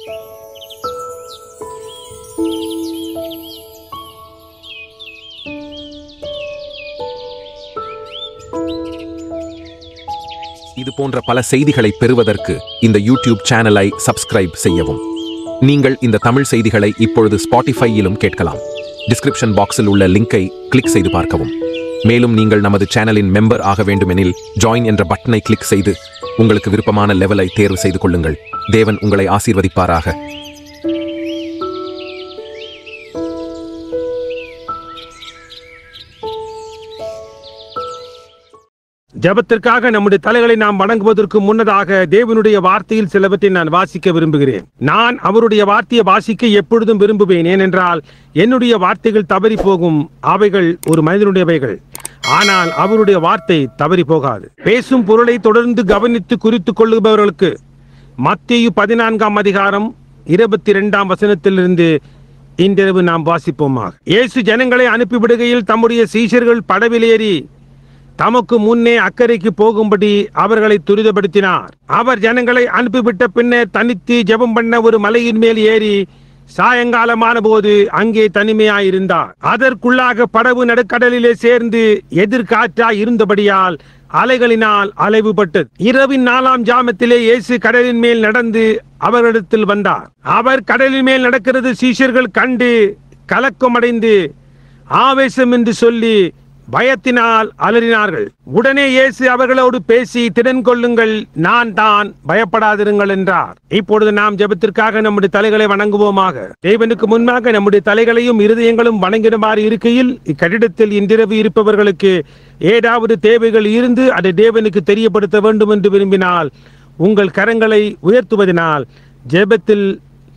இது போன்ற பல செய்திகளை பெறுவதற்கு இந்த யூடியூப் சேனலை சப்ஸ்கிரைப் செய்யவும் நீங்கள் இந்த தமிழ் செய்திகளை இப்பொழுது ஸ்பாட்டிஃபையிலும் கேட்கலாம் டிஸ்கிரிப்ஷன் பாக்ஸில் உள்ள லிங்கை கிளிக் செய்து பார்க்கவும் மேலும் நீங்கள் நமது சேனலின் மெம்பர் ஆக வேண்டுமெனில் ஜாயின் என்ற பட்டனை கிளிக் செய்து உங்களுக்கு விருப்பமான லெவலை தேர்வு செய்து கொள்ளுங்கள் தேவன் உங்களை ஆசீர்வதிப்பாராக ஜெபத்திற்காக நம்முடைய தலைகளை நாம் வணங்குவதற்கு முன்னதாக தேவனுடைய வார்த்தையில் சிலவற்றை நான் வாசிக்க விரும்புகிறேன் நான் அவருடைய வார்த்தையை வாசிக்க எப்பொழுதும் விரும்புவேன் ஏனென்றால் என்னுடைய வார்த்தைகள் தவறி போகும் அவைகள் ஒரு மனிதனுடையவைகள் ஆனால் அவருடைய வார்த்தை தவறி போகாது பேசும் பொருளை தொடர்ந்து கவனித்து குறித்துக் கொள்ளுபவர்களுக்கு மத்தேயு பதினான்காம் அதிகாரம் இருபத்தி இரண்டாம் வசனத்திலிருந்து இன்றிரவு நாம் வாசிப்போமாக இயேசு ஜனங்களை அனுப்பிவிடுகையில் தம்முடைய சீஷர்கள் படவிலேறி தமக்கு முன்னே அக்கறைக்கு போகும்படி அவர்களை துரிதப்படுத்தினார் அவர் ஜனங்களை அனுப்பிவிட்ட பின்னர் தனித்து ஜெபம் பண்ண ஒரு மலையின் மேல் ஏறி சாயங்காலமான போது அங்கே தனிமையாயிருந்தார் அதற்குள்ளாக படகு நடுக்கடலிலே சேர்ந்து எதிர்காற்றாய் இருந்தபடியால் அலைகளினால் அலைவுபட்டது இரவின் நாலாம் ஜாமத்திலே இயேசு கடலின் மேல் நடந்து அவர்களிடத்தில் வந்தார் அவர் கடலின் மேல் நடக்கிறது சீஷர்கள் கண்டு கலக்கமடைந்து ஆவேசம் என்று சொல்லி பயத்தினால் அலறினார்கள் உடனே இயேசு அவர்களோடு பேசி திடன் கொள்ளுங்கள் நான் தான் பயப்படாதிருங்கள் என்றார் இப்பொழுது நாம் ஜெபத்திற்காக நம்முடைய தலைகளை வணங்குவோமாக தேவனுக்கு முன்பாக நம்முடைய தலைகளையும் இருதயங்களும் வணங்கிடுமாறு இருக்கையில் இக்கட்டிடத்தில் இன்றிரவு இருப்பவர்களுக்கு ஏதாவது தேவைகள் இருந்து அதை தேவனுக்கு தெரியப்படுத்த வேண்டும் என்று விரும்பினால் உங்கள் கரங்களை உயர்த்துவதனால் ஜெபத்தில்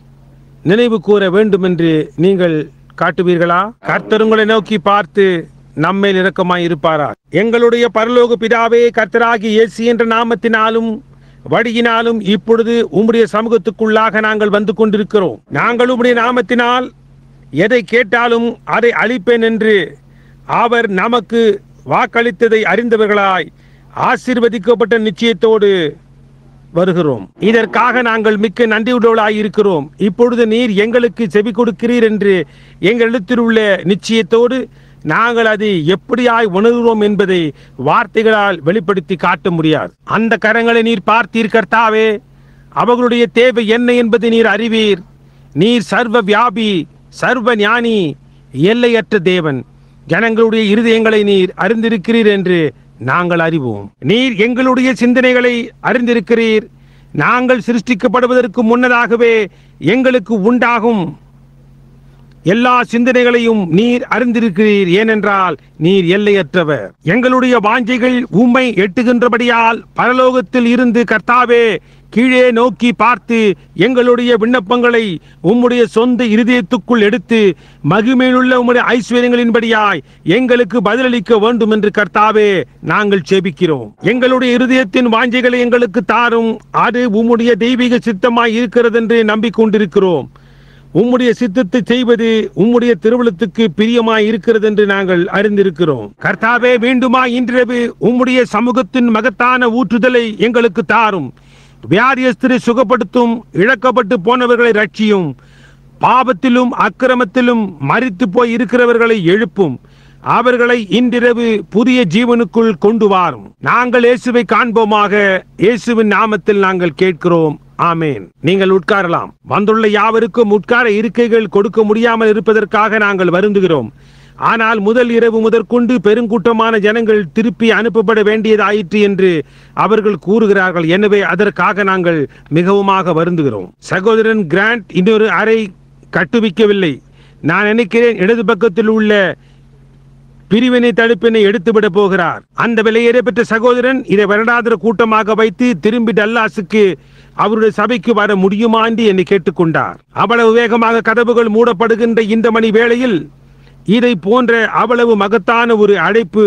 நினைவு கூற வேண்டும் என்று நீங்கள் காட்டுவீர்களா கர்த்தர் உங்களை நோக்கி பார்த்து நம்மேல் இரக்கமாய் இருப்பாரா எங்களுடைய பரலோக பிதாவே கர்த்தராகி இயேசு என்ற நாமத்தினாலும் வழியினாலும் இப்பொழுது உம்முடைய சமூகத்துக்குள்ளாக நாங்கள் வந்து கொண்டிருக்கிறோம் நாங்கள் உம்முடைய நாமத்தினால் எதை கேட்டாலும் அதை அளிப்பேன் என்று அவர் நமக்கு வாக்களித்ததை அறிந்தவர்களாய் ஆசீர்வதிக்கப்பட்ட நிச்சயத்தோடு வருகிறோம் இதற்காக நாங்கள் மிக்க நன்றியுள்ளவர்களாய் இருக்கிறோம் இப்பொழுது நீர் எங்களுக்கு செவி கொடுக்கிறீர் என்று எங்களிடத்தில் உள்ள நிச்சயத்தோடு நாங்கள் அதை எப்படியாய் உணர்கிறோம் என்பதை வார்த்தைகளால் வெளிப்படுத்தி காட்ட முடியாது அந்த கரங்களை நீர் பார்த்தீர் கர்த்தாவே அவர்களுடைய தேவை என்ன என்பதை நீர் அறிவீர் நீர் சர்வ வியாபி சர்வ ஞானி எல்லையற்ற தேவன் ஜனங்களுடைய இருதயங்களை நீர் அறிந்திருக்கிறீர் என்று நாங்கள் அறிவோம் நீர் எங்களுடைய சிந்தனைகளை அறிந்திருக்கிறீர் நாங்கள் சிருஷ்டிக்கப்படுவதற்கு முன்னதாகவே எங்களுக்கு உண்டாகும் எல்லா சிந்தனைகளையும் நீர் அறிந்திருக்கிறீர் ஏனென்றால் நீர் எல்லையற்றவர் எங்களுடைய வாஞ்சைகள் உம்மை எட்டுகின்றபடியால் பரலோகத்தில் இருந்து கர்த்தாவே கீழே நோக்கி பார்த்து எங்களுடைய விண்ணப்பங்களை உம்முடைய சொந்த இருதயத்துக்குள் எடுத்து மகிமையிலுள்ள உம்முடைய ஐஸ்வர்யங்களின்படியாய் எங்களுக்கு பதிலளிக்க வேண்டும் என்று கர்த்தாவே நாங்கள் செபிக்கிறோம் எங்களுடைய இருதயத்தின் வாஞ்சைகளை எங்களுக்கு தாரும் அது உம்முடைய தெய்வீக சித்தமாய் இருக்கிறது என்று நம்பிக்கொண்டிருக்கிறோம் உம்முடைய சித்தத்தை செய்வது உம்முடைய திருவிழத்துக்கு பிரியமாய் இருக்கிறது என்று நாங்கள் அறிந்திருக்கிறோம் கர்த்தாவே வேண்டுமா இன்றிரவு உம்முடைய சமூகத்தின் மகத்தான ஊற்றுதலை எங்களுக்கு தாரும் வியாதியஸ்திரை சுகப்படுத்தும் இழக்கப்பட்டு போனவர்களை ரட்சியும் பாவத்திலும் அக்கிரமத்திலும் மரித்து போய் இருக்கிறவர்களை எழுப்பும் அவர்களை இன்றிரவு புதிய ஜீவனுக்குள் கொண்டு வாரும் நாங்கள் இயேசுவை காண்போமாக இயேசுவின் நாமத்தில் நாங்கள் கேட்கிறோம் ஆமேன் நீங்கள் உட்காரலாம் வந்துள்ள யாவருக்கும் உட்கார இருக்கைகள் கொடுக்க முடியாமல் இருப்பதற்காக நாங்கள் வருந்துகிறோம் ஆனால் முதல் இரவு முதற்கொண்டு பெருங்கூட்டமான ஜனங்கள் திருப்பி அனுப்பப்பட வேண்டியதாயிற்று என்று அவர்கள் கூறுகிறார்கள் எனவே அதற்காக நாங்கள் மிகவுமாக வருந்துகிறோம் சகோதரன் கிராண்ட் இன்னொரு அறை கட்டுவிக்கவில்லை நான் நினைக்கிறேன் இடது பக்கத்தில் உள்ள பிரிவினை தடுப்பினை எடுத்துவிட போகிறார் அந்த விலையேற பெற்ற சகோதரன் இதை வருடாந்திர கூட்டமாக வைத்து திரும்பி டல்லாஸுக்கு அவருடைய சபைக்கு வர முடியுமா என்று என்னை கேட்டுக்கொண்டார் அவ்வளவு வேகமாக கதவுகள் மூடப்படுகின்ற இந்த மணி வேளையில் இதை போன்ற அவ்வளவு மகத்தான ஒரு அழைப்பு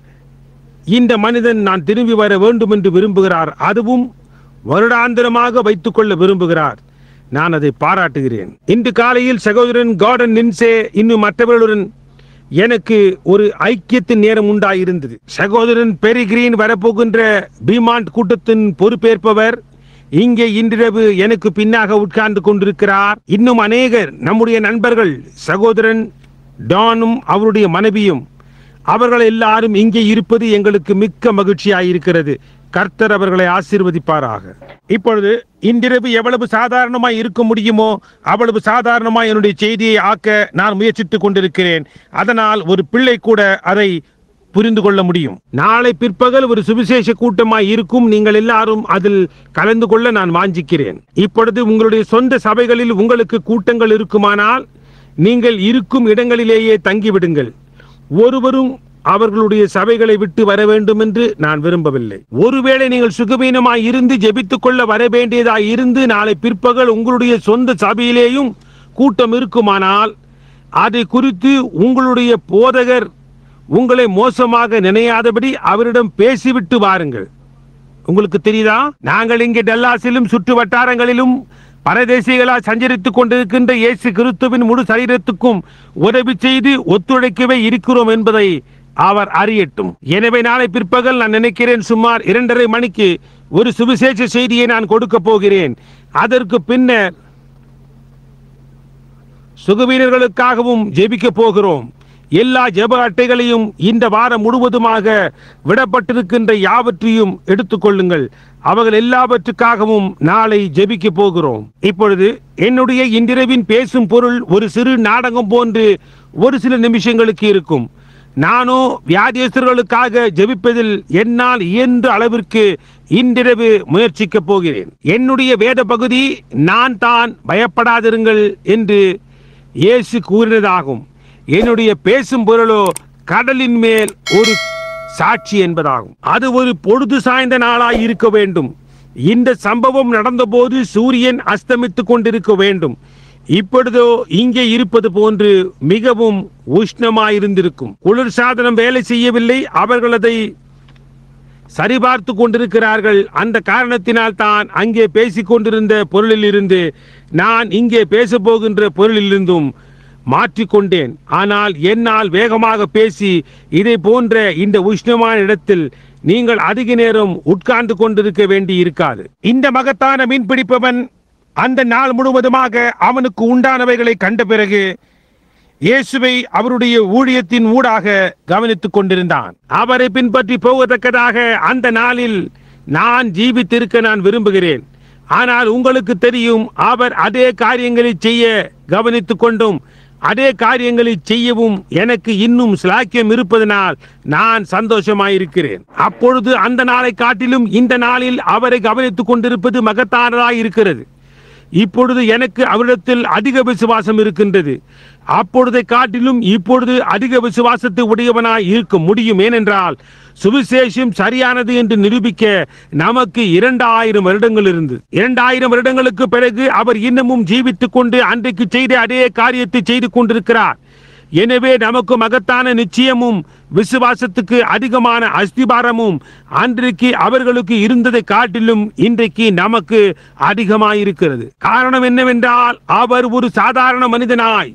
இந்த மனிதன் நான் திரும்பி வர வேண்டும் என்று விரும்புகிறார் அதுவும் வருடாந்திரமாக வைத்துக் கொள்ள விரும்புகிறார் நான் அதை பாராட்டுகிறேன் இன்று காலையில் சகோதரன் கார்டன் நின்சே இன்னும் மற்றவர்களுடன் எனக்கு ஒரு ஐக்கியத்தின் நேரம் உண்டாயிருந்தது சகோதரன் பெரி கிரீன் வரப்போகின்ற பீமாண்ட் கூட்டத்தின் பொறுப்பேற்பவர் இங்கே இன்றிரவு எனக்கு பின்னாக உட்கார்ந்து கொண்டிருக்கிறார் இன்னும் அநேகர் நம்முடைய நண்பர்கள் சகோதரன் டானும் அவருடைய மனைவியும் அவர்கள் எல்லாரும் இங்கே இருப்பது எங்களுக்கு மிக்க மகிழ்ச்சியாயிருக்கிறது கர்த்தர் அவர்களை ஆசீர்வதிப்பாராக இப்பொழுது இன்றிரவு எவ்வளவு சாதாரணமாய் இருக்க முடியுமோ அவ்வளவு சாதாரணமாய் என்னுடைய செய்தியை ஆக்க நான் முயற்சித்துக் கொண்டிருக்கிறேன் அதனால் ஒரு பிள்ளை கூட அதை புரிந்து கொள்ள முடியும் நாளை பிற்பகல் ஒரு சுவிசேஷ கூட்டமாய் இருக்கும் நீங்கள் எல்லாரும் அதில் கலந்து கொள்ள நான் வாஞ்சிக்கிறேன் இப்பொழுது உங்களுடைய சொந்த சபைகளில் உங்களுக்கு கூட்டங்கள் இருக்குமானால் நீங்கள் இருக்கும் இடங்களிலேயே தங்கிவிடுங்கள் ஒருவரும் அவர்களுடைய சபைகளை விட்டு வர வேண்டும் என்று நான் விரும்பவில்லை ஒருவேளை நீங்கள் சுகவீனமாய் இருந்து ஜெபித்துக் கொள்ள வர வேண்டியதாய் இருந்து நாளை பிற்பகல் உங்களுடைய சொந்த சபையிலேயும் கூட்டம் இருக்குமானால் அதை குறித்து உங்களுடைய போதகர் உங்களை மோசமாக நினையாதபடி அவரிடம் பேசிவிட்டு வாருங்கள் உங்களுக்கு தெரியுதா நாங்கள் இங்கே டல்லாஸிலும் சுற்று வட்டாரங்களிலும் பரதேசிகளால் சஞ்சரித்துக் கொண்டிருக்கின்ற இயேசு கிறிஸ்துவின் முழு சரீரத்துக்கும் உதவி செய்து ஒத்துழைக்கவே இருக்கிறோம் என்பதை அவர் அறியட்டும் எனவே நாளை பிற்பகல் நான் நினைக்கிறேன் சுமார் இரண்டரை மணிக்கு ஒரு சுவிசேஷ செய்தியை நான் கொடுக்க போகிறேன் அதற்கு பின்னர் சுகவீனர்களுக்காகவும் ஜெபிக்க போகிறோம் எல்லா ஜெப அட்டைகளையும் இந்த வாரம் முழுவதுமாக விடப்பட்டிருக்கின்ற யாவற்றையும் எடுத்துக்கொள்ளுங்கள் அவர்கள் எல்லாவற்றுக்காகவும் நாளை ஜெபிக்க போகிறோம் இப்பொழுது என்னுடைய இன்றிரவின் பேசும் பொருள் ஒரு சிறு நாடகம் போன்று ஒரு சில நிமிஷங்களுக்கு இருக்கும் நானோ வியாதியஸ்தர்களுக்காக ஜெபிப்பதில் என்னால் இயன்ற அளவிற்கு இன்றிரவு முயற்சிக்கப் போகிறேன் என்னுடைய வேத பகுதி நான் தான் பயப்படாதிருங்கள் என்று இயேசு கூறினதாகும் என்னுடைய பேசும் பொருளோ கடலின் மேல் ஒரு சாட்சி என்பதாகும் அது ஒரு பொழுது சாய்ந்த நாளாய் இருக்க வேண்டும் இந்த சம்பவம் நடந்தபோது சூரியன் அஸ்தமித்துக் கொண்டிருக்க வேண்டும் இப்பொழுதோ இங்கே இருப்பது போன்று மிகவும் உஷ்ணமாயிருந்திருக்கும் குளிர் சாதனம் வேலை செய்யவில்லை அவர்கள் அதை சரிபார்த்து கொண்டிருக்கிறார்கள் அந்த காரணத்தினால் தான் அங்கே பேசிக் கொண்டிருந்த பொருளிலிருந்து நான் இங்கே பேசப் போகின்ற பொருளிலிருந்தும் மாற்றிக்கொண்டேன் ஆனால் என்னால் வேகமாக பேசி இதை போன்ற இந்த உஷ்ணமான இடத்தில் நீங்கள் அதிக நேரம் உட்கார்ந்து கொண்டிருக்க வேண்டி இருக்காது இந்த மகத்தான மீன்பிடிப்பவன் அந்த நாள் முழுவதுமாக அவனுக்கு உண்டானவைகளை கண்ட பிறகு இயேசுவை அவருடைய ஊழியத்தின் ஊடாக கவனித்துக் கொண்டிருந்தான் அவரை பின்பற்றி போவதற்கதாக அந்த நாளில் நான் ஜீவித்திருக்க நான் விரும்புகிறேன் ஆனால் உங்களுக்கு தெரியும் அவர் அதே காரியங்களை செய்ய கவனித்துக் கொண்டும் அதே காரியங்களை செய்யவும் எனக்கு இன்னும் சிலாக்கியம் இருப்பதனால் நான் சந்தோஷமாயிருக்கிறேன் அப்பொழுது அந்த நாளை காட்டிலும் இந்த நாளில் அவரை கவனித்துக் கொண்டிருப்பது மகத்தானதாய் இருக்கிறது இப்பொழுது எனக்கு அவரிடத்தில் அதிக விசுவாசம் இருக்கின்றது அப்பொழுதை காட்டிலும் இப்பொழுது அதிக விசுவாசத்தை உடையவனாய் இருக்க முடியும் ஏனென்றால் சுவிசேஷம் சரியானது என்று நிரூபிக்க நமக்கு இரண்டாயிரம் வருடங்கள் இருந்து இரண்டாயிரம் வருடங்களுக்கு பிறகு அவர் இன்னமும் ஜீவித்துக் கொண்டு அன்றைக்கு செய்த அதே காரியத்தை செய்து கொண்டிருக்கிறார் எனவே நமக்கு மகத்தான நிச்சயமும் விசுவாசத்துக்கு அதிகமான அஸ்திபாரமும் அன்றைக்கு அவர்களுக்கு இருந்ததை காட்டிலும் இன்றைக்கு நமக்கு அதிகமாயிருக்கிறது காரணம் என்னவென்றால் அவர் ஒரு சாதாரண மனிதனாய்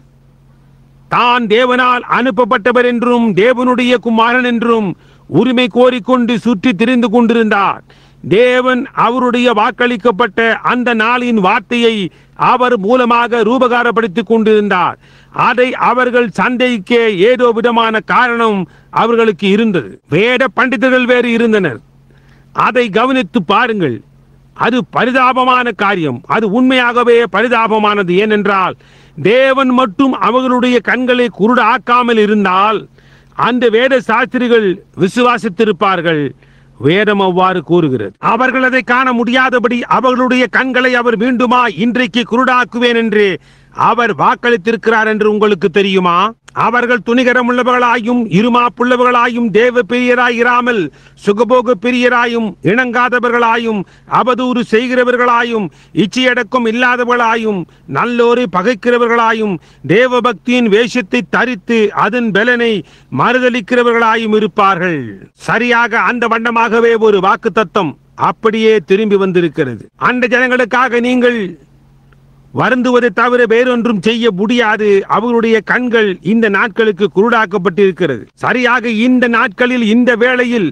தான் தேவனால் அனுப்பப்பட்டவர் என்றும் தேவனுடைய குமாரன் என்றும் உரிமை கோரிக்கொண்டு சுற்றி திரிந்து கொண்டிருந்தார் தேவன் அவருடைய வாக்களிக்கப்பட்ட அந்த நாளின் வார்த்தையை அவர் மூலமாக ரூபகாரப்படுத்திக் கொண்டிருந்தார் அதை அவர்கள் சந்தேகிக்க ஏதோ விதமான காரணம் அவர்களுக்கு இருந்தது வேத பண்டிதர்கள் வேறு இருந்தனர் அதை கவனித்து பாருங்கள் அது பரிதாபமான காரியம் அது உண்மையாகவே பரிதாபமானது ஏனென்றால் தேவன் மட்டும் அவர்களுடைய கண்களை குருடாக்காமல் இருந்தால் அந்த வேத சாஸ்திரிகள் விசுவாசித்திருப்பார்கள் வேதம் அவ்வாறு கூறுகிறது அவர்கள் அதை காண முடியாதபடி அவர்களுடைய கண்களை அவர் மீண்டுமா இன்றைக்கு குருடாக்குவேன் என்று அவர் வாக்களித்திருக்கிறார் என்று உங்களுக்கு தெரியுமா அவர்கள் துணிகரம் உள்ளவர்களாயும் இருமாப்புள்ளவர்களாயும் தேவ பிரியராய் இராமல் சுகபோக பிரியராயும் இணங்காதவர்களாயும் அவதூறு செய்கிறவர்களாயும் இச்சையடக்கம் இல்லாதவர்களாயும் நல்லோரை பகைக்கிறவர்களாயும் தேவ பக்தியின் வேஷத்தை தரித்து அதன் பலனை மறுதளிக்கிறவர்களாயும் இருப்பார்கள் சரியாக அந்த வண்ணமாகவே ஒரு வாக்கு தத்தம் அப்படியே திரும்பி வந்திருக்கிறது அந்த ஜனங்களுக்காக நீங்கள் வருந்துவதை தவிர வேறொன்றும் செய்ய முடியாது அவர்களுடைய கண்கள் இந்த நாட்களுக்கு குருடாக்கப்பட்டிருக்கிறது சரியாக இந்த நாட்களில் இந்த வேளையில்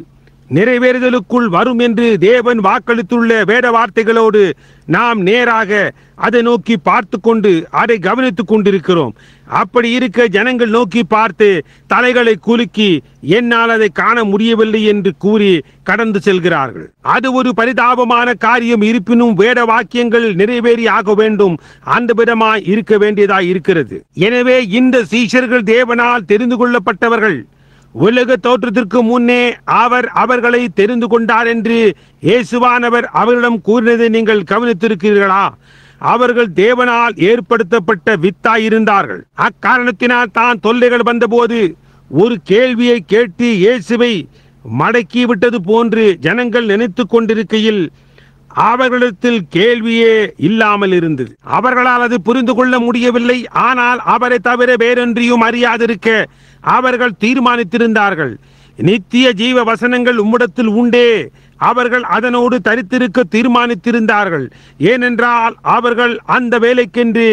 நிறைவேறுதலுக்குள் வரும் என்று தேவன் வாக்களித்துள்ள வேத வார்த்தைகளோடு நாம் நேராக அதை நோக்கி பார்த்து கொண்டு அதை கவனித்துக் கொண்டிருக்கிறோம் அப்படி இருக்க ஜனங்கள் நோக்கி பார்த்து தலைகளை குலுக்கி என்னால் அதை காண முடியவில்லை என்று கூறி கடந்து செல்கிறார்கள் அது ஒரு பரிதாபமான காரியம் இருப்பினும் வேத வாக்கியங்கள் நிறைவேறி ஆக வேண்டும் அந்த விதமாய் இருக்க வேண்டியதாய் இருக்கிறது எனவே இந்த சீஷர்கள் தேவனால் தெரிந்து கொள்ளப்பட்டவர்கள் உலக தோற்றத்திற்கு முன்னே அவர் அவர்களை தெரிந்து கொண்டார் என்று இயேசுவானவர் அவர்களிடம் கூறினதை நீங்கள் கவனித்திருக்கிறீர்களா அவர்கள் தேவனால் ஏற்படுத்தப்பட்ட வித்தாய் இருந்தார்கள் அக்காரணத்தினால் தான் தொல்லைகள் வந்தபோது ஒரு கேள்வியை கேட்டு இயேசுவை மடக்கி விட்டது போன்று ஜனங்கள் நினைத்துக் கொண்டிருக்கையில் அவர்களிடத்தில் கேள்வியே இல்லாமல் இருந்தது அவர்களால் அது புரிந்து கொள்ள முடியவில்லை ஆனால் அவரை தவிர வேறொன்றியும் அறியாதிருக்க அவர்கள் தீர்மானித்திருந்தார்கள் நித்திய ஜீவ வசனங்கள் உம்மிடத்தில் உண்டே அவர்கள் அதனோடு தரித்திருக்க தீர்மானித்திருந்தார்கள் ஏனென்றால் அவர்கள் அந்த வேலைக்கென்று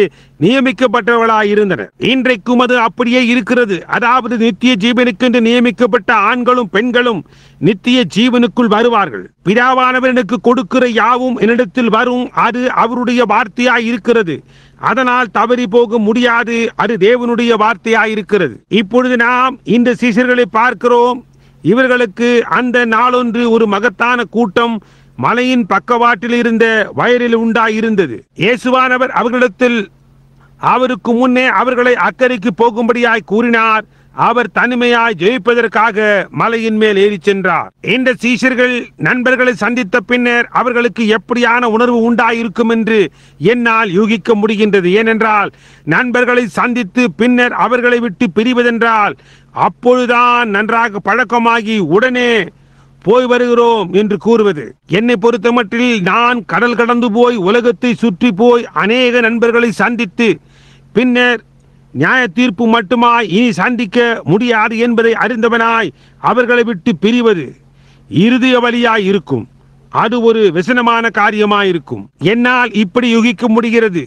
நியமிக்கப்பட்டவர்களாயிருந்தனர் இன்றைக்கும் அது அப்படியே இருக்கிறது அதாவது நித்திய ஜீவனுக்கென்று நியமிக்கப்பட்ட ஆண்களும் பெண்களும் நித்திய ஜீவனுக்குள் வருவார்கள் பிதாவானவர் எனக்கு கொடுக்கிற யாவும் என்னிடத்தில் வரும் அது அவருடைய வார்த்தையாய் இருக்கிறது அதனால் தவறி போக முடியாது அது தேவனுடைய வார்த்தையாய் இருக்கிறது இப்பொழுது நாம் இந்த சிஷர்களை பார்க்கிறோம் இவர்களுக்கு அந்த நாளொன்று ஒரு மகத்தான கூட்டம் மலையின் பக்கவாட்டில் இருந்த வயலில் உண்டாயிருந்தது இயேசுவானவர் அவர்களிடத்தில் அவருக்கு முன்னே அவர்களை அக்கறைக்கு போகும்படியாய் கூறினார் அவர் தனிமையாய் ஜெயிப்பதற்காக மலையின் மேல் ஏறி சென்றார் இந்த சீஷர்கள் நண்பர்களை சந்தித்த பின்னர் அவர்களுக்கு எப்படியான உணர்வு உண்டாயிருக்கும் என்று என்னால் யூகிக்க முடிகின்றது ஏனென்றால் நண்பர்களை சந்தித்து பின்னர் அவர்களை விட்டு பிரிவதென்றால் அப்பொழுதுதான் நன்றாக பழக்கமாகி உடனே போய் வருகிறோம் என்று கூறுவது என்னை பொறுத்தமட்டில் நான் கடல் கடந்து போய் உலகத்தை சுற்றி போய் அநேக நண்பர்களை சந்தித்து பின்னர் நியாய தீர்ப்பு மட்டுமாய் இனி சந்திக்க முடியாது என்பதை அறிந்தவனாய் அவர்களை விட்டு பிரிவது இருதய வழியாய் இருக்கும் அது ஒரு விசனமான காரியமாய் இருக்கும் என்னால் இப்படி யுகிக்க முடிகிறது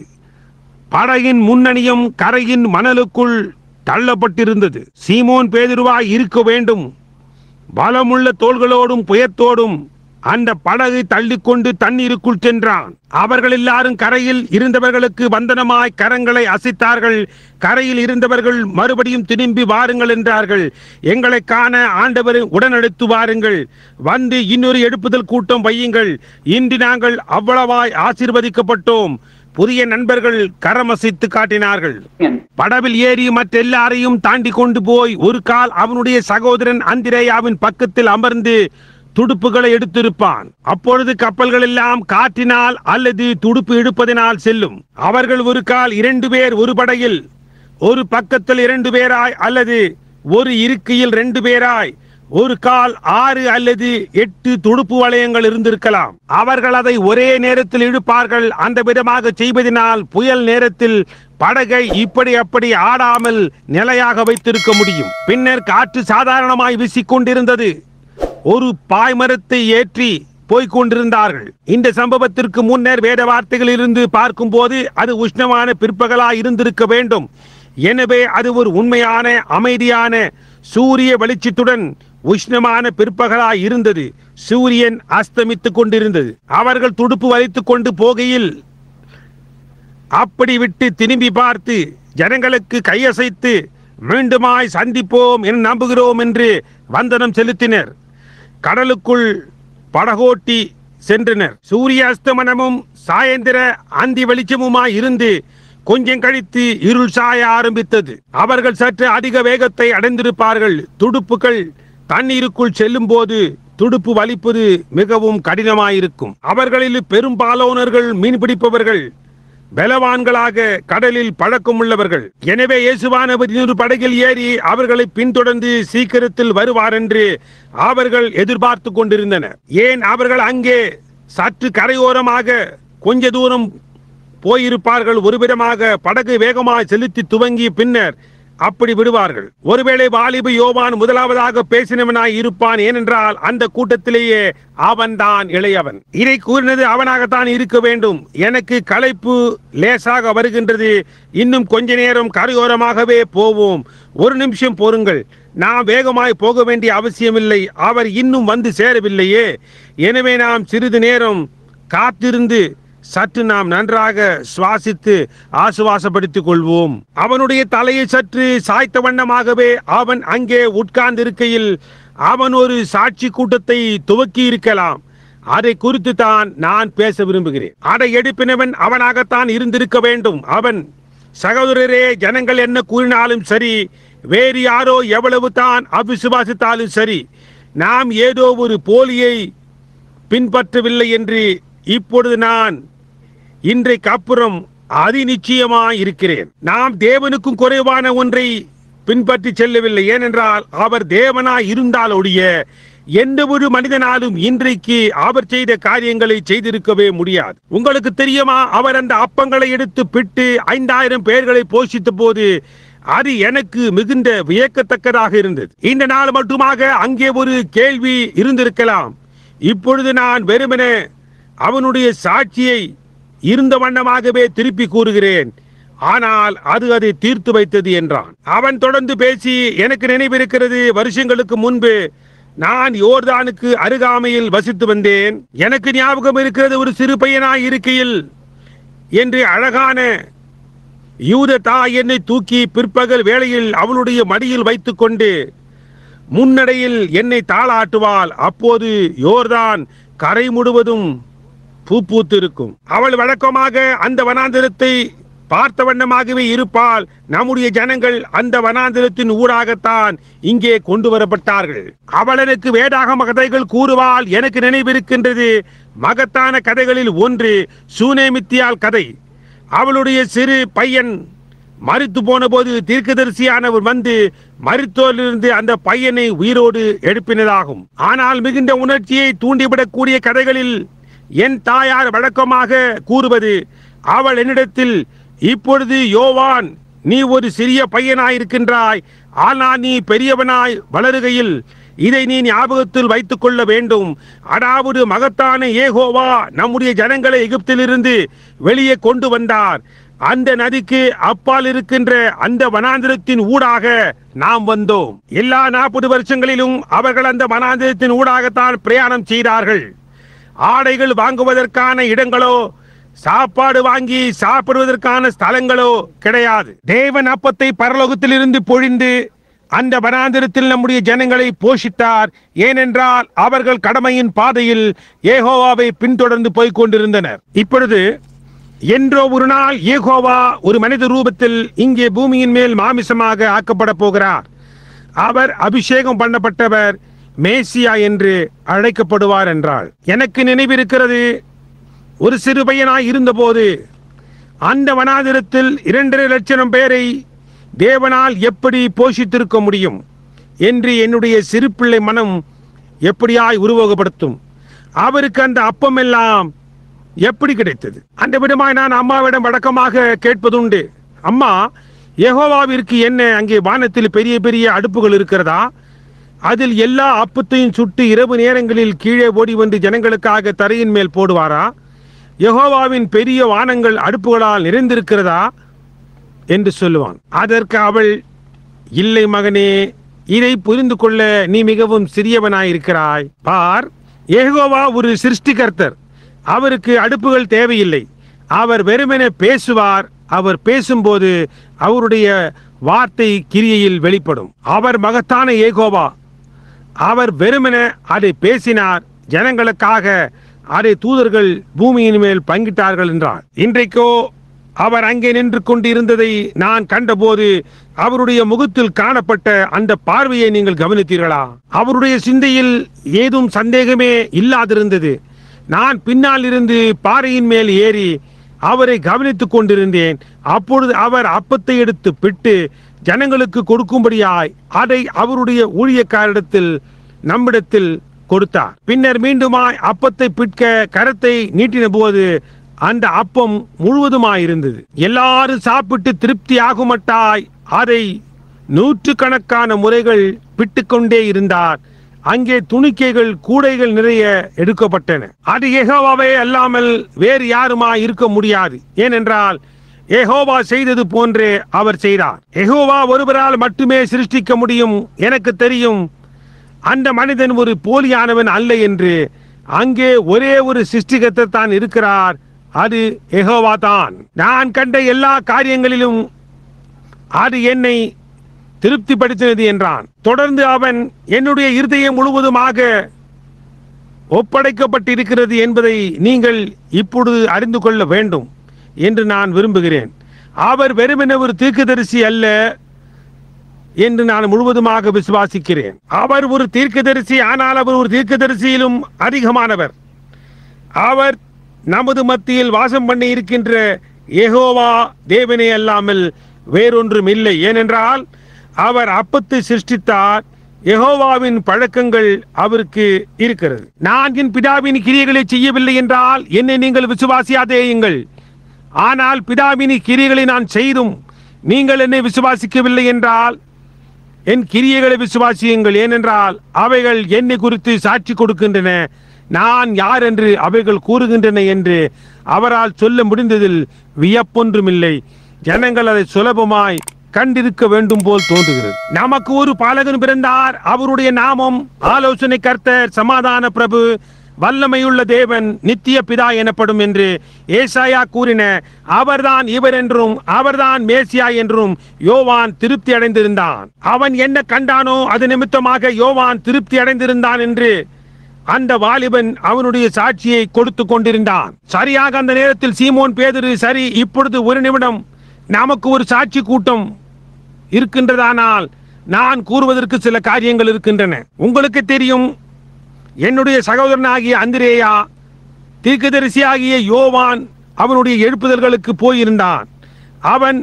படகின் முன்னணியும் கரையின் மணலுக்குள் தள்ளப்பட்டிருந்தது சீமோன் பேதுருவாய் இருக்க வேண்டும் பலமுள்ள தோள்களோடும் புயத்தோடும் அந்த படகை தள்ளிக்கொண்டு தண்ணீருக்குள் சென்றான் அவர்கள் எல்லாரும் கரையில் இருந்தவர்களுக்கு வந்தனமாய் கரங்களை அசைத்தார்கள் கரையில் இருந்தவர்கள் மறுபடியும் திரும்பி வாருங்கள் என்றார்கள் எங்களை காண ஆண்டவரை உடனடுத்து வாருங்கள் வந்து இன்னொரு எடுப்புதல் கூட்டம் வையுங்கள் இன்று நாங்கள் அவ்வளவாய் ஆசீர்வதிக்கப்பட்டோம் புதிய நண்பர்கள் கரமசைத்து காட்டினார்கள் படவில் ஏறி மற்றெல்லாரையும் தாண்டி கொண்டு போய் ஒரு கால் அவனுடைய சகோதரன் அந்திரேயாவின் பக்கத்தில் அமர்ந்து துடுப்புகளை எடுத்திருப்பான் அப்பொழுது கப்பல்கள் எல்லாம் காற்றினால் அல்லது துடுப்பு எடுப்பதினால் செல்லும் அவர்கள் ஒரு கால் இரண்டு பேர் ஒரு படகில் ஒரு பக்கத்தில் இரண்டு பேராய் அல்லது ஒரு இருக்கையில் ரெண்டு பேராய் ஒரு கால் ஆறு அல்லது எட்டு துடுப்பு வளையங்கள் இருந்திருக்கலாம் அவர்கள் அதை ஒரே நேரத்தில் இழுப்பார்கள் அந்த விதமாக செய்வதனால் புயல் நேரத்தில் படகை இப்படி அப்படி ஆடாமல் நிலையாக வைத்திருக்க முடியும் பின்னர் காற்று சாதாரணமாய் வீசிக்கொண்டிருந்தது ஒரு பாய்மரத்தை ஏற்றி போய்க் கொண்டிருந்தார்கள் இந்த சம்பவத்திற்கு முன்னர் வேத வார்த்தைகளிலிருந்து பார்க்கும்போது அது உஷ்ணமான பிற்பகலாய் இருந்திருக்க வேண்டும் எனவே அது ஒரு உண்மையான அமைதியான சூரிய வெளிச்சத்துடன் உஷ்ணமான பிற்பகலாய் இருந்தது சூரியன் அஸ்தமித்துக் கொண்டிருந்தது அவர்கள் துடுப்பு வலித்துக் கொண்டு போகையில் அப்படி விட்டு திரும்பி பார்த்து ஜனங்களுக்கு கையசைத்து மீண்டுமாய் சந்திப்போம் என நம்புகிறோம் என்று வந்தனம் செலுத்தினர் கடலுக்குள் படகோட்டி சென்றனர் சூரிய அஸ்தமனமும் சாயந்திர அந்தி வெளிச்சமுமாய் இருந்து கொஞ்சம் கழித்து இருள் சாய ஆரம்பித்தது அவர்கள் சற்று அதிக வேகத்தை அடைந்திருப்பார்கள் துடுப்புகள் தண்ணீருக்குள் செல்லும் போது துடுப்பு வலிப்பது மிகவும் கடினமாயிருக்கும் அவர்களில் பெரும்பாலானவர்கள் மீன் பிடிப்பவர்கள் பலவான்களாக கடலில் பழக்கம் உள்ளவர்கள் எனவே இயேசுவானவர் இன்னொரு படகில் ஏறி அவர்களை பின்தொடர்ந்து சீக்கிரத்தில் வருவார் என்று அவர்கள் எதிர்பார்த்து கொண்டிருந்தனர் ஏன் அவர்கள் அங்கே சற்று கரையோரமாக கொஞ்ச தூரம் போயிருப்பார்கள் ஒருவிதமாக படகு வேகமாய் செலுத்தி துவங்கி பின்னர் அப்படி விடுவார்கள் ஒருவேளை வாலிப யோவான் முதலாவதாக பேசினவனாய் இருப்பான் ஏனென்றால் அந்த கூட்டத்திலேயே அவன்தான் இளையவன் இதை கூறினது அவனாகத்தான் இருக்க வேண்டும் எனக்கு களைப்பு லேசாக வருகின்றது இன்னும் கொஞ்ச நேரம் கரையோரமாகவே போவோம் ஒரு நிமிஷம் பொறுங்கள் நாம் வேகமாய் போக வேண்டிய அவசியமில்லை அவர் இன்னும் வந்து சேரவில்லையே எனவே நாம் சிறிது நேரம் காத்திருந்து சற்று நாம் நன்றாக சுவாசித்து ஆசுவாசப்படுத்திக் கொள்வோம் அவனுடைய தலையை சற்று சாய்த்த வண்ணமாகவே அவன் அங்கே உட்கார்ந்திருக்கையில் அவன் ஒரு சாட்சி கூட்டத்தை துவக்கி இருக்கலாம் அதை குறித்து தான் நான் பேச விரும்புகிறேன் அதை எடுப்பினவன் அவனாகத்தான் இருந்திருக்க வேண்டும் அவன் சகோதரரே ஜனங்கள் என்ன கூறினாலும் சரி வேறு யாரோ எவ்வளவு தான் அவிசுவாசித்தாலும் சரி நாம் ஏதோ ஒரு போலியை பின்பற்றவில்லை என்று இப்பொழுது நான் இன்றைக்கு அப்புறம் அதி நிச்சயமாய் இருக்கிறேன் நாம் தேவனுக்கும் குறைவான ஒன்றை பின்பற்றி செல்லவில்லை ஏனென்றால் அவர் தேவனாய் இருந்தால் ஒழிய எந்த ஒரு மனிதனாலும் இன்றைக்கு அவர் செய்த காரியங்களை செய்திருக்கவே முடியாது உங்களுக்கு தெரியுமா அவர் அந்த அப்பங்களை எடுத்து பிட்டு ஐந்தாயிரம் பேர்களை போஷித்த போது அது எனக்கு மிகுந்த வியக்கத்தக்கதாக இருந்தது இந்த நாள் மட்டுமாக அங்கே ஒரு கேள்வி இருந்திருக்கலாம் இப்பொழுது நான் வெறுமனே அவனுடைய சாட்சியை இருந்த வண்ணமாகவே திருப்பி கூறுகிறேன் ஆனால் அது அதை தீர்த்து வைத்தது என்றான் அவன் தொடர்ந்து பேசி எனக்கு நினைவிருக்கிறது வருஷங்களுக்கு முன்பு நான் யோர்தானுக்கு அருகாமையில் வசித்து வந்தேன் எனக்கு ஞாபகம் இருக்கிறது ஒரு சிறு பையனாய் இருக்கையில் என்று அழகான யூத தாய் என்னை தூக்கி பிற்பகல் வேளையில் அவளுடைய மடியில் வைத்துக்கொண்டு முன்னடையில் என்னை தாளாட்டுவாள் அப்போது யோர்தான் கரை முழுவதும் பூ பூத்திருக்கும் அவள் வழக்கமாக அந்த வனாந்திரத்தை பார்த்த வண்ணமாகவே இருப்பால் நம்முடைய ஜனங்கள் அந்த வனாந்திரத்தின் ஊடாகத்தான் இங்கே கொண்டு வரப்பட்டார்கள் அவள் எனக்கு வேதாகம கதைகள் கூறுவாள் எனக்கு நினைவிருக்கின்றது மகத்தான கதைகளில் ஒன்று சூனேமித்தியால் கதை அவளுடைய சிறு பையன் மரித்து போன போது தீர்க்கதரிசியானவர் வந்து மரித்தோரிலிருந்து அந்த பையனை உயிரோடு எழுப்பினதாகும் ஆனால் மிகுந்த உணர்ச்சியை தூண்டிவிடக்கூடிய கதைகளில் என் தாயார் வழக்கமாக கூறுவது அவள் என்னிடத்தில் இப்பொழுது யோவான் நீ ஒரு சிறிய பையனாயிருக்கின்றாய் ஆனால் நீ பெரியவனாய் வளருகையில் இதை நீ ஞாபகத்தில் வைத்துக் கொள்ள வேண்டும் அதாவது மகத்தான ஏகோவா நம்முடைய ஜனங்களை எகிப்திலிருந்து வெளியே கொண்டு வந்தார் அந்த நதிக்கு அப்பால் இருக்கின்ற அந்த வனாந்திரத்தின் ஊடாக நாம் வந்தோம் எல்லா நாற்பது வருஷங்களிலும் அவர்கள் அந்த வனாந்திரத்தின் ஊடாகத்தான் பிரயாணம் செய்தார்கள் ஆடைகள் வாங்குவதற்கான இடங்களோ சாப்பாடு வாங்கி சாப்பிடுவதற்கான ஸ்தலங்களோ கிடையாது தேவன் அப்பத்தை பரலோகத்திலிருந்து பொழிந்து அந்த வனாந்திரத்தில் நம்முடைய ஜனங்களை போஷித்தார் ஏனென்றால் அவர்கள் கடமையின் பாதையில் ஏகோவாவை பின்தொடர்ந்து போய்க் கொண்டிருந்தனர் இப்பொழுது என்றோ ஒரு நாள் ஏகோவா ஒரு மனித ரூபத்தில் இங்கே பூமியின் மேல் மாமிசமாக ஆக்கப்பட போகிறார் அவர் அபிஷேகம் பண்ணப்பட்டவர் மேசியா என்று அழைக்கப்படுவார் என்றாள் எனக்கு நினைவிருக்கிறது ஒரு சிறு பையனாய் இருந்தபோது அந்த வனாந்திரத்தில் இரண்டரை லட்சம் பேரை தேவனால் எப்படி போஷித்திருக்க முடியும் என்று என்னுடைய சிறு பிள்ளை மனம் எப்படியாய் உருவகப்படுத்தும் அவருக்கு அந்த அப்பம் எல்லாம் எப்படி கிடைத்தது அந்த விடமாய் நான் அம்மாவிடம் வழக்கமாக கேட்பதுண்டு அம்மா யெகோவாவிற்கு என்ன அங்கே வானத்தில் பெரிய பெரிய அடுப்புகள் இருக்கிறதா அதில் எல்லா அப்பத்தையும் சுட்டு இரவு நேரங்களில் கீழே ஓடி வந்து ஜனங்களுக்காக தரையின் மேல் போடுவாரா யெகோவாவின் பெரிய வானங்கள் அடுப்புகளால் நிறைந்திருக்கிறதா என்று சொல்லுவான் அதற்கு அவள் இல்லை மகனே இதை புரிந்து கொள்ள நீ மிகவும் சிறியவனாயிருக்கிறாய் பார் ஏகோவா ஒரு சிருஷ்டிகர்த்தர் அவருக்கு அடுப்புகள் தேவையில்லை அவர் வெறுமென பேசுவார் அவர் பேசும்போது அவருடைய வார்த்தை கிரியையில் வெளிப்படும் அவர் மகத்தான ஏகோவா அவர் வெறுமென அதை பேசினார் ஜனங்களுக்காக அதை தூதர்கள் பூமியின் மேல் பங்கிட்டார்கள் என்றார் இன்றைக்கோ அவர் அங்கே நின்று கொண்டிருந்ததை நான் கண்டபோது அவருடைய முகத்தில் காணப்பட்ட அந்த பார்வையை நீங்கள் கவனித்தீர்களா அவருடைய சிந்தையில் ஏதும் சந்தேகமே இல்லாதிருந்தது நான் பின்னால் இருந்து பாறையின் மேல் ஏறி அவரை கவனித்துக் கொண்டிருந்தேன் அப்பொழுது அவர் அப்பத்தை எடுத்து பிட்டு ஜனங்களுக்கு கொடுக்கும்படியாய் அதை அவருடைய ஊழியக்காரிடத்தில் நம்மிடத்தில் கொடுத்தார் பின்னர் மீண்டுமாய் அப்பத்தை பிட்க கரத்தை நீட்டின போது அந்த அப்பம் முழுவதுமாயிருந்தது எல்லாரும் சாப்பிட்டு திருப்தி ஆகுமட்டாய் அதை நூற்றுக்கணக்கான முறைகள் பிட்டுக்கொண்டே இருந்தார் அங்கே துணிக்கைகள் கூடைகள் நிறைய எடுக்கப்பட்டன அது யெகோவாவே அல்லாமல் வேறு யாருமா இருக்க முடியாது ஏனென்றால் எகோவா செய்தது போன்றே அவர் செய்தார் எகோவா ஒருவரால் மட்டுமே சிருஷ்டிக்க முடியும் எனக்கு தெரியும் அந்த மனிதன் ஒரு போலியானவன் அல்ல என்று அங்கே ஒரே ஒரு சிருஷ்டிகத்தர் தான் இருக்கிறார் அது எகோவா தான் நான் கண்ட எல்லா காரியங்களிலும் அது என்னை திருப்திப்படுத்தினது என்றான் தொடர்ந்து அவன் என்னுடைய இருதயம் முழுவதுமாக ஒப்படைக்கப்பட்டிருக்கிறது என்பதை நீங்கள் இப்பொழுது அறிந்து கொள்ள வேண்டும் என்று நான் விரும்புகிறேன் அவர் வெறுமென ஒரு தீர்க்கதரிசி அல்ல என்று நான் முழுவதுமாக விசுவாசிக்கிறேன் அவர் ஒரு தீர்க்கதரிசி ஆனால் அவர் ஒரு தீர்க்கதரிசியிலும் அதிகமானவர் அவர் நமது மத்தியில் வாசம் பண்ணி இருக்கின்ற யெகோவா தேவனே அல்லாமல் வேறொன்றும் இல்லை ஏனென்றால் அவர் அப்பத்தை சிருஷ்டித்தார் யெகோவாவின் பழக்கங்கள் அவருக்கு இருக்கிறது நான் என் பிதாவின் கிரியைகளை செய்யவில்லை என்றால் என்னை நீங்கள் விசுவாசியாதேயுங்கள் ஆனால் பிதாவின் கிரியைகளை நான் செய்தும் நீங்கள் என்னை விசுவாசிக்கவில்லை என்றால் என் கிரியைகளை விசுவாசியுங்கள் ஏனென்றால் அவைகள் என்னை குறித்து சாட்சி கொடுக்கின்றன நான் யார் என்று அவைகள் கூறுகின்றன என்று அவரால் சொல்ல முடிந்ததில் வியப்பொன்றுமில்லை ஜனங்கள் அதை சுலபமாய் கண்டிருக்க வேண்டும் போல் தோன்றுகிறது நமக்கு ஒரு பாலகன் பிறந்தார் அவருடைய நாமம் ஆலோசனை கர்த்தர் சமாதான பிரபு வல்லமையுள்ள தேவன் நித்திய பிதா எனப்படும் என்று ஏசாயா கூறின அவர்தான் இவர் என்றும் அவர்தான் மேசியா என்றும் யோவான் திருப்தி அடைந்திருந்தான் அவன் என்ன கண்டானோ அது நிமித்தமாக யோவான் திருப்தி அடைந்திருந்தான் என்று அந்த வாலிபன் அவனுடைய சாட்சியை கொடுத்து கொண்டிருந்தான் சரியாக அந்த நேரத்தில் சீமோன் பேதுரு சரி இப்பொழுது ஒரு நிமிடம் நமக்கு ஒரு சாட்சி கூட்டம் இருக்கின்றதானால் நான் கூறுவதற்கு சில காரியங்கள் இருக்கின்றன உங்களுக்கு தெரியும் என்னுடைய சகோதரனாகிய அந்திரேயா தீர்க்கதரிசியாகிய யோவான் அவனுடைய எழுப்புதல்களுக்கு போயிருந்தான் அவன்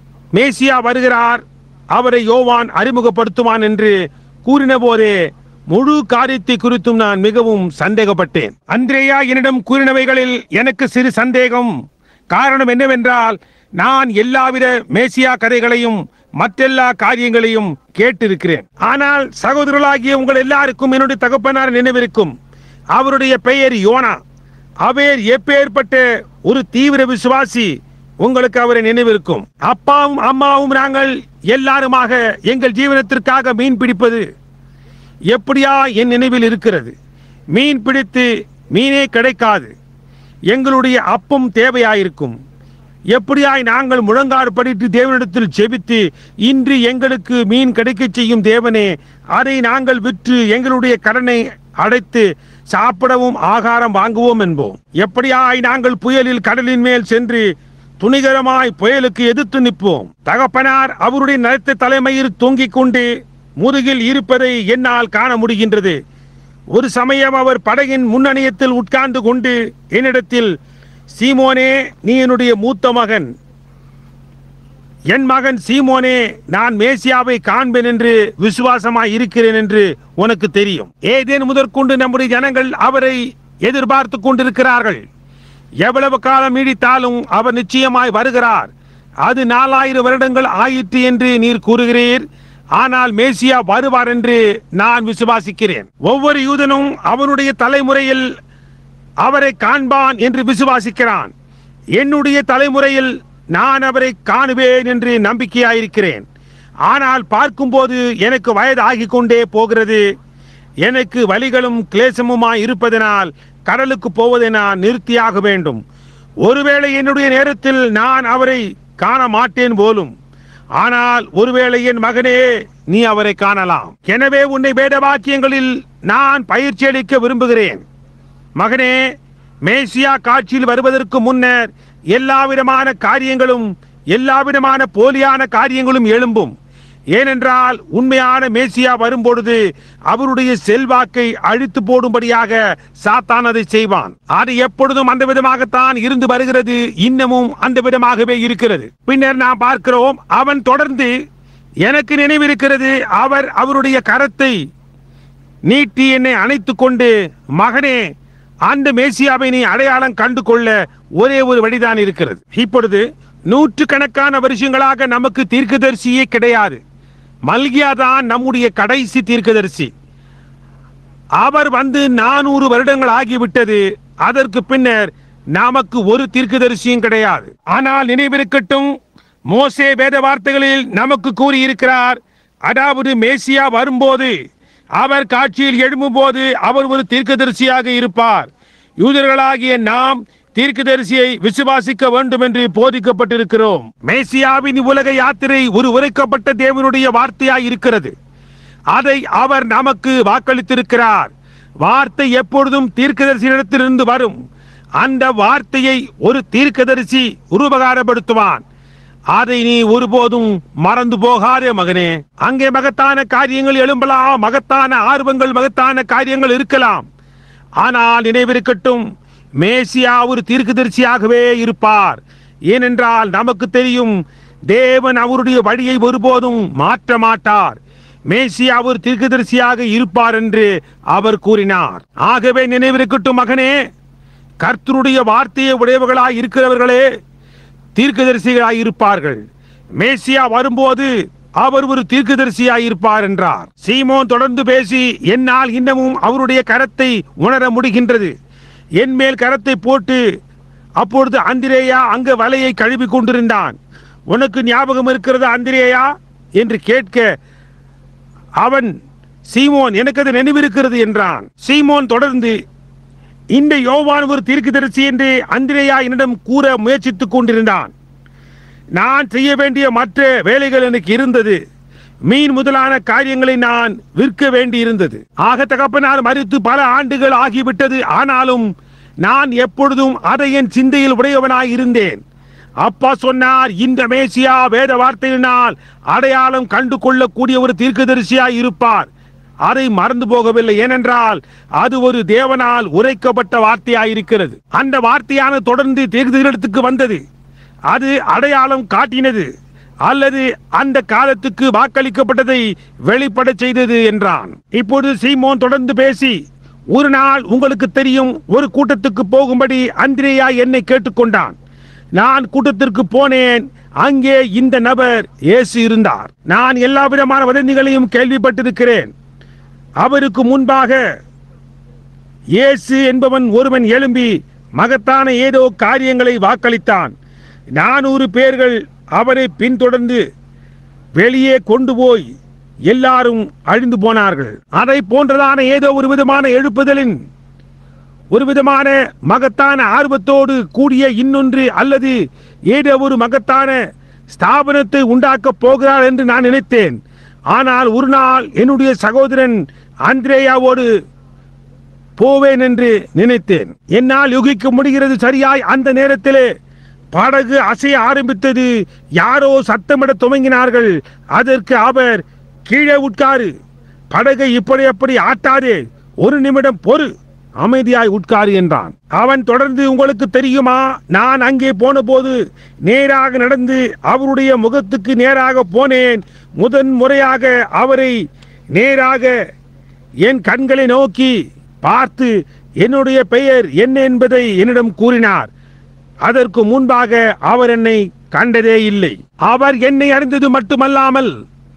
மேசியா வருகிறார் அவரை யோவான் அறிமுகப்படுத்துவான் என்று கூறின போதே முழு காரியத்தை குறித்தும் நான் மிகவும் சந்தேகப்பட்டேன் அந்திரேயா என்னிடம் கூறினவைகளில் எனக்கு சிறு சந்தேகம் காரணம் என்னவென்றால் நான் எல்லாவித மேசியா கதைகளையும் மற்றெல்லா காரியங்களையும் கேட்டிருக்கிறேன் ஆனால் சகோதரர்களாகிய உங்கள் எல்லாருக்கும் என்னுடைய தகப்பனார் நினைவிருக்கும் அவருடைய பெயர் யோனா அவர் எப்பேற்பட்ட ஒரு தீவிர விசுவாசி உங்களுக்கு அவரை நினைவிருக்கும் அப்பாவும் அம்மாவும் நாங்கள் எல்லாருமாக எங்கள் ஜீவனத்திற்காக மீன் பிடிப்பது எப்படியா என் நினைவில் இருக்கிறது மீன் பிடித்து மீனே கிடைக்காது எங்களுடைய அப்பம் தேவையாயிருக்கும் எப்படியாய் நாங்கள் முழங்காடு படித்து தேவனிடத்தில் ஜெபித்து இன்று எங்களுக்கு மீன் கிடைக்கச் செய்யும் தேவனே அதை நாங்கள் விற்று எங்களுடைய கடனை அடைத்து சாப்பிடவும் ஆகாரம் வாங்குவோம் என்போம் எப்படியாய் நாங்கள் புயலில் கடலின் மேல் சென்று துணிகரமாய் புயலுக்கு எதிர்த்து நிற்போம் தகப்பனார் அவருடைய நிலத்த தலைமையில் தொங்கிக் கொண்டு முதுகில் இருப்பதை என்னால் காண முடிகின்றது ஒரு சமயம் அவர் படகின் முன்னணியத்தில் உட்கார்ந்து கொண்டு என்னிடத்தில் சீமோனே நீ என்னுடைய மூத்த மகன் என் மகன் சீமோனே நான் மேசியாவை காண்பேன் என்று விசுவாசமாய் இருக்கிறேன் என்று உனக்கு தெரியும் ஏதேன் முதற்கொண்டு நம்முடைய ஜனங்கள் அவரை எதிர்பார்த்து கொண்டிருக்கிறார்கள் எவ்வளவு காலம் நீடித்தாலும் அவர் நிச்சயமாய் வருகிறார் அது நாலாயிரம் வருடங்கள் ஆயிற்று என்று நீர் கூறுகிறீர் ஆனால் மேசியா வருவார் என்று நான் விசுவாசிக்கிறேன் ஒவ்வொரு யூதனும் அவனுடைய தலைமுறையில் அவரை காண்பான் என்று விசுவாசிக்கிறான் என்னுடைய தலைமுறையில் நான் அவரை காணுவேன் என்று நம்பிக்கையாயிருக்கிறேன் ஆனால் பார்க்கும்போது எனக்கு வயது ஆகிக் கொண்டே போகிறது எனக்கு வலிகளும் கிளேசமுமாய் இருப்பதனால் கடலுக்கு போவதை நான் நிறுத்தியாக வேண்டும் ஒருவேளை என்னுடைய நேரத்தில் நான் அவரை காண மாட்டேன் போலும் ஆனால் ஒருவேளை என் மகனே நீ அவரை காணலாம் எனவே உன்னை வேத வாக்கியங்களில் நான் பயிற்சி அளிக்க விரும்புகிறேன் மகனே மேசியா காட்சியில் வருவதற்கு முன்னர் எல்லா விதமான காரியங்களும் எல்லா விதமான போலியான காரியங்களும் எழும்பும் ஏனென்றால் உண்மையான மேசியா வரும்பொழுது அவருடைய செல்வாக்கை அழித்து போடும்படியாக சாத்தான் அதை செய்வான் அது எப்பொழுதும் அந்த விதமாகத்தான் இருந்து வருகிறது இன்னமும் அந்த விதமாகவே இருக்கிறது பின்னர் நாம் பார்க்கிறோம் அவன் தொடர்ந்து எனக்கு நினைவிருக்கிறது அவர் அவருடைய கரத்தை நீட்டி என்னை அணைத்துக் கொண்டு மகனே அந்த மேசியாவை நீ அடையாளம் கண்டு கொள்ள ஒரே ஒரு வழிதான் இருக்கிறது இப்பொழுது நூற்றுக்கணக்கான வருஷங்களாக நமக்கு தீர்க்கதரிசியே கிடையாது மல்கியா தான் நம்முடைய கடைசி தீர்க்கதரிசி அவர் வந்து நானூறு வருடங்கள் ஆகிவிட்டது அதற்கு பின்னர் நமக்கு ஒரு தீர்க்கதரிசியும் கிடையாது ஆனால் நினைவிருக்கட்டும் மோசே வேத வார்த்தைகளில் நமக்கு கூறியிருக்கிறார் அதாவது மேசியா வரும்போது அவர் காட்சியில் எழும்பும்போது அவர் ஒரு தீர்க்கதரிசியாக இருப்பார் யூதர்களாகிய நாம் தீர்க்கதரிசியை விசுவாசிக்க வேண்டும் என்று போதிக்கப்பட்டிருக்கிறோம் மேசியாவின் உலக யாத்திரை ஒரு உரைக்கப்பட்ட தேவனுடைய வார்த்தையாய் இருக்கிறது அதை அவர் நமக்கு வாக்களித்திருக்கிறார் வார்த்தை எப்பொழுதும் தீர்க்கதரிசியிடத்திலிருந்து வரும் அந்த வார்த்தையை ஒரு தீர்க்கதரிசி உருவகாரப்படுத்துவான் அதை நீ ஒருபோதும் மறந்து போகாதே மகனே அங்கே மகத்தான காரியங்கள் எழும்பலாம் மகத்தான ஆர்வங்கள் மகத்தான காரியங்கள் இருக்கலாம் ஆனால் நினைவிருக்கட்டும் மேசியா ஒரு தீர்க்கதரிசியாகவே இருப்பார் ஏனென்றால் நமக்கு தெரியும் தேவன் அவருடைய வழியை ஒருபோதும் மாற்ற மாட்டார் மேசியா ஒரு தீர்க்கதரிசியாக இருப்பார் என்று அவர் கூறினார் ஆகவே நினைவிருக்கட்டும் மகனே கர்த்தருடைய வார்த்தையை உடையவர்களாய் இருக்கிறவர்களே தீர்க்கதரிசிகளாய் இருப்பார்கள் மேசியா வரும்போது அவர் ஒரு தீர்க்கதரிசியாய் இருப்பார் என்றார் சீமோன் தொடர்ந்து பேசி என்னால் இன்னமும் அவருடைய கரத்தை உணர முடிகின்றது என் மேல் கரத்தை போட்டு அப்பொழுது அந்திரேயா அங்க வலையை கழுவி கொண்டிருந்தான் உனக்கு ஞாபகம் இருக்கிறது அந்திரேயா என்று கேட்க அவன் சீமோன் எனக்கு அது நினைவிருக்கிறது என்றான் சீமோன் தொடர்ந்து இந்த யோவான் ஒரு தீர்க்கதரிசி என்று அந்திரேயா என்னிடம் கூற முயற்சித்துக் கொண்டிருந்தான் நான் செய்ய வேண்டிய மற்ற வேலைகள் எனக்கு இருந்தது மீன் முதலான காரியங்களை நான் விற்க வேண்டி இருந்தது ஆக தகப்பனார் மறித்து பல ஆண்டுகள் ஆகிவிட்டது ஆனாலும் நான் எப்பொழுதும் அதை என் சிந்தையில் உடையவனாய் இருந்தேன் அப்பா சொன்னார் இந்த மேசியா வேத வார்த்தையினால் அடையாளம் கண்டு கொள்ளக்கூடிய ஒரு தீர்க்கதரிசியாய் இருப்பார் அதை மறந்து போகவில்லை ஏனென்றால் அது ஒரு தேவனால் உரைக்கப்பட்ட வார்த்தையாயிருக்கிறது அந்த வார்த்தையான தொடர்ந்து தீர்க்கதரிடத்துக்கு வந்தது அது அடையாளம் காட்டினது அல்லது அந்த காலத்துக்கு வாக்களிக்கப்பட்டதை வெளிப்பட செய்தது என்றான் இப்பொழுது சீமோன் தொடர்ந்து பேசி ஒரு நாள் உங்களுக்கு தெரியும் ஒரு கூட்டத்துக்கு போகும்படி அந்திரேயா என்னை கேட்டுக்கொண்டான் நான் கூட்டத்திற்கு போனேன் அங்கே இந்த நபர் இயேசு இருந்தார் நான் எல்லா விதமான வதந்திகளையும் கேள்விப்பட்டிருக்கிறேன் அவருக்கு முன்பாக இயேசு என்பவன் ஒருவன் எழும்பி மகத்தான ஏதோ காரியங்களை வாக்களித்தான் நானூறு பேர்கள் அவரை பின்தொடர்ந்து வெளியே கொண்டு போய் எல்லாரும் அழிந்து போனார்கள் அதை போன்றதான ஏதோ ஒரு விதமான எழுப்புதலின் ஒரு விதமான மகத்தான ஆர்வத்தோடு கூடிய இன்னொன்று அல்லது ஏதோ ஒரு மகத்தான ஸ்தாபனத்தை உண்டாக்கப் போகிறார் என்று நான் நினைத்தேன் ஆனால் ஒரு நாள் என்னுடைய சகோதரன் அந்திரேயாவோடு போவேன் என்று நினைத்தேன் என்னால் யுகிக்க முடிகிறது சரியாய் அந்த நேரத்திலே படகு அசைய ஆரம்பித்தது யாரோ சத்தமிட துவங்கினார்கள் அதற்கு அவர் கீழே உட்காரு படகை இப்படி அப்படி ஆட்டாதே ஒரு நிமிடம் பொறு அமைதியாய் உட்காரு என்றான் அவன் தொடர்ந்து உங்களுக்கு தெரியுமா நான் அங்கே போன போது நேராக நடந்து அவருடைய முகத்துக்கு நேராக போனேன் முதன் முறையாக அவரை நேராக என் கண்களை நோக்கி பார்த்து என்னுடைய பெயர் என்ன என்பதை என்னிடம் கூறினார் அதற்கு முன்பாக அவர் என்னை கண்டதே இல்லை அவர் என்னை அறிந்தது மட்டுமல்லாமல்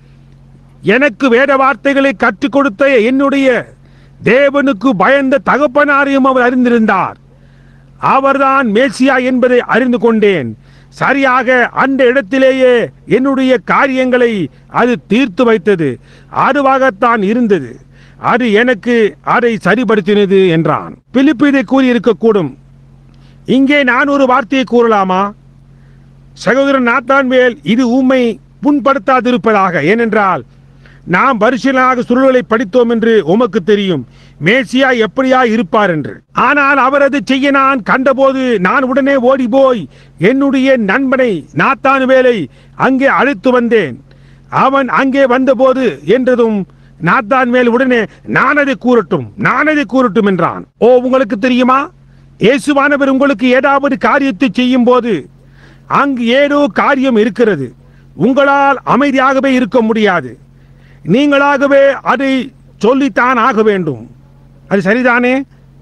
எனக்கு வேத வார்த்தைகளை கற்றுக் கொடுத்த என்னுடைய தேவனுக்கு பயந்த தகப்பனாரையும் அவர் அறிந்திருந்தார் அவர்தான் மேசியா என்பதை அறிந்து கொண்டேன் சரியாக அந்த இடத்திலேயே என்னுடைய காரியங்களை அது தீர்த்து வைத்தது அதுவாகத்தான் இருந்தது அது எனக்கு அதை சரிபடுத்தினது என்றான் பிலிப்பு இதை கூறியிருக்கக்கூடும் இங்கே நான் ஒரு வார்த்தையை கூறலாமா சகோதரன் நாத்தான் மேல் இது உம்மை புண்படுத்தாதிருப்பதாக ஏனென்றால் நாம் வருஷனாக சுருள்களை படித்தோம் என்று உமக்கு தெரியும் மேசியா எப்படியா இருப்பார் என்று ஆனால் அவர் அதை செய்ய நான் கண்டபோது நான் உடனே ஓடி போய் என்னுடைய நண்பனை நாத்தான் வேலை அங்கே அழைத்து வந்தேன் அவன் அங்கே வந்தபோது என்றதும் நாத்தான் மேல் உடனே நான் அதை கூறட்டும் நான் அதை கூறட்டும் என்றான் ஓ உங்களுக்கு தெரியுமா இயேசுவானவர் உங்களுக்கு ஏதாவது காரியத்தை செய்யும் போது அங்கு ஏதோ காரியம் இருக்கிறது உங்களால் அமைதியாகவே இருக்க முடியாது நீங்களாகவே அதை சொல்லித்தான் ஆக வேண்டும் அது சரிதானே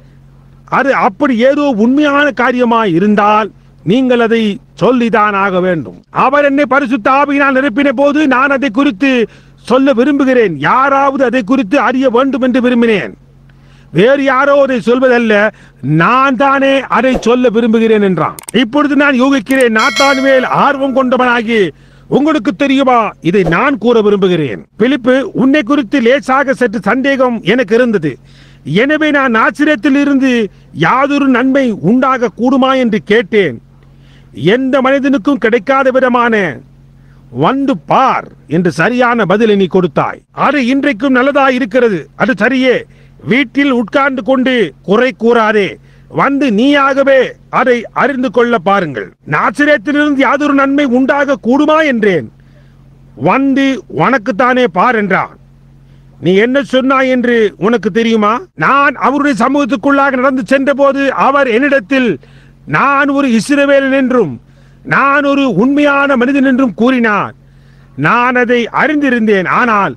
அது அப்படி ஏதோ உண்மையான காரியமாய் இருந்தால் நீங்கள் அதை சொல்லிதான் ஆக வேண்டும் அவர் என்னை பரிசுத்த ஆவியினால் நிரப்பின போது நான் அதை குறித்து சொல்ல விரும்புகிறேன் யாராவது அதை குறித்து அறிய வேண்டும் என்று விரும்பினேன் வேறு யாரோ அதை சொல்வதல்ல நான் தானே அதை சொல்ல விரும்புகிறேன் என்றான் இப்பொழுது நான் யூகிக்கிறேன் நாத்தான் மேல் ஆர்வம் கொண்டவனாகி உங்களுக்கு தெரியுமா இதை நான் கூற விரும்புகிறேன் பிலிப்பு உன்னை குறித்து லேசாக சற்று சந்தேகம் எனக்கு இருந்தது எனவே நான் ஆச்சரியத்தில் இருந்து யாதொரு நன்மை உண்டாக கூடுமா என்று கேட்டேன் எந்த மனிதனுக்கும் கிடைக்காத விதமான வந்து பார் என்று சரியான பதிலை நீ கொடுத்தாய் அது இன்றைக்கும் நல்லதா இருக்கிறது அது சரியே வீட்டில் உட்கார்ந்து கொண்டு குறை கூறாதே வந்து நீயாகவே அதை அறிந்து கொள்ள பாருங்கள் நாச்சிரியத்திலிருந்து யாதொரு நன்மை உண்டாக கூடுமா என்றேன் வந்து உனக்குத்தானே பார் என்றான் நீ என்ன சொன்னாய் என்று உனக்கு தெரியுமா நான் அவருடைய சமூகத்துக்குள்ளாக நடந்து சென்றபோது அவர் என்னிடத்தில் நான் ஒரு இஸ்ரவேலன் என்றும் நான் ஒரு உண்மையான மனிதன் என்றும் கூறினார் நான் அதை அறிந்திருந்தேன் ஆனால்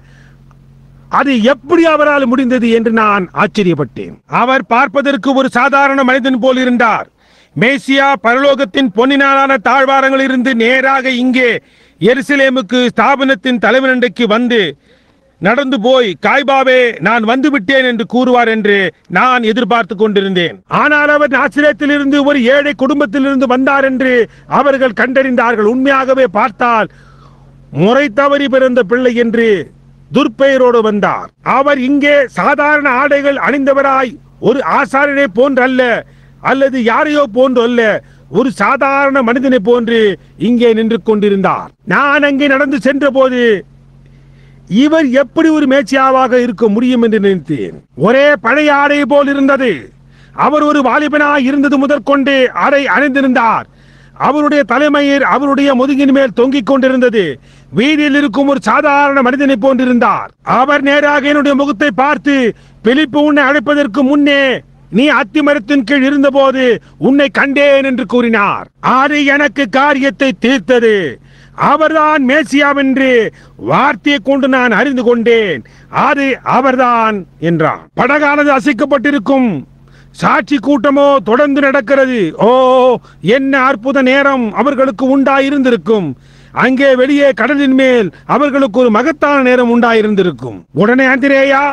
அது எப்படி அவரால் முடிந்தது என்று நான் ஆச்சரியப்பட்டேன் அவர் பார்ப்பதற்கு ஒரு சாதாரண மனிதன் போல் இருந்தார் மேசியா பரலோகத்தின் பொன்னினாலான தாழ்வாரங்களில் இருந்து நேராக இங்கே எருசலேமுக்கு ஸ்தாபனத்தின் தலைவனண்டைக்கு வந்து நடந்து போய் காய்பாவே நான் வந்து விட்டேன் என்று கூறுவார் என்று நான் எதிர்பார்த்து கொண்டிருந்தேன் ஆனால் அவர் ஆசிரியத்திலிருந்து ஒரு ஏழை குடும்பத்திலிருந்து வந்தார் என்று அவர்கள் கண்டறிந்தார்கள் உண்மையாகவே பார்த்தால் முறை தவறி பிறந்த பிள்ளை என்று துர்பெயரோடு வந்தார் அவர் இங்கே சாதாரண ஆடைகள் அணிந்தவராய் ஒரு ஆசாரியனை போன்றல்ல அல்லது யாரையோ போன்று அல்ல ஒரு சாதாரண மனிதனை போன்று இங்கே நின்று கொண்டிருந்தார் நான் அங்கே நடந்து சென்றபோது இவர் எப்படி ஒரு மேய்ச்சியாவாக இருக்க முடியும் என்று நினைத்தேன் ஒரே பழைய ஆடை போல் இருந்தது அவர் ஒரு வாலிபனாய் இருந்தது முதற்கொண்டு ஆடை அணிந்திருந்தார் அவருடைய தலைமயிர் அவருடைய முதுகின் மேல் தொங்கிக் கொண்டிருந்தது வீதியில் இருக்கும் ஒரு சாதாரண மனிதனை போன்றிருந்தார் அவர் நேராக என்னுடைய முகத்தை பார்த்து பிலிப்பு உன்னை அழைப்பதற்கு முன்னே நீ அத்திமரத்தின் கீழ் இருந்தபோது உன்னை கண்டேன் என்று கூறினார் அது எனக்கு காரியத்தை தீர்த்தது அவர்தான் மேசியாவென்று வார்த்தையை கொண்டு நான் அறிந்து கொண்டேன் அது அவர்தான் என்றான் படகானது அசைக்கப்பட்டிருக்கும் சாட்சி கூட்டமோ தொடர்ந்து நடக்கிறது ஓ என்ன அற்புத நேரம் அவர்களுக்கு உண்டாயிருந்திருக்கும் அங்கே வெளியே கடலின் மேல் அவர்களுக்கு ஒரு மகத்தான நேரம் உண்டாயிருந்திருக்கும் உடனே அந்திரேயா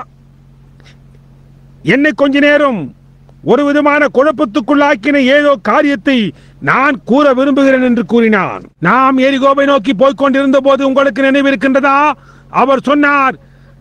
என்னை கொஞ்ச நேரம் ஒரு விதமான குழப்பத்துக்குள்ளாக்கின ஏதோ காரியத்தை நான் கூற விரும்புகிறேன் என்று கூறினான் நாம் எரிகோவை நோக்கி போய்க் கொண்டிருந்த போது உங்களுக்கு நினைவிருக்கின்றதா அவர் சொன்னார்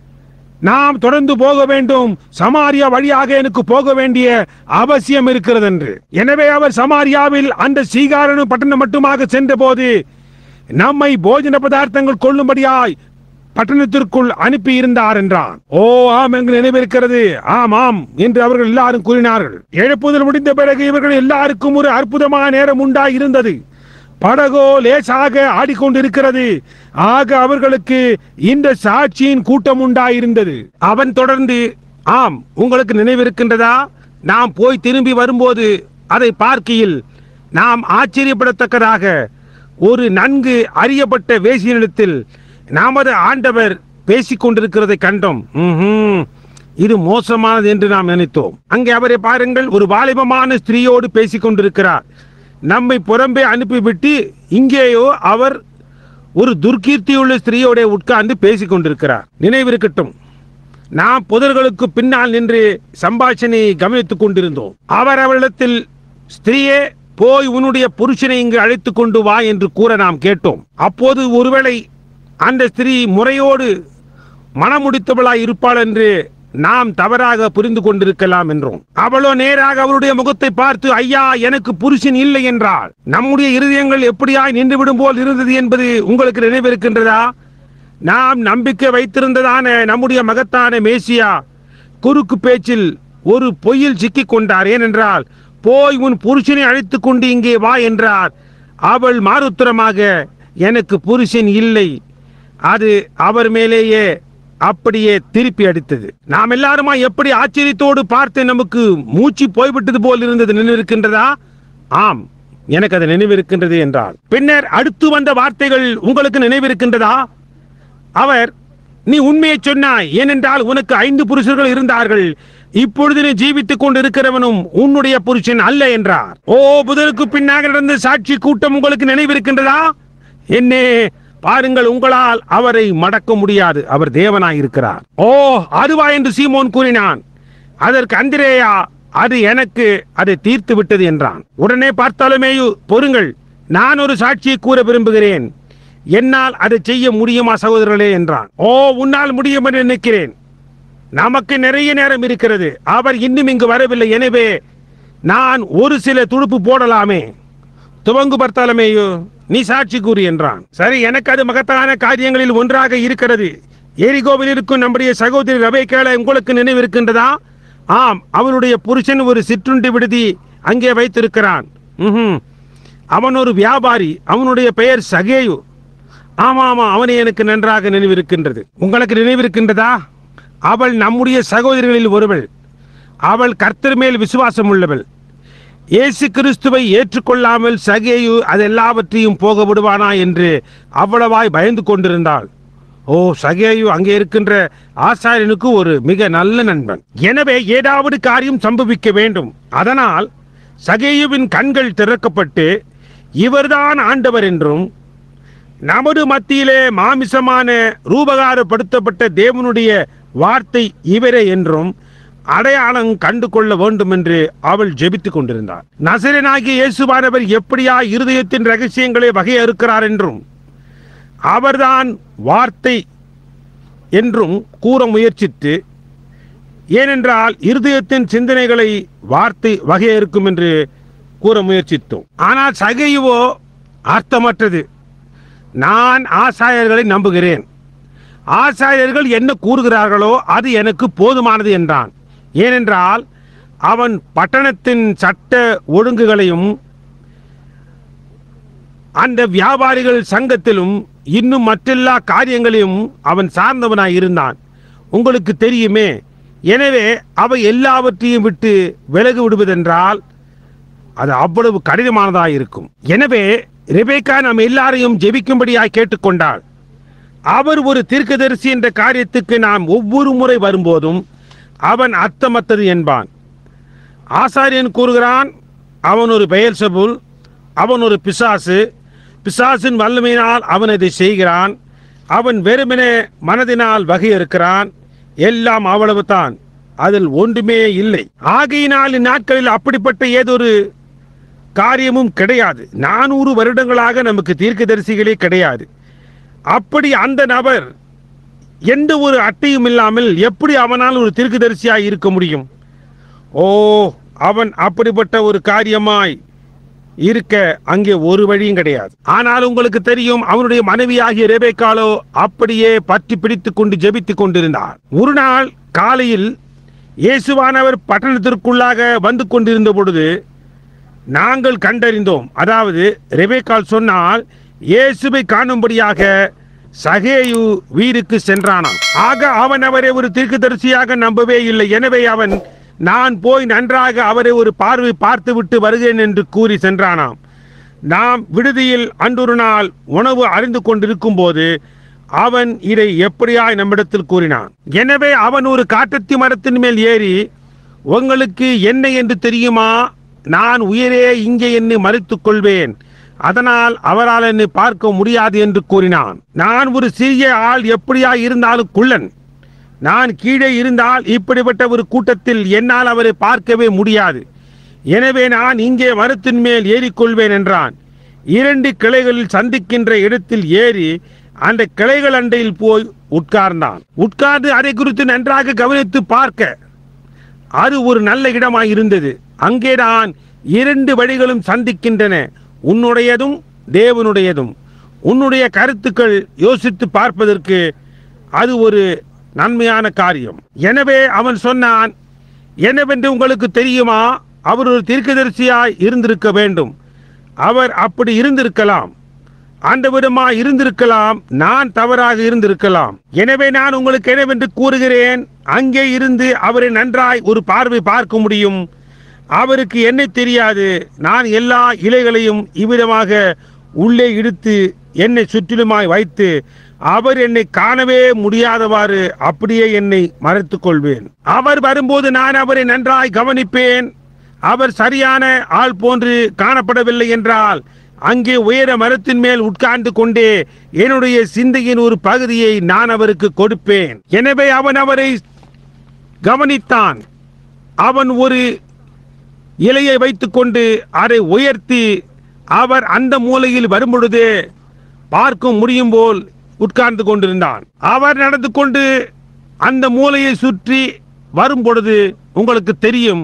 நாம் தொடர்ந்து போக வேண்டும் சமாரியா வழியாக எனக்கு போக வேண்டிய அவசியம் இருக்கிறது என்று எனவே அவர் சமாரியாவில் அந்த சீகாரனு பட்டணம் மட்டுமாக சென்றபோது நம்மை போஜன பதார்த்தங்கள் கொள்ளும்படியாய் பட்டணத்திற்குள் அனுப்பி இருந்தார் என்றான் ஓ ஆம் எங்கள் நினைவிருக்கிறது ஆம் ஆம் என்று அவர்கள் எல்லாரும் கூறினார்கள் எழுப்புதல் முடிந்த பிறகு இவர்கள் எல்லாருக்கும் ஒரு அற்புதமான நேரம் உண்டாய் இருந்தது படகோ லேசாக ஆடிக்கொண்டிருக்கிறது ஆக அவர்களுக்கு இந்த சாட்சியின் கூட்டம் உண்டாயிருந்தது அவன் தொடர்ந்து ஆம் உங்களுக்கு நினைவிருக்கின்றதா நாம் போய் திரும்பி வரும்போது அதை பார்க்கையில் நாம் ஆச்சரியப்படத்தக்கதாக ஒரு நன்கு அறியப்பட்ட வேசியனிடத்தில் நமது ஆண்டவர் பேசிக் கொண்டிருக்கிறதை கண்டோம் ம்ஹும். இது மோசமானது என்று நாம் நினைத்தோம் அங்கே அவரை பாருங்கள் ஒரு வாலிபமான ஸ்திரீயோடு பேசிக் கொண்டிருக்கிறார் நம்மை புறம்பே அனுப்பிவிட்டு இங்கேயோ அவர் ஒரு துர்க்கீர்த்தியுள்ள ஸ்திரீயோட உட்கார்ந்து பேசிக் கொண்டிருக்கிறார் நினைவிருக்கட்டும் நாம் புதர்களுக்கு பின்னால் நின்று சம்பாஷணையை கவனித்துக் கொண்டிருந்தோம் அவர் அவரிடத்தில் ஸ்திரீயே போய் உன்னுடைய புருஷனை இங்கு அழைத்துக் கொண்டு வா என்று கூற நாம் கேட்டோம் அப்போது ஒருவேளை அந்த ஸ்திரீ முறையோடு மனமுடித்தவளாய் இருப்பாள் என்று நாம் தவறாக புரிந்து கொண்டிருக்கலாம் என்றோம் அவளோ நேராக அவருடைய முகத்தை பார்த்து ஐயா எனக்கு புருஷன் இல்லை என்றாள் நம்முடைய இருதயங்கள் எப்படியாய் நின்றுவிடும் போல் இருந்தது என்பது உங்களுக்கு நினைவிருக்கின்றதா நாம் நம்பிக்கை வைத்திருந்ததான நம்முடைய மகத்தான மேசியா குறுக்கு பேச்சில் ஒரு பொய்யில் சிக்கிக் கொண்டார் ஏனென்றால் போய் உன் புருஷனை அழைத்துக் கொண்டு இங்கே வா என்றார் அவள் மாறுத்தரமாக எனக்கு புருஷன் இல்லை அது அவர் மேலேயே அப்படியே திருப்பி அடித்தது நாம் எல்லாருமா எப்படி ஆச்சரியத்தோடு பார்த்து நமக்கு மூச்சு போய்விட்டது போல் இருந்தது நினைவிருக்கின்றதா ஆம் எனக்கு அது நினைவிருக்கின்றது என்றார் பின்னர் அடுத்து வந்த வார்த்தைகள் உங்களுக்கு நினைவிருக்கின்றதா அவர் நீ உண்மையை சொன்னாய் ஏனென்றால் உனக்கு ஐந்து புருஷர்கள் இருந்தார்கள் இப்பொழுது நீ ஜீவித்துக் கொண்டிருக்கிறவனும் உன்னுடைய புருஷன் அல்ல என்றார் ஓ புதருக்கு பின்னாக நடந்த சாட்சி கூட்டம் உங்களுக்கு நினைவிருக்கின்றதா என்னே பாருங்கள் உங்களால் அவரை மடக்க முடியாது அவர் தேவனாய் இருக்கிறார் ஓ அதுவா என்று சீமோன் கூறினான் அதற்கு அந்திரேயா அது எனக்கு அதை தீர்த்து விட்டது என்றான் உடனே பார்த்தாலுமேயு பொறுங்கள் நான் ஒரு சாட்சியை கூற விரும்புகிறேன் என்னால் அதை செய்ய முடியுமா சகோதரர்களே என்றான் ஓ உன்னால் முடியும் என்று நினைக்கிறேன் நமக்கு நிறைய நேரம் இருக்கிறது அவர் இன்னும் இங்கு வரவில்லை எனவே நான் ஒரு சில துடுப்பு போடலாமே துவங்கு பார்த்தாலுமேயோ நீ சாட்சி கூறு என்றான் சரி எனக்கு அது மகத்தான காரியங்களில் ஒன்றாக இருக்கிறது எரிகோவில் இருக்கும் நம்முடைய சகோதரி ரபேக்கேள உங்களுக்கு நினைவிருக்கின்றதா ஆம் அவனுடைய புருஷன் ஒரு சிற்றுண்டி விடுதி அங்கே வைத்திருக்கிறான் ம்ஹும். அவன் ஒரு வியாபாரி அவனுடைய பெயர் சகேயு ஆமா ஆமா அவனை எனக்கு நன்றாக நினைவிருக்கின்றது உங்களுக்கு நினைவிருக்கின்றதா அவள் நம்முடைய சகோதரிகளில் ஒருவள் அவள் கர்த்தர் மேல் விசுவாசம் உள்ளவள் இயேசு கிறிஸ்துவை ஏற்றுக்கொள்ளாமல் சகேயு அதெல்லாவற்றையும் போக விடுவானா என்று அவ்வளவாய் பயந்து கொண்டிருந்தாள் ஓ சகேயு அங்கே இருக்கின்ற ஆசாரியனுக்கு ஒரு மிக நல்ல நண்பன் எனவே ஏதாவது காரியம் சம்பவிக்க வேண்டும் அதனால் சகேயுவின் கண்கள் திறக்கப்பட்டு இவர்தான் ஆண்டவர் என்றும் நமது மத்தியிலே மாமிசமான ரூபகாரப்படுத்தப்பட்ட தேவனுடைய வார்த்தை இவரே என்றும் அடையாளம் கண்டு கொள்ள வேண்டும் என்று அவள் ஜெபித்துக் கொண்டிருந்தார் நசரனாகிய இயேசுவானவர் எப்படியா இருதயத்தின் ரகசியங்களை வகையறுக்கிறார் என்றும் அவர்தான் வார்த்தை என்றும் கூற முயற்சித்து ஏனென்றால் இருதயத்தின் சிந்தனைகளை வார்த்தை வகையறுக்கும் என்று கூற முயற்சித்தோம் ஆனால் சகையுவோ அர்த்தமற்றது நான் ஆசாரியர்களை நம்புகிறேன் ஆசாரியர்கள் என்ன கூறுகிறார்களோ அது எனக்கு போதுமானது என்றான் ஏனென்றால் அவன் பட்டணத்தின் சட்ட ஒழுங்குகளையும் அந்த வியாபாரிகள் சங்கத்திலும் இன்னும் மற்றெல்லா காரியங்களையும் அவன் சார்ந்தவனாய் இருந்தான் உங்களுக்கு தெரியுமே எனவே அவை எல்லாவற்றையும் விட்டு விலகு விடுவதென்றால் அது அவ்வளவு கடினமானதாக இருக்கும் எனவே ரெபேக்கா நாம் எல்லாரையும் ஜெபிக்கும்படியாய் கேட்டுக்கொண்டாள் அவர் ஒரு தீர்க்கதரிசி என்ற காரியத்துக்கு நாம் ஒவ்வொரு முறை வரும்போதும் அவன் அர்த்தமத்தது என்பான் ஆசாரியன் கூறுகிறான் அவன் ஒரு பெயல்சபுல் அவன் ஒரு பிசாசு பிசாசின் வல்லமையினால் அவன் இதை செய்கிறான் அவன் வெறுமனே மனதினால் வகையிருக்கிறான் எல்லாம் அவ்வளவுதான் அதில் ஒன்றுமே இல்லை ஆகையினால் இந்நாட்களில் அப்படிப்பட்ட ஏதொரு காரியமும் கிடையாது நானூறு வருடங்களாக நமக்கு தீர்க்கதரிசிகளே கிடையாது அப்படி அந்த நபர் எந்த ஒரு அட்டையும் இல்லாமல் எப்படி அவனால் ஒரு தீர்க்கதரிசியாய் இருக்க முடியும் ஓ அவன் அப்படிப்பட்ட ஒரு காரியமாய் இருக்க அங்கே ஒரு வழியும் கிடையாது ஆனால் உங்களுக்கு தெரியும் அவனுடைய மனைவியாகிய ரெபேக்காலோ அப்படியே பற்றி பிடித்துக் கொண்டு ஜெபித்துக் கொண்டிருந்தார் ஒரு நாள் காலையில் இயேசுவானவர் பட்டணத்திற்குள்ளாக வந்து கொண்டிருந்த பொழுது நாங்கள் கண்டறிந்தோம் அதாவது ரெபேக்கால் சொன்னால் இயேசுவை காணும்படியாக சகேயு வீருக்கு சென்றானாம் ஆக அவன் அவரை ஒரு தீர்க்கதரிசியாக நம்பவே இல்லை எனவே அவன் நான் போய் நன்றாக அவரை ஒரு பார்வை பார்த்துவிட்டு வருகிறேன் என்று கூறி சென்றானாம் நாம் விடுதியில் அன்றொரு நாள் உணவு அறிந்து கொண்டிருக்கும் போது அவன் இதை எப்படியாய் நம்மிடத்தில் கூறினான் எனவே அவன் ஒரு காட்டத்தி மரத்தின் மேல் ஏறி உங்களுக்கு என்ன என்று தெரியுமா நான் உயிரே இங்கே என்னை மறித்துக் கொள்வேன் அதனால் அவரால் என்னை பார்க்க முடியாது என்று கூறினான் நான் ஒரு சிறிய ஆள் எப்படியா இருந்தாலும் குள்ளன் நான் கீழே இருந்தால் இப்படிப்பட்ட ஒரு கூட்டத்தில் என்னால் அவரை பார்க்கவே முடியாது எனவே நான் இங்கே மரத்தின் மேல் ஏறிக்கொள்வேன் என்றான் இரண்டு கிளைகளில் சந்திக்கின்ற இடத்தில் ஏறி அந்த கிளைகள் அண்டையில் போய் உட்கார்ந்தான் உட்கார்ந்து அதை குறித்து நன்றாக கவனித்து பார்க்க அது ஒரு நல்ல இடமாய் இருந்தது அங்கேதான் இரண்டு வழிகளும் சந்திக்கின்றன உன்னுடையதும் தேவனுடையதும் உன்னுடைய கருத்துக்கள் யோசித்து பார்ப்பதற்கு அது ஒரு நன்மையான காரியம் எனவே அவன் சொன்னான் என்னவென்று உங்களுக்கு தெரியுமா அவர் ஒரு தீர்க்கதரிசியாய் இருந்திருக்க வேண்டும் அவர் அப்படி இருந்திருக்கலாம் ஆண்டவருமா இருந்திருக்கலாம் நான் தவறாக இருந்திருக்கலாம் எனவே நான் உங்களுக்கு என்னவென்று கூறுகிறேன் அங்கே இருந்து அவரை நன்றாய் ஒரு பார்வை பார்க்க முடியும் அவருக்கு என்ன தெரியாது நான் எல்லா இலைகளையும் இவ்விதமாக உள்ளே இழுத்து என்னை சுற்றிலுமாய் வைத்து அவர் என்னை காணவே முடியாதவாறு அப்படியே என்னை மறைத்துக் கொள்வேன் அவர் வரும்போது நான் அவரை நன்றாய் கவனிப்பேன் அவர் சரியான ஆள் போன்று காணப்படவில்லை என்றால் அங்கே உயர மரத்தின் மேல் உட்கார்ந்து கொண்டே என்னுடைய சிந்தையின் ஒரு பகுதியை நான் அவருக்கு கொடுப்பேன் எனவே அவன் அவரை கவனித்தான் அவன் ஒரு இலையை வைத்துக்கொண்டு அதை உயர்த்தி அவர் அந்த மூலையில் வரும்பொழுது பார்க்கும் முடியும் போல் உட்கார்ந்து கொண்டிருந்தான் அவர் நடந்து கொண்டு அந்த மூலையை சுற்றி வரும் பொழுது உங்களுக்கு தெரியும்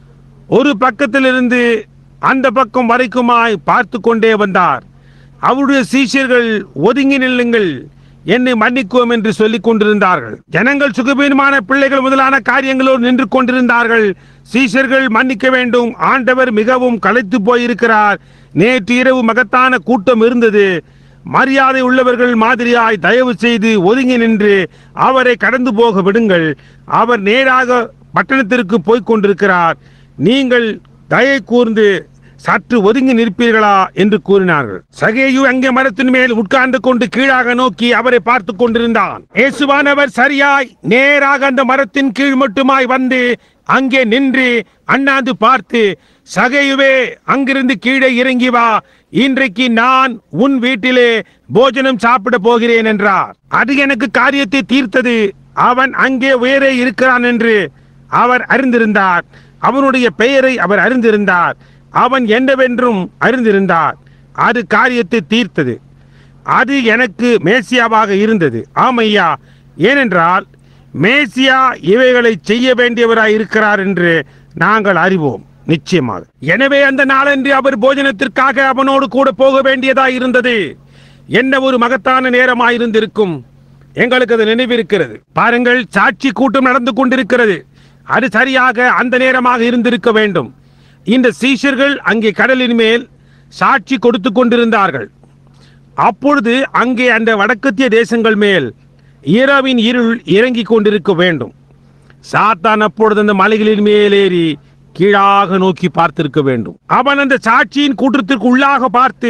ஒரு பக்கத்திலிருந்து அந்த பக்கம் வரைக்குமாய் பார்த்து கொண்டே வந்தார் அவருடைய சீஷர்கள் ஒதுங்கி நில்லுங்கள் என்னை மன்னிக்குவோம் என்று சொல்லிக் கொண்டிருந்தார்கள் ஜனங்கள் சுகபீனமான பிள்ளைகள் முதலான காரியங்களோடு நின்று கொண்டிருந்தார்கள் சீஷர்கள் மன்னிக்க வேண்டும் ஆண்டவர் மிகவும் களைத்து போயிருக்கிறார் நேற்று இரவு மகத்தான கூட்டம் இருந்தது மரியாதை உள்ளவர்கள் மாதிரியாய் தயவு செய்து ஒதுங்கி நின்று அவரை கடந்து போக விடுங்கள் அவர் நேராக பட்டணத்திற்கு போய்க் கொண்டிருக்கிறார் நீங்கள் தயை கூர்ந்து சற்று ஒதுங்கி நிற்பீர்களா என்று கூறினார்கள் சகேயு அங்கே மரத்தின் மேல் உட்கார்ந்து கொண்டு கீழாக நோக்கி அவரை பார்த்து கொண்டிருந்தான் இயேசுவானவர் சரியாய் நேராக அந்த மரத்தின் கீழ் மட்டுமாய் வந்து அங்கே நின்று அண்ணாந்து பார்த்து சகையுவே அங்கிருந்து கீழே இறங்கி வா இன்றைக்கு நான் உன் வீட்டிலே போஜனம் சாப்பிட போகிறேன் என்றார் அது எனக்கு காரியத்தை தீர்த்தது அவன் அங்கே உயரே இருக்கிறான் என்று அவர் அறிந்திருந்தார் அவனுடைய பெயரை அவர் அறிந்திருந்தார் அவன் என்னவென்றும் அறிந்திருந்தார் அது காரியத்தை தீர்த்தது அது எனக்கு மேசியாவாக இருந்தது ஆமையா ஏனென்றால் மேசியா இவைகளை செய்ய வேண்டியவராய் இருக்கிறார் என்று நாங்கள் அறிவோம் நிச்சயமாக எனவே அந்த நாளன்று அவர் போஜனத்திற்காக அவனோடு கூட போக வேண்டியதாய் இருந்தது என்ன ஒரு மகத்தான நேரமாயிருந்திருக்கும் எங்களுக்கு அது நினைவிருக்கிறது பாருங்கள் சாட்சி கூட்டம் நடந்து கொண்டிருக்கிறது அது சரியாக அந்த நேரமாக இருந்திருக்க வேண்டும் இந்த சீஷர்கள் அங்கே கடலின் மேல் சாட்சி கொடுத்து கொண்டிருந்தார்கள் அப்பொழுது அங்கே அந்த வடக்கத்திய தேசங்கள் மேல் இரவின் இருள் இறங்கிக் கொண்டிருக்க வேண்டும் சாத்தான் அப்பொழுது அந்த மலைகளின் மேலேறி கீழாக நோக்கி பார்த்திருக்க வேண்டும் அவன் அந்த சாட்சியின் கூட்டத்திற்கு உள்ளாக பார்த்து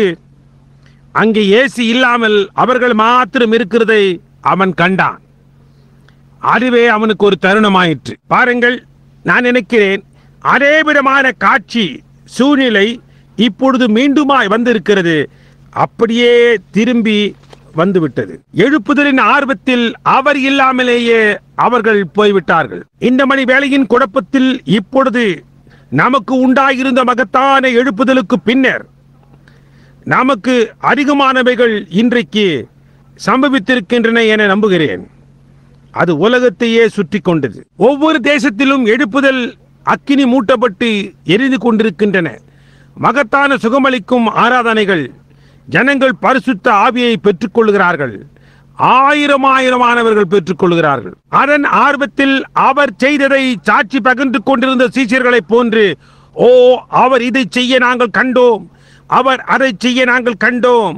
அங்கே ஏசி இல்லாமல் அவர்கள் மாத்திரம் இருக்கிறதை அவன் கண்டான் அதுவே அவனுக்கு ஒரு தருணமாயிற்று பாருங்கள் நான் நினைக்கிறேன் அதே விதமான காட்சி சூழ்நிலை இப்பொழுது மீண்டுமாய் வந்திருக்கிறது அப்படியே திரும்பி வந்துவிட்டது எழுப்புதலின் ஆர்வத்தில் அவர் இல்லாமலேயே அவர்கள் போய்விட்டார்கள் இந்த மணி வேளையின் குழப்பத்தில் இப்பொழுது நமக்கு உண்டாயிருந்த மகத்தான எழுப்புதலுக்கு பின்னர் நமக்கு அதிகமானவைகள் இன்றைக்கு சம்பவித்திருக்கின்றன என நம்புகிறேன் அது உலகத்தையே சுற்றி கொண்டது ஒவ்வொரு தேசத்திலும் எழுப்புதல் அக்கினி மூட்டப்பட்டு எரிந்து கொண்டிருக்கின்றன மகத்தான சுகமளிக்கும் ஆராதனைகள் ஜனங்கள் பரிசுத்த ஆவியை பெற்றுக்கொள்கிறார்கள் ஆயிரம் ஆயிரமானவர்கள் பெற்றுக்கொள்கிறார்கள் அதன் ஆர்வத்தில் அவர் செய்ததை சாட்சி பகிர்ந்து கொண்டிருந்த சீஷர்களைப் போன்று ஓ அவர் இதை செய்ய நாங்கள் கண்டோம் அவர் அதை செய்ய நாங்கள் கண்டோம்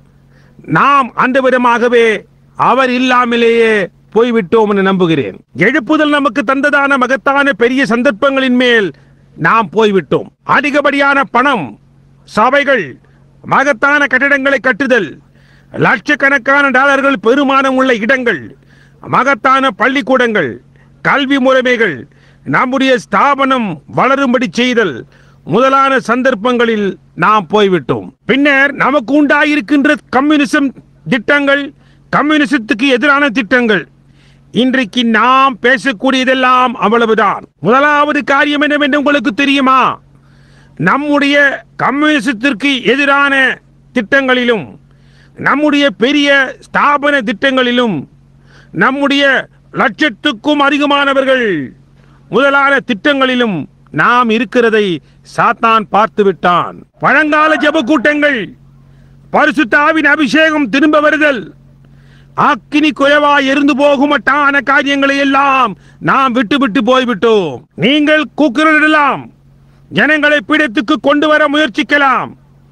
நாம் அந்த விதமாகவே அவர் இல்லாமலேயே போய்விட்டோம் என்று நம்புகிறேன் எழுப்புதல் நமக்கு தந்ததான மகத்தான பெரிய சந்தர்ப்பங்களின் மேல் நாம் போய்விட்டோம் அதிகப்படியான பணம் சபைகள் மகத்தான கட்டிடங்களை கட்டுதல் லட்சக்கணக்கான டாலர்கள் பெருமானம் உள்ள இடங்கள் மகத்தான பள்ளிக்கூடங்கள் கல்வி முறைமைகள் நம்முடைய ஸ்தாபனம் வளரும்படி செய்தல் முதலான சந்தர்ப்பங்களில் நாம் போய்விட்டோம் பின்னர் நமக்கு உண்டாயிருக்கின்ற கம்யூனிசம் திட்டங்கள் கம்யூனிசத்துக்கு எதிரான திட்டங்கள் இன்றைக்கு நாம் பேசக்கூடியதெல்லாம் அவ்வளவுதான் முதலாவது காரியம் என்னவென்று உங்களுக்கு தெரியுமா நம்முடைய கம்யூனிசத்திற்கு எதிரான திட்டங்களிலும் நம்முடைய பெரிய ஸ்தாபன திட்டங்களிலும் நம்முடைய லட்சத்துக்கும் அதிகமானவர்கள் முதலான திட்டங்களிலும் நாம் இருக்கிறதை சாத்தான் பார்த்து விட்டான் பழங்கால ஜெப கூட்டங்கள் பரிசுத்தாவின் அபிஷேகம் திரும்ப வருதல் அக்கினி குறைவா எரிந்து போகும் மட்டான காரியங்களை எல்லாம் நாம் விட்டு விட்டு போய்விட்டோம் நீங்கள் கூக்குரலிடலாம் ஜனங்களை பீடத்துக்கு கொண்டு வர முயற்சிக்கலாம்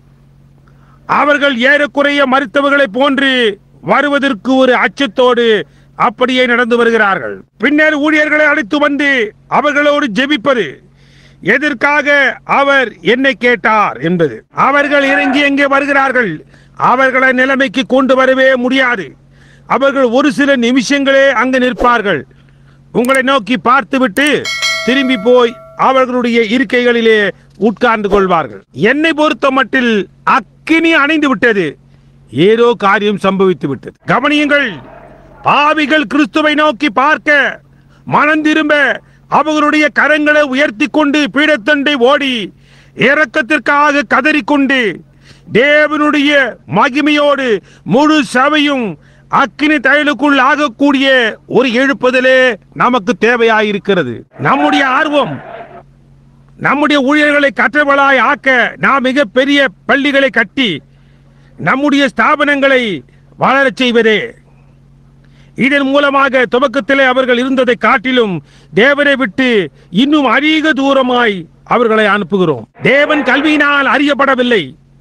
அவர்கள் ஏறக்குறைய மறுத்தவர்களைப் போன்று வருவதற்கு ஒரு அச்சத்தோடு அப்படியே நடந்து வருகிறார்கள் பின்னர் ஊழியர்களை அழைத்து வந்து அவர்களோடு ஜெபிப்பது எதற்காக அவர் என்னை கேட்டார் என்பது அவர்கள் இறங்கி எங்கே வருகிறார்கள் அவர்களை நிலைமைக்கு கொண்டு வரவே முடியாது அவர்கள் ஒரு சில நிமிஷங்களே அங்கு நிற்பார்கள் உங்களை நோக்கி பார்த்துவிட்டு திரும்பி போய் அவர்களுடைய இருக்கைகளிலே உட்கார்ந்து கொள்வார்கள் என்னை பொறுத்த மட்டில் அக்கினி அணைந்து விட்டது ஏதோ காரியம் சம்பவித்து விட்டது கவனியுங்கள் பாவிகள் கிறிஸ்துவை நோக்கி பார்க்க மனம் திரும்ப அவர்களுடைய கரங்களை உயர்த்தி கொண்டு பீடத்தண்டை ஓடி இரக்கத்திற்காக கதறிக்கொண்டு தேவனுடைய மகிமையோடு முழு சபையும் அக்கினி தைலுக்குள் ஆகக்கூடிய ஒரு எழுப்புதலே நமக்கு தேவையாயிருக்கிறது நம்முடைய ஆர்வம் நம்முடைய ஊழியர்களை கற்றவளாய் ஆக்க நாம் மிகப்பெரிய பள்ளிகளை கட்டி நம்முடைய ஸ்தாபனங்களை வளரச் செய்வதே இதன் மூலமாக துவக்கத்திலே அவர்கள் இருந்ததை காட்டிலும் தேவனை விட்டு இன்னும் அதிக தூரமாய் அவர்களை அனுப்புகிறோம் தேவன் கல்வியினால் அறியப்படவில்லை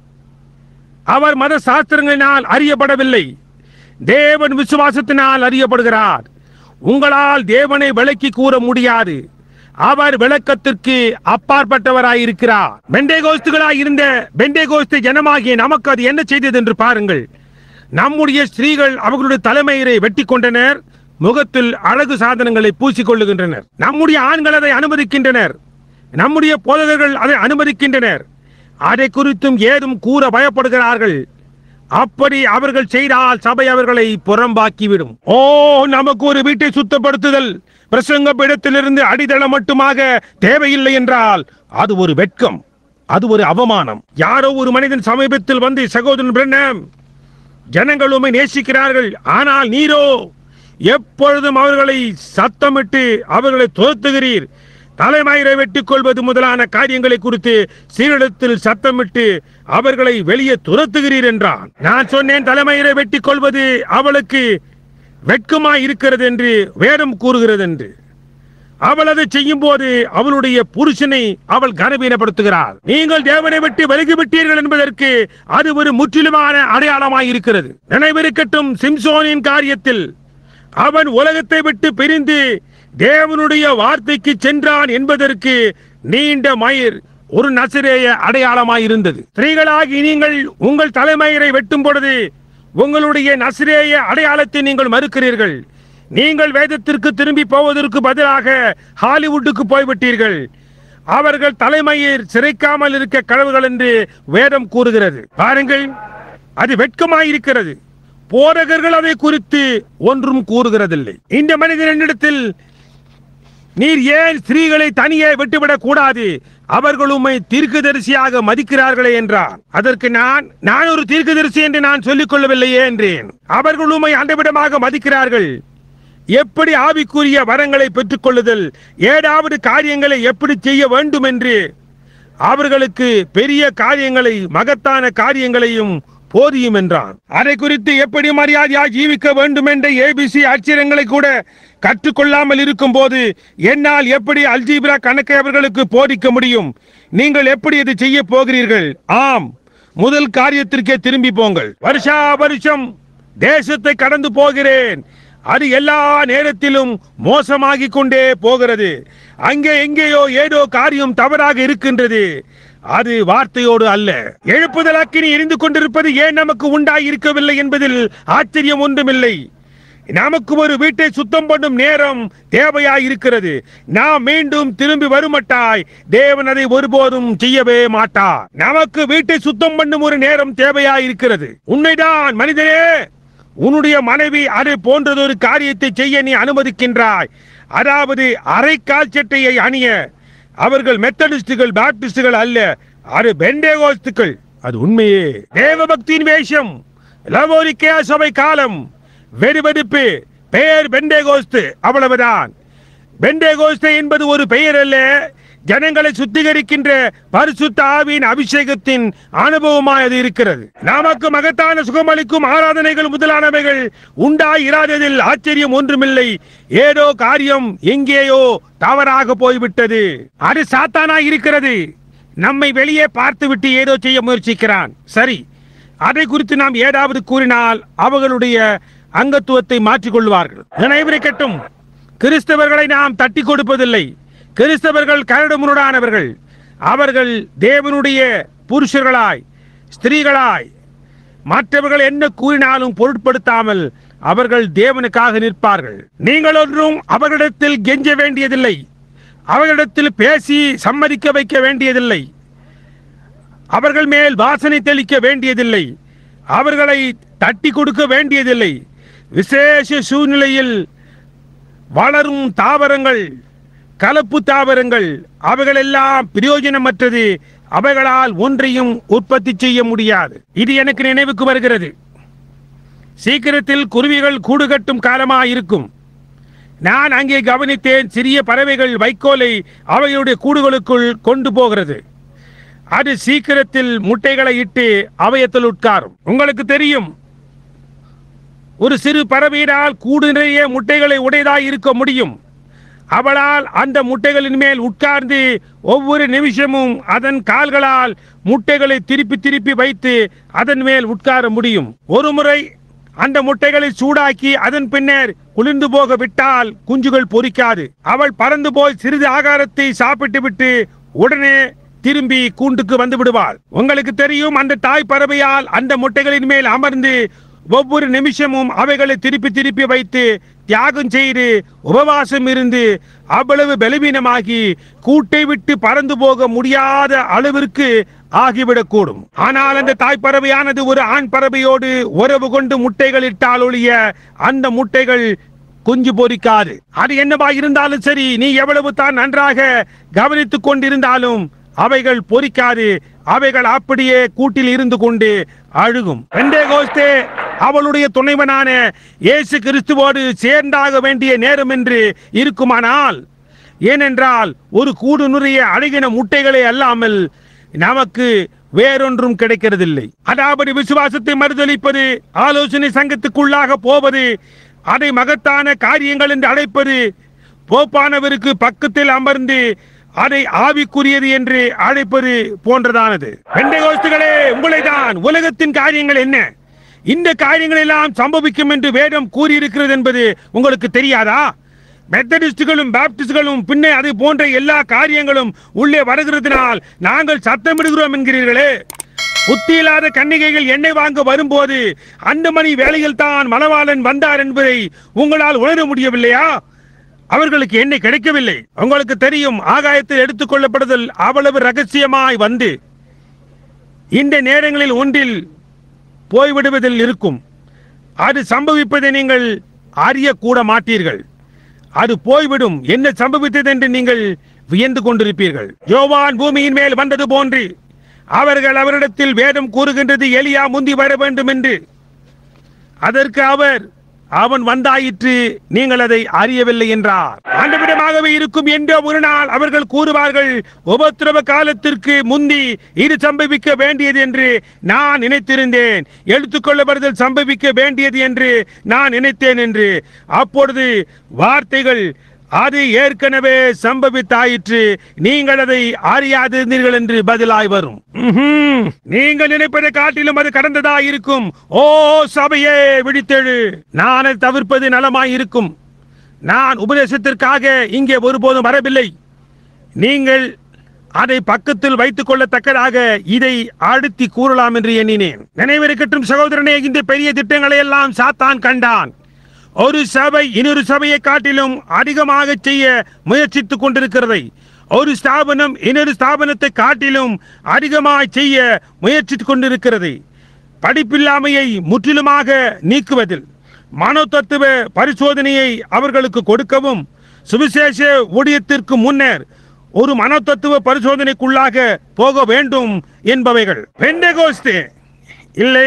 அவர் மத சாஸ்திரங்களினால் அறியப்படவில்லை தேவன் விசுவாசத்தினால் அறியப்படுகிறார் உங்களால் தேவனை விளக்கி கூற முடியாது அவர் விளக்கத்திற்கு அப்பாற்பட்டவராயிருக்கிறார் பெண்டேகோஸ்துகளாய் இருந்த பெண்டேகோஸ்து ஜனமாகிய நமக்கு அது என்ன செய்தது என்று பாருங்கள் நம்முடைய ஸ்திரீகள் அவர்களுடைய தலைமையரை வெட்டி கொண்டனர் முகத்தில் அழகு சாதனங்களை பூசிக்கொள்ளுகின்றனர் நம்முடைய ஆண்கள் அதை அனுமதிக்கின்றனர் நம்முடைய போதகர்கள் அதை அனுமதிக்கின்றனர் அதை குறித்தும் ஏதும் கூற பயப்படுகிறார்கள் அப்படி அவர்கள் செய்தால் சபை அவர்களை புறம்பாக்கிவிடும் ஓ நமக்கு ஒரு வீட்டை சுத்தப்படுத்துதல் பிரசங்க பீடத்திலிருந்து அடித்தளம் மட்டுமாக தேவையில்லை என்றால் அது ஒரு வெட்கம் அது ஒரு அவமானம் யாரோ ஒரு மனிதன் சமீபத்தில் வந்து சகோதரன் பிரண்ணம் ஜனங்கள் உம்மை நேசிக்கிறார்கள் ஆனால் நீரோ எப்பொழுதும் அவர்களை சத்தமிட்டு அவர்களை துரத்துகிறீர் தலைமயிரை வெட்டிக் கொள்வது முதலான காரியங்களை குறித்து சீரிடத்தில் சத்தமிட்டு அவர்களை வெளியே துரத்துகிறீர் என்றான் நான் சொன்னேன் தலைமயிரை வெட்டிக் கொள்வது அவளுக்கு வெட்கமாய் இருக்கிறது என்று வேதம் கூறுகிறது என்று அவள் அதை செய்யும் போது அவளுடைய புருஷனை அவள் கனவீனப்படுத்துகிறாள் நீங்கள் தேவனை விட்டு விலகி விட்டீர்கள் என்பதற்கு அது ஒரு முற்றிலுமான அடையாளமாய் இருக்கிறது நினைவிருக்கட்டும் சிம்சோனின் காரியத்தில் அவன் உலகத்தை விட்டு பிரிந்து தேவனுடைய வார்த்தைக்கு சென்றான் என்பதற்கு நீண்ட மயிர் ஒரு நசிரேய அடையாளமாய் இருந்தது ஸ்திரீகளாகி நீங்கள் உங்கள் தலைமயிரை வெட்டும் பொழுது உங்களுடைய நசிரேய அடையாளத்தை நீங்கள் மறுக்கிறீர்கள் நீங்கள் வேதத்திற்கு திரும்பி போவதற்கு பதிலாக ஹாலிவுட்டுக்கு போய்விட்டீர்கள் அவர்கள் தலைமையில் சிறைக்காமல் இருக்க கடவுள்கள் என்று வேதம் கூறுகிறது பாருங்கள் அது வெட்கமாயிருக்கிறது போதகர்கள் அதை குறித்து ஒன்றும் கூறுகிறதில்லை இந்த மனிதன் என்னிடத்தில் நீர் ஏன் ஸ்திரீகளை தனியே விட்டுவிடக் கூடாது அவர்கள் உம்மை தீர்க்கதரிசியாக மதிக்கிறார்களே என்றார் அதற்கு நான் நான் ஒரு தீர்க்கதரிசி என்று நான் சொல்லிக் கொள்ளவில்லையே என்றேன் அவர்கள் உம்மை அண்டவிடமாக மதிக்கிறார்கள் எப்படி ஆவிக்குரிய வரங்களை பெற்றுக்கொள்ளுதல் ஏதாவது காரியங்களை எப்படி செய்ய வேண்டும் என்று அவர்களுக்கு பெரிய காரியங்களை மகத்தான காரியங்களையும் போதியும் என்றான் அதை குறித்து எப்படி மரியாதையாய் ஜீவிக்க வேண்டும் என்ற ஏபிசி அச்சிரங்களை கூட கற்றுக்கொள்ளாமல் இருக்கும் போது என்னால் எப்படி அல்ஜீப்ரா கணக்கை அவர்களுக்கு போதிக்க முடியும் நீங்கள் எப்படி இது செய்ய போகிறீர்கள் ஆம் முதல் காரியத்திற்கே திரும்பி போங்கள் வருஷா வருஷம் தேசத்தை கடந்து போகிறேன் அது எல்லா நேரத்திலும் மோசமாகிக் கொண்டே போகிறது அங்கே எங்கேயோ ஏதோ காரியம் தவறாக இருக்கின்றது அது வார்த்தையோடு அல்ல எழுப்புதல் அக்கினி எரிந்து கொண்டிருப்பது ஏன் நமக்கு உண்டாய் இருக்கவில்லை என்பதில் ஆச்சரியம் ஒன்றுமில்லை நமக்கு ஒரு வீட்டை சுத்தம் பண்ணும் நேரம் தேவையாய் இருக்கிறது நாம் மீண்டும் திரும்பி வருமட்டாய் தேவன் அதை ஒருபோதும் செய்யவே மாட்டார் நமக்கு வீட்டை சுத்தம் பண்ணும் ஒரு நேரம் தேவையாய் இருக்கிறது உண்மைதான் மனிதனே உன்னுடைய மனைவி அதை போன்றதொரு காரியத்தை செய்ய நீ அனுமதிக்கின்றாய் அதாவது அரைக்கால் சட்டையை அணிய அவர்கள் மெத்தடிஸ்டுகள் பாப்டிஸ்டுகள் அல்ல அது பெண்டேகோஸ்துக்கள் அது உண்மையே தேவபக்தியின் வேஷம் லவோரிக்கேயா சபை காலம் வெறுவெடுப்பு பெயர் பெண்டேகோஸ்து அவ்வளவுதான் பெண்டேகோஸ்து என்பது ஒரு பெயர் அல்ல ஜனங்களை சுத்திகரிக்கின்ற பரிசுத்த ஆவியின் அபிஷேகத்தின் அனுபவமாய் அது இருக்கிறது நமக்கு மகத்தான சுகமளிக்கும் ஆராதனைகள் முதலானவைகள் உண்டாய் இராததில் ஆச்சரியம் ஒன்றுமில்லை ஏதோ காரியம் எங்கேயோ தவறாக போய்விட்டது அது சாத்தானாய் இருக்கிறது நம்மை வெளியே பார்த்துவிட்டு ஏதோ செய்ய முயற்சிக்கிறான் சரி அதை குறித்து நாம் ஏதாவது கூறினால் அவர்களுடைய அங்கத்துவத்தை மாற்றிக் கொள்வார்கள் நினைவிருக்கட்டும் கிறிஸ்தவர்களை நாம் தட்டி கொடுப்பதில்லை கிறிஸ்தவர்கள் கரடுமுரடானவர்கள் அவர்கள் தேவனுடைய புருஷர்களாய் ஸ்திரீகளாய் மற்றவர்கள் என்ன கூறினாலும் பொருட்படுத்தாமல் அவர்கள் தேவனுக்காக நிற்பார்கள் நீங்கள் ஒன்றும் அவர்களிடத்தில் கெஞ்ச வேண்டியதில்லை அவர்களிடத்தில் பேசி சம்மதிக்க வைக்க வேண்டியதில்லை அவர்கள் மேல் வாசனை தெளிக்க வேண்டியதில்லை அவர்களை தட்டி கொடுக்க வேண்டியதில்லை விசேஷ சூழ்நிலையில் வளரும் தாவரங்கள் கலப்பு தாவரங்கள் அவைகளெல்லாம் பிரயோஜனமற்றது அவைகளால் ஒன்றையும் உற்பத்தி செய்ய முடியாது இது எனக்கு நினைவுக்கு வருகிறது சீக்கிரத்தில் குருவிகள் கூடு கட்டும் காலமாயிருக்கும் நான் அங்கே கவனித்தேன் சிறிய பறவைகள் வைக்கோலை அவைகளுடைய கூடுகளுக்குள் கொண்டு போகிறது அது சீக்கிரத்தில் முட்டைகளை இட்டு அவையத்தில் உட்காரும் உங்களுக்கு தெரியும் ஒரு சிறு பறவையினால் கூடு நிறைய முட்டைகளை உடையதாய் இருக்க முடியும் அவளால் அந்த முட்டைகளின் மேல் உட்கார்ந்து ஒவ்வொரு நிமிஷமும் அதன் கால்களால் முட்டைகளை திருப்பி திருப்பி வைத்து அதன் மேல் உட்கார முடியும் ஒரு முறை அந்த முட்டைகளை சூடாக்கி அதன் பின்னர் குளிர்ந்து போக விட்டால் குஞ்சுகள் பொரிக்காது அவள் பறந்து போய் சிறிது ஆகாரத்தை சாப்பிட்டு விட்டு உடனே திரும்பி கூண்டுக்கு வந்து விடுவாள் உங்களுக்கு தெரியும் அந்த தாய் பறவையால் அந்த முட்டைகளின் மேல் அமர்ந்து ஒவ்வொரு நிமிஷமும் அவைகளை திருப்பி திருப்பி வைத்து தியாகம் செய்து உபவாசம் இருந்து அவ்வளவு பலவீனமாகி கூட்டை விட்டு பறந்து போக முடியாத அளவிற்கு ஆகிவிடக்கூடும் ஆனால் அந்த தாய் பறவையானது ஒரு ஆண் பறவையோடு உறவு கொண்டு முட்டைகள் இட்டால் ஒழிய அந்த முட்டைகள் குஞ்சு பொரிக்காது அது என்னவா இருந்தாலும் சரி நீ எவ்வளவு தான் நன்றாக கவனித்துக் கொண்டிருந்தாலும் அவைகள் பொரிக்காது அவைகள் அப்படியே கூட்டில் இருந்து கொண்டு அழுகும் பெந்தேகோஸ்தே அவளுடைய துணைவனான இயேசு கிறிஸ்துவோடு சேர்ந்தாக வேண்டிய நேரம் என்று இருக்குமானால் ஏனென்றால் ஒரு கூடு நுறைய அழகின முட்டைகளை அல்லாமல் நமக்கு வேறொன்றும் கிடைக்கிறதில்லை அதாவது விசுவாசத்தை மறுதளிப்பது ஆலோசனை சங்கத்துக்குள்ளாக போவது அதை மகத்தான காரியங்கள் என்று அழைப்பது போப்பானவருக்கு பக்கத்தில் அமர்ந்து அதை ஆவிக்குரியது என்று அழைப்பது போன்றதானது பெண்டைகோஸ்துகளே உங்களை தான் உலகத்தின் காரியங்கள் என்ன இந்த காரியங்கள் எல்லாம் சம்பவிக்கும் என்று வேதம் கூறியிருக்கிறது என்பது உங்களுக்கு தெரியாதா மெத்தடிஸ்டுகளும் பாப்டிஸ்டுகளும் பின்னே அது போன்ற எல்லா காரியங்களும் உள்ளே வருகிறதுனால் நாங்கள் சத்தமிடுகிறோம் என்கிறீர்களே புத்தி இல்லாத கன்னிகைகள் எண்ணெய் வாங்க வரும்போது அந்த மணி வேளையில் தான் மணவாளன் வந்தார் என்பதை உங்களால் உணர முடியவில்லையா அவர்களுக்கு எண்ணெய் கிடைக்கவில்லை உங்களுக்கு தெரியும் ஆகாயத்தில் எடுத்துக் கொள்ளப்படுதல் அவ்வளவு ரகசியமாய் வந்து இந்த நேரங்களில் ஒன்றில் போய்விடுவதில் இருக்கும் அது சம்பவிப்பதை நீங்கள் அறியக்கூட மாட்டீர்கள் அது போய்விடும் என்ன சம்பவித்தது என்று நீங்கள் வியந்து கொண்டிருப்பீர்கள் யோவான் பூமியின் மேல் வந்தது போன்று அவர்கள் அவரிடத்தில் வேதம் கூறுகின்றது எலியா முந்தி வர வேண்டும் என்று அதற்கு அவர் அவன் வந்தாயிற்று நீங்கள் அதை அறியவில்லை என்றார் ஆண்டவிடமாகவே இருக்கும் என்றோ ஒரு நாள் அவர்கள் கூறுவார்கள் உபத்திரவ காலத்திற்கு முந்தி இது சம்பவிக்க வேண்டியது என்று நான் நினைத்திருந்தேன் எடுத்துக்கொள்ளப்படுதல் சம்பவிக்க வேண்டியது என்று நான் நினைத்தேன் என்று அப்பொழுது வார்த்தைகள் அது ஏற்கனவே சம்பவித்தாயிற்று நீங்கள் அதை அறியாதிருந்தீர்கள் என்று பதிலாய் வரும் ம்ஹும். நீங்கள் நினைப்பதை காட்டிலும் அது கடந்ததா இருக்கும் ஓ சபையே விழித்தெழு நான் அதை தவிர்ப்பது நலமாய் இருக்கும் நான் உபதேசத்திற்காக இங்கே ஒருபோதும் வரவில்லை நீங்கள் அதை பக்கத்தில் வைத்துக் கொள்ளத்தக்கதாக இதை அடுத்தி கூறலாம் என்று எண்ணினேன் நினைவிருக்கட்டும் சகோதரனே இந்த பெரிய திட்டங்களை எல்லாம் சாத்தான் கண்டான் ஒரு சபை இன்னொரு சபையை காட்டிலும் அதிகமாக செய்ய முயற்சித்துக் கொண்டிருக்கிறதை ஒரு ஸ்தாபனம் இன்னொரு ஸ்தாபனத்தை காட்டிலும் அதிகமாக செய்ய முயற்சித்துக் கொண்டிருக்கிறது படிப்பில்லாமையை முற்றிலுமாக நீக்குவதில் மனோ தத்துவ பரிசோதனையை அவர்களுக்கு கொடுக்கவும் சுவிசேஷ ஊழியத்திற்கு முன்னர் ஒரு மனோ தத்துவ பரிசோதனைக்குள்ளாக போக வேண்டும் என்பவைகள் பெண்டகோஸ்தே இல்லை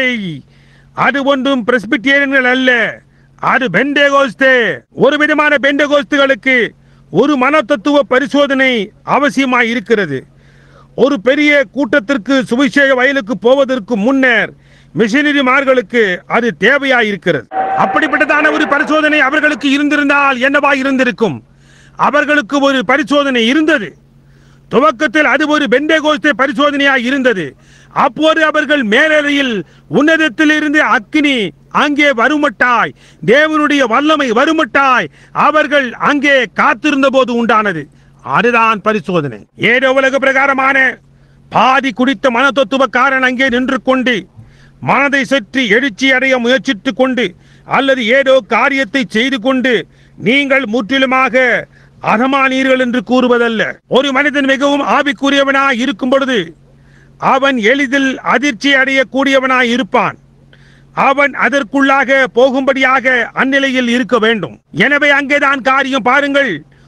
அது ஒன்றும் பிரஸ்பிட்டேரியன்கள் அல்ல அது பெண்டேகோஸ்தே ஒரு விதமான பெண்டகோஸ்துகளுக்கு ஒரு மன தத்துவ பரிசோதனை அவசியமாய் இருக்கிறது ஒரு பெரிய கூட்டத்திற்கு சுவிசேஷ வயலுக்கு போவதற்கு முன்னர் மிஷனரிமார்களுக்கு அது தேவையாய் இருக்கிறது அப்படிப்பட்டதான ஒரு பரிசோதனை அவர்களுக்கு இருந்திருந்தால் என்னவா இருந்திருக்கும் அவர்களுக்கு ஒரு பரிசோதனை இருந்தது துவக்கத்தில் அது ஒரு பெண்டேகோஸ்தே பரிசோதனையாய் இருந்தது அப்போது அவர்கள் மேலறையில் உன்னதத்திலிருந்து அக்கினி அங்கே வருமட்டாய் தேவனுடைய வல்லமை வருமட்டாய் அவர்கள் அங்கே காத்திருந்த போது உண்டானது அதுதான் பரிசோதனை ஏதோ உலக பிரகாரமான பாதி குடித்த மன தத்துவக்காரன் அங்கே நின்று கொண்டு மனதை சற்று எழுச்சி அடைய முயற்சித்துக் கொண்டு அல்லது ஏதோ காரியத்தை செய்து கொண்டு நீங்கள் முற்றிலுமாக அதமானீர்கள் என்று கூறுவதல்ல ஒரு மனிதன் மிகவும் ஆவிக்குரியவனாய் இருக்கும் பொழுது அவன் எளிதில் அதிர்ச்சி அடையக்கூடியவனாய் இருப்பான் அவன் அதற்குள்ளாக போகும்படியாக அந்நிலையில் இருக்க வேண்டும் எனவே அங்கேதான் காரியம் பாருங்கள்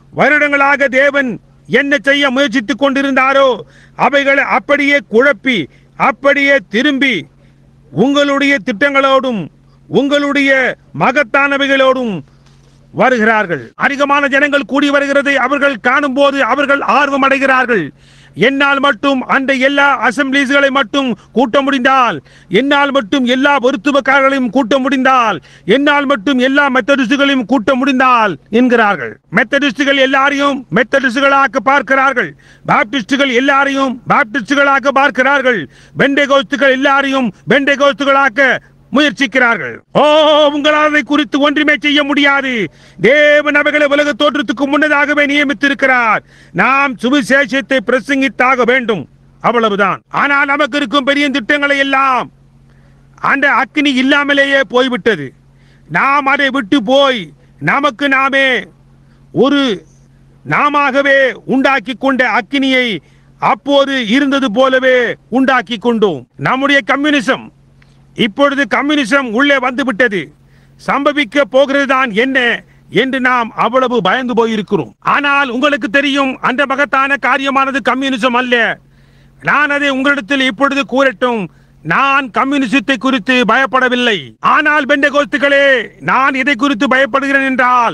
வருடங்களாக தேவன் என்ன செய்ய முயற்சித்துக் கொண்டிருந்தாரோ அவைகளை அப்படியே குழப்பி அப்படியே திரும்பி உங்களுடைய திட்டங்களோடும் உங்களுடைய மகத்தானவைகளோடும் வருகிறார்கள் அதிகமான ஜனங்கள் கூடி வருகிறதை அவர்கள் காணும்போது அவர்கள் ஆர்வம் அடைகிறார்கள் என்னால் மட்டும் அந்த எல்லா அசம்பிளிஸ்களை மட்டும் கூட்ட முடிந்தால் என்னால் மட்டும் எல்லா மருத்துவக்காரர்களையும் கூட்ட முடிந்தால் என்னால் மட்டும் எல்லா மெத்தடிஸ்டுகளையும் கூட்ட முடிந்தால் என்கிறார்கள் மெத்தடிஸ்டுகள் எல்லாரையும் மெத்தடிஸ்டுகளாக பார்க்கிறார்கள் பாப்டிஸ்டுகள் எல்லாரையும் பாப்டிஸ்டுகளாக பார்க்கிறார்கள் பெண்டேகோஸ்துகள் எல்லாரையும் பெண்டேகோஸ்துகளாக முயற்சிக்கிறார்கள் ஓ உங்களால் அதை குறித்து ஒன்றுமே செய்ய முடியாது தேவன் அவைகளை உலக தோற்றத்துக்கு முன்னதாகவே நியமித்திருக்கிறார் நாம் சுவிசேஷத்தை பிரசங்கித்தாக வேண்டும் அவ்வளவுதான் ஆனால் நமக்கு இருக்கும் பெரிய திட்டங்களை எல்லாம் அந்த அக்னி இல்லாமலேயே போய்விட்டது நாம் அதை விட்டு போய் நமக்கு நாமே ஒரு நாமாகவே உண்டாக்கி கொண்ட அக்கினியை அப்போது இருந்தது போலவே உண்டாக்கி கொண்டோம் நம்முடைய கம்யூனிசம் இப்பொழுது கம்யூனிசம் உள்ளே வந்து விட்டது சம்பவிக்க போகிறது தான் என்ன என்று நாம் அவ்வளவு பயந்து போயிருக்கிறோம் ஆனால் உங்களுக்கு தெரியும் அந்த மகத்தான காரியமானது கம்யூனிசம் அல்ல நான் அதை உங்களிடத்தில் இப்பொழுது கூறட்டும் நான் கம்யூனிசத்தை குறித்து பயப்படவில்லை ஆனால் பெண்டகோஸ்துகளே நான் இதை குறித்து பயப்படுகிறேன் என்றால்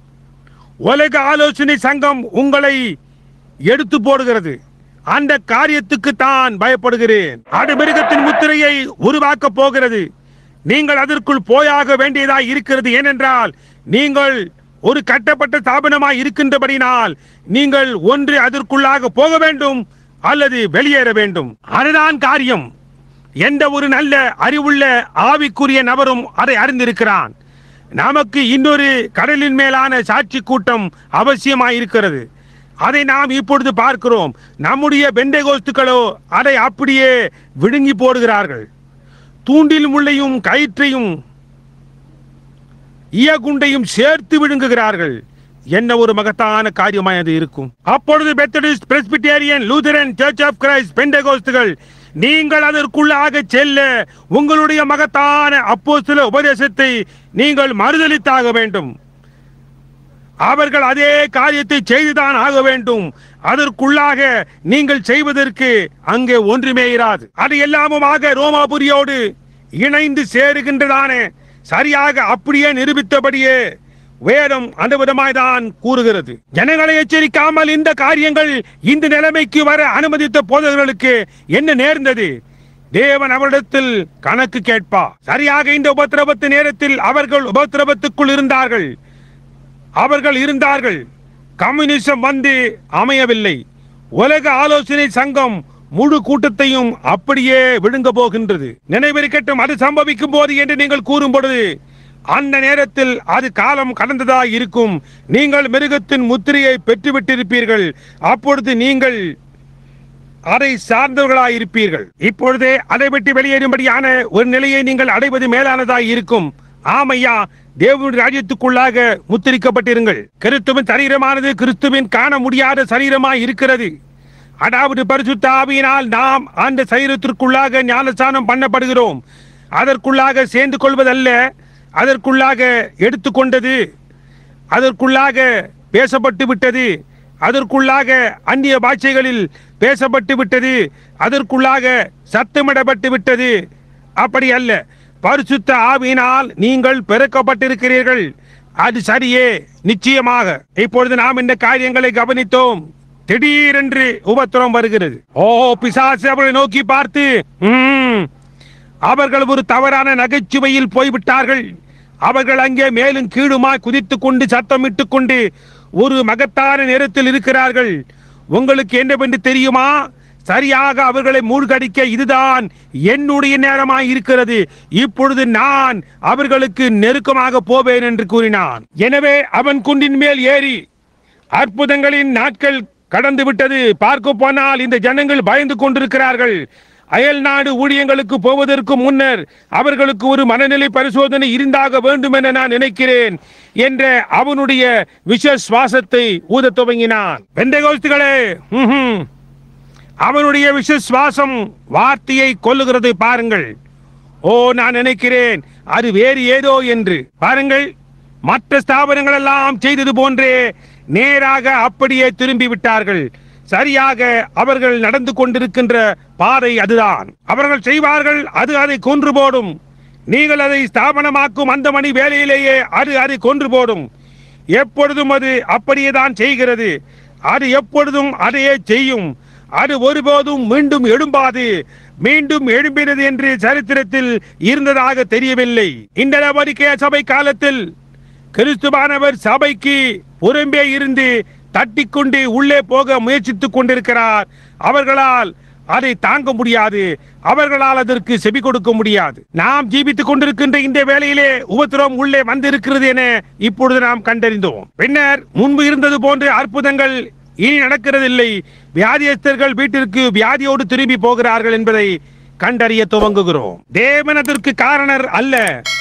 உலக ஆலோசனை சங்கம் உங்களை எடுத்து போடுகிறது அந்த காரியத்துக்கு தான் பயப்படுகிறேன் அது மிருகத்தின் முத்திரையை உருவாக்க போகிறது நீங்கள் அதற்குள் போயாக வேண்டியதாய் இருக்கிறது ஏனென்றால் நீங்கள் ஒரு கட்டப்பட்ட ஸ்தாபனமாய் இருக்கின்றபடினால் நீங்கள் ஒன்று அதற்குள்ளாக போக வேண்டும் அல்லது வெளியேற வேண்டும் அதுதான் காரியம் எந்த ஒரு நல்ல அறிவுள்ள ஆவிக்குரிய நபரும் அதை அறிந்திருக்கிறான் நமக்கு இன்னொரு கடலின் மேலான சாட்சி கூட்டம் அவசியமாயிருக்கிறது அதை நாம் இப்பொழுது பார்க்கிறோம் நம்முடைய பெண்டகோஸ்துக்களோ அதை அப்படியே விழுங்கி போடுகிறார்கள் தூண்டில் முள்ளையும் கயிற்றையும் ஈயகுண்டையும் சேர்த்து விழுங்குகிறார்கள் என்ன ஒரு மகத்தான காரியமாய் அது இருக்கும் அப்பொழுது Methodist Presbyterian Lutheran church of Christ பெண்டகோஸ்துகள் நீங்கள் அதற்குள்ளாக செல்ல உங்களுடைய மகத்தான அப்போஸ்தல உபதேசத்தை நீங்கள் மறுதலித்தாக வேண்டும் அவர்கள் அதே காரியத்தை செய்துதான் ஆக வேண்டும் அதற்குள்ளாக நீங்கள் செய்வதற்கு அங்கே ஒன்றுமே இராது அது எல்லாமுமாக ரோமாபுரியோடு இணைந்து சேருகின்றதான சரியாக அப்படியே நிரூபித்தபடியே வேதம் அந்த விதமாய்தான் கூறுகிறது ஜனங்களை எச்சரிக்காமல் இந்த காரியங்கள் இந்த நிலைமைக்கு வர அனுமதித்த போதகர்களுக்கு என்ன நேர்ந்தது தேவன் அவரிடத்தில் கணக்கு கேட்பா சரியாக இந்த உபத்திரவத்து நேரத்தில் அவர்கள் உபத்திரவத்துக்குள் இருந்தார்கள் அவர்கள் இருந்தார்கள் கம்யூனிசம் வந்து அமையவில்லை உலக ஆலோசனை சங்கம் முழு கூட்டத்தையும் அப்படியே விழுங்க போகின்றது நினைவிருக்கட்டும் அது சம்பவிக்கும் போது என்று நீங்கள் கூறும் பொழுது அந்த நேரத்தில் அது காலம் கடந்ததா இருக்கும் நீங்கள் மிருகத்தின் முத்திரையை பெற்றுவிட்டிருப்பீர்கள் அப்பொழுது நீங்கள் அதை சார்ந்தவர்களாய் இருப்பீர்கள் இப்பொழுதே அதை விட்டு வெளியேறும்படியான ஒரு நிலையை நீங்கள் அடைவது மேலானதாய் இருக்கும் ஆமையா தேவனுடைய ராஜ்யத்துக்குள்ளாக முத்திரிக்கப்பட்டிருங்கள் கிறிஸ்துவின் சரீரமானது கிறிஸ்துவின் காண முடியாத சரீரமாய் இருக்கிறது அதாவது பரிசுத்த ஆவியினால் நாம் அந்த சரீரத்திற்குள்ளாக ஞானஸ்தானம் பண்ணப்படுகிறோம் அதற்குள்ளாக சேர்ந்து கொள்வதல்ல அதற்குள்ளாக எடுத்துக்கொண்டது அதற்குள்ளாக பேசப்பட்டு விட்டது அதற்குள்ளாக அந்நிய பாஷைகளில் பேசப்பட்டு விட்டது அதற்குள்ளாக சத்தமிடப்பட்டு விட்டது அப்படி அல்ல பரிசுத்த ஆவியினால் நீங்கள் பிறக்கப்பட்டிருக்கிறீர்கள் அது சரியே நிச்சயமாக இப்பொழுது நாம் இந்த காரியங்களை கவனித்தோம் திடீரென்று உபத்திரம் வருகிறது ஓ பிசாசு அவர்களை நோக்கி பார்த்து "ம், அவர்கள் ஒரு தவறான நகைச்சுவையில் போய்விட்டார்கள் அவர்கள் அங்கே மேலும் கீழுமாய் குதித்துக் கொண்டு சத்தமிட்டுக் கொண்டு ஒரு மகத்தான நேரத்தில் இருக்கிறார்கள் உங்களுக்கு என்னவென்று தெரியுமா சரியாக அவர்களை மூழ்கடிக்க இதுதான் என்னுடைய நேரமாய் இருக்கிறது இப்பொழுது நான் அவர்களுக்கு நெருக்கமாக போவேன் என்று கூறினான் எனவே அவன் குன்றின் மேல் ஏறி அற்புதங்களின் நாட்கள் கடந்து விட்டது பார்க்க போனால் இந்த ஜனங்கள் பயந்து கொண்டிருக்கிறார்கள் அயல் நாடு ஊழியங்களுக்கு போவதற்கு முன்னர் அவர்களுக்கு ஒரு மனநிலை பரிசோதனை இருந்தாக வேண்டும் என நான் நினைக்கிறேன் என்ற அவனுடைய விஷ சுவாசத்தை ஊதத் துவங்கினான் பெந்தகோஸ்துகளே ம்ஹும். அவனுடைய விசுவாசம் வார்த்தையை கொல்லுகிறதை பாருங்கள் ஓ நான் நினைக்கிறேன் அது வேறு ஏதோ என்று பாருங்கள் மற்ற ஸ்தாபனங்கள் எல்லாம் செய்தது போன்றே நேராக அப்படியே திரும்பி விட்டார்கள் சரியாக அவர்கள் நடந்து கொண்டிருக்கின்ற பாதை அதுதான் அவர்கள் செய்வார்கள் அது அதை கொன்று போடும் நீங்கள் அதை ஸ்தாபனமாக்கும் அந்த மணி வேலையிலேயே அது அதை கொன்று போடும் எப்பொழுதும் அது அப்படியே தான் செய்கிறது அது எப்பொழுதும் அதையே செய்யும் அது ஒருபோதும் மீண்டும் எழும்பாது மீண்டும் எழும்பினது என்று சரித்திரத்தில் இருந்ததாக தெரியவில்லை இந்த நபரிக்கே சபை காலத்தில் கிறிஸ்துவானவர் சபைக்கு புறம்பே இருந்து தட்டிக்கொண்டு உள்ளே போக முயற்சித்துக் கொண்டிருக்கிறார் அவர்களால் அதை தாங்க முடியாது அவர்களால் அதற்கு செவி கொடுக்க முடியாது நாம் ஜீவித்துக் கொண்டிருக்கின்ற இந்த வேளையிலே உபத்திரம் உள்ளே வந்திருக்கிறது என இப்பொழுது நாம் கண்டறிந்தோம் பின்னர் முன்பு இருந்தது போன்ற அற்புதங்கள் இனி நடக்கிறதில்லை வியாதியஸ்தர்கள் வீட்டிற்கு வியாதியோடு திரும்பி போகிறார்கள் என்பதை கண்டறிய துவங்குகிறோம் தேவன் அதற்கு காரணர் அல்ல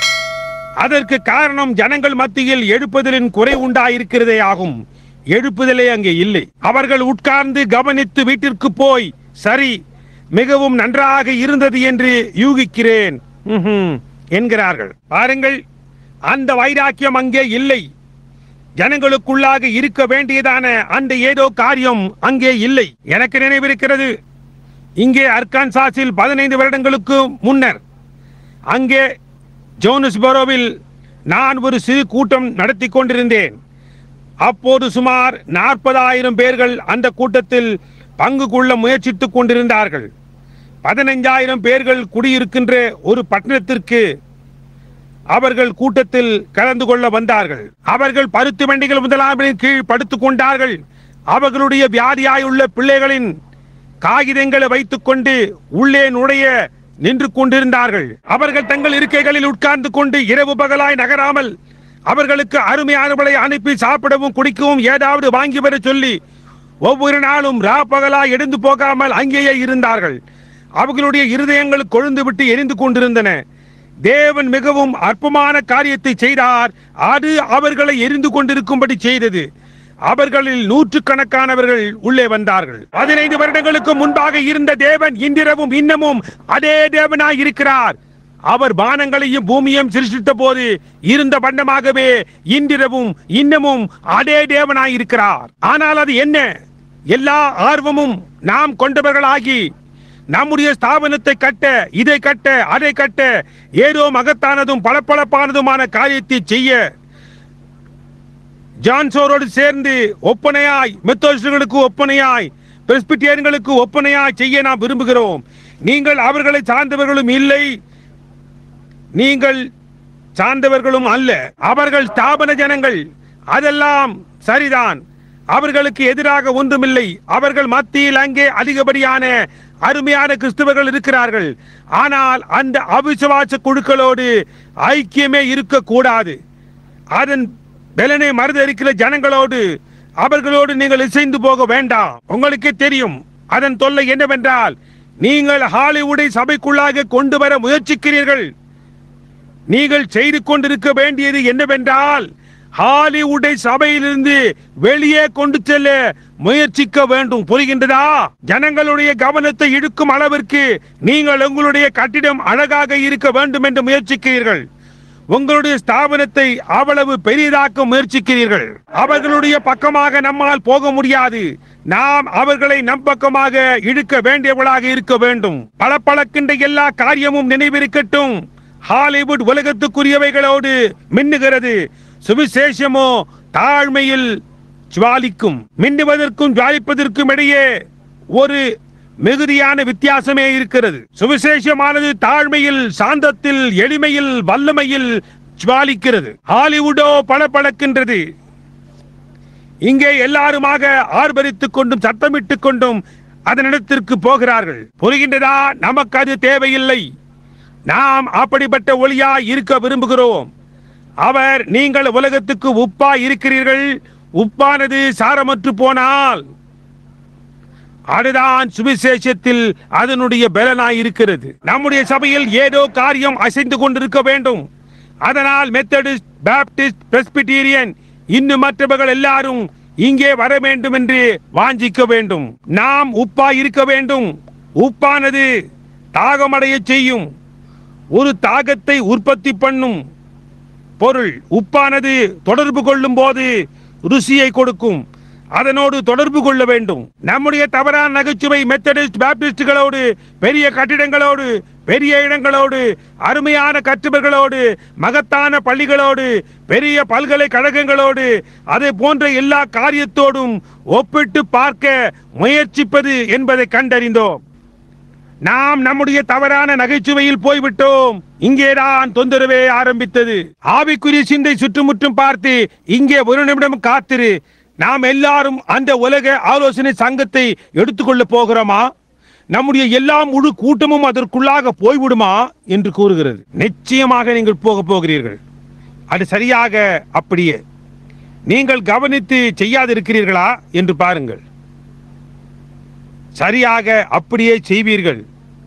அதற்கு காரணம் ஜனங்கள் மத்தியில் எழுப்புதலின் குறை உண்டாயிருக்கிறதே ஆகும் எழுப்புதலே அங்கே இல்லை அவர்கள் உட்கார்ந்து கவனித்து வீட்டிற்கு போய் சரி மிகவும் நன்றாக இருந்தது என்று யூகிக்கிறேன் ம்ஹும், என்கிறார்கள் பாருங்கள் அந்த வைராக்கியம் அங்கே இல்லை ஜனங்களுக்குள்ளாக இருக்க வேண்டியதான அந்த ஏதோ காரியம் அங்கே இல்லை எனக்கு நினைவிருக்கிறது இங்கே அர்கான்சாஸில் பதினைந்து வருடங்களுக்கு முன்னர் அங்கே ஜோனஸ்பரோவில் நான் ஒரு சிறு கூட்டம் நடத்தி கொண்டிருந்தேன் அப்போது சுமார் நாற்பதாயிரம் பேர்கள் அந்த கூட்டத்தில் பங்கு கொள்ள முயற்சித்துக் கொண்டிருந்தார்கள் பதினைஞ்சாயிரம் பேர்கள் குடியிருக்கின்ற ஒரு பட்டணத்திற்கு அவர்கள் கூட்டத்தில் கலந்து கொள்ள வந்தார்கள் அவர்கள் பருத்து வண்டிகள் முதலாமின் கீழ் படுத்துக் கொண்டார்கள் அவர்களுடைய வியாதியாயுள்ள பிள்ளைகளின் காகிதங்களை வைத்துக் கொண்டு உள்ளே நுழைய நின்று கொண்டிருந்தார்கள் அவர்கள் தங்கள் இருக்கைகளில் உட்கார்ந்து கொண்டு இரவு பகலாய் நகராமல் அவர்களுக்கு அருமையானவளை அனுப்பி சாப்பிடவும் குடிக்கவும் ஏதாவது வாங்கி வர சொல்லி ஒவ்வொரு நாளும் ரா பகலாய் எடுந்து போகாமல் அங்கேயே இருந்தார்கள் அவர்களுடைய இருதயங்கள் கொழுந்து விட்டு எரிந்து கொண்டிருந்தன தேவன் மிகவும் அற்பமான காரியத்தை செய்தார் அது அவர்களை எரிந்து கொண்டிருக்கும்படி செய்தது அவர்களில் நூற்றுக்கணக்கானவர்கள் உள்ளே வந்தார்கள் பதினைந்து வருடங்களுக்கு முன்பாக இருந்த தேவன் இன்றிரவும் இன்னமும் அதே தேவனாய் இருக்கிறார் அவர் வானங்களையும் பூமியையும் சிருஷ்டித்த போது இருந்த வண்ணமாகவே இன்றிரவும் இன்னமும் அதே தேவனாய் இருக்கிறார் ஆனால் அது என்ன எல்லா ஆர்வமும் நாம் கொண்டவர்களாகி நம்முடைய ஸ்தாபனத்தை கட்ட இதை கட்ட அதை கட்ட ஏதோ மகத்தானதும் பளபளப்பானதுமான காரியத்தை செய்ய ஜான்சோரோடு சேர்ந்து ஒப்பனையாய் மெத்தோஸ்டுகளுக்கு ஒப்பனையாய் பிரெஸ்பிட்டியன்களுக்கு ஒப்பனையாய் செய்ய நாம் விரும்புகிறோம் நீங்கள் அவர்களை சார்ந்தவர்களும் இல்லை நீங்கள் சார்ந்தவர்களும் அல்ல அவர்கள் ஸ்தாபன ஜனங்கள் அதெல்லாம் சரிதான் அவர்களுக்கு எதிராக ஒன்றுமில்லை அவர்கள் மத்தியில் அங்கே அதிகப்படியான அருமையான கிறிஸ்தவர்கள் இருக்கிறார்கள் ஆனால் அந்த அவிசுவாச குழுக்களோடு ஐக்கியமே இருக்கக்கூடாது அதன் பலனை மறுதளிக்கிற ஜனங்களோடு அவர்களோடு நீங்கள் இசைந்து போக வேண்டாம் உங்களுக்கே தெரியும் அதன் தொல்லை என்னவென்றால் நீங்கள் ஹாலிவுட்டை சபைக்குள்ளாக கொண்டு வர முயற்சிக்கிறீர்கள் நீங்கள் செய்து கொண்டிருக்க வேண்டியது என்னவென்றால் ஹாலிவுட்டை சபையிலிருந்து வெளியே கொண்டு செல்ல முயற்சிக்க வேண்டும் புரிகின்றதா ஜனங்களுடைய கவனத்தை இழுக்கும் அளவிற்கு நீங்கள் உங்களுடைய கட்டிடம் அழகாக இருக்க வேண்டும் என்று முயற்சிக்கிறீர்கள் உங்களுடைய ஸ்தாபனத்தை அவ்வளவு பெரிதாக்க முயற்சிக்கிறீர்கள் அவர்களுடைய பக்கமாக நம்மால் போக முடியாது நாம் அவர்களை நம் பக்கமாக இழுக்க வேண்டியவர்களாக இருக்க வேண்டும் பளபளக்கின்ற எல்லா காரியமும் நினைவிருக்கட்டும் ஹாலிவுட் உலகத்துக்குரியவைகளோடு மின்னுகிறது சுவிசேஷமோ தாழ்மையில் ஜுவாலிக்கும் மின்னுவதற்கும் ஜுவாலிப்பதற்கும் இடையே ஒரு மிகுதியான வித்தியாசமே இருக்கிறது சுவிசேஷமானது தாழ்மையில் சாந்தத்தில் எளிமையில் வல்லமையில் ஜுவாலிக்கிறது ஹாலிவுட்டோ பளபளக்கின்றது இங்கே எல்லாருமாக ஆர்ப்பரித்துக் கொண்டும் சத்தமிட்டுக் கொண்டும் அதனிடத்திற்கு போகிறார்கள் புரிகின்றதா நமக்கு அது தேவையில்லை நாம் அப்படிப்பட்ட ஒளியா இருக்க விரும்புகிறோம் அவர் நீங்கள் உலகத்துக்கு உப்பா இருக்கிறீர்கள் உப்பானது சாரமற்று போனால் அதுதான் சுவிசேஷத்தில் அதனுடைய பலனாய் இருக்கிறது நம்முடைய சபையில் ஏதோ காரியம் அசைந்து கொண்டிருக்க வேண்டும் அதனால் மெத்தடிஸ்ட் பாப்டிஸ்ட் பிரஸ்பிட்டீரியன் இன்னும் மற்றவர்கள் எல்லாரும் இங்கே வர வேண்டும் என்று வாஞ்சிக்க வேண்டும் நாம் உப்பா இருக்க வேண்டும் உப்பானது தாகமடைய செய்யும் ஒரு தாகத்தை உற்பத்தி பண்ணும் பொருள் உப்பானது தொடர்பு கொள்ளும் போது ருசியை கொடுக்கும் அதனோடு தொடர்பு கொள்ள வேண்டும் நம்முடைய தவறான நகைச்சுவை மெத்தடிஸ்ட் பாப்டிஸ்டுகளோடு பெரிய கட்டிடங்களோடு பெரிய இடங்களோடு அருமையான கற்றுவர்களோடு மகத்தான பள்ளிகளோடு பெரிய பல்கலைக்கழகங்களோடு அதே போன்ற எல்லா காரியத்தோடும் ஒப்பிட்டு பார்க்க முயற்சிப்பது என்பதை கண்டறிந்தோம் நாம் நம்முடைய தவறான நகைச்சுவையில் போய்விட்டோம் இங்கேதான் தொந்தரவே ஆரம்பித்தது ஆவிக்குரிய சிந்தை சுற்றுமுற்றும் பார்த்து இங்கே ஒரு நிமிடம் காத்திரு நாம் எல்லாரும் அந்த உலக ஆலோசனை சங்கத்தை எடுத்துக்கொள்ள போகிறோமா நம்முடைய எல்லா முழு கூட்டமும் அதற்குள்ளாக போய்விடுமா என்று கூறுகிறது நிச்சயமாக நீங்கள் போக போகிறீர்கள் அது சரியாக அப்படியே நீங்கள் கவனித்து செய்யாதிருக்கிறீர்களா என்று பாருங்கள் சரியாக அப்படியே செய்வீர்கள்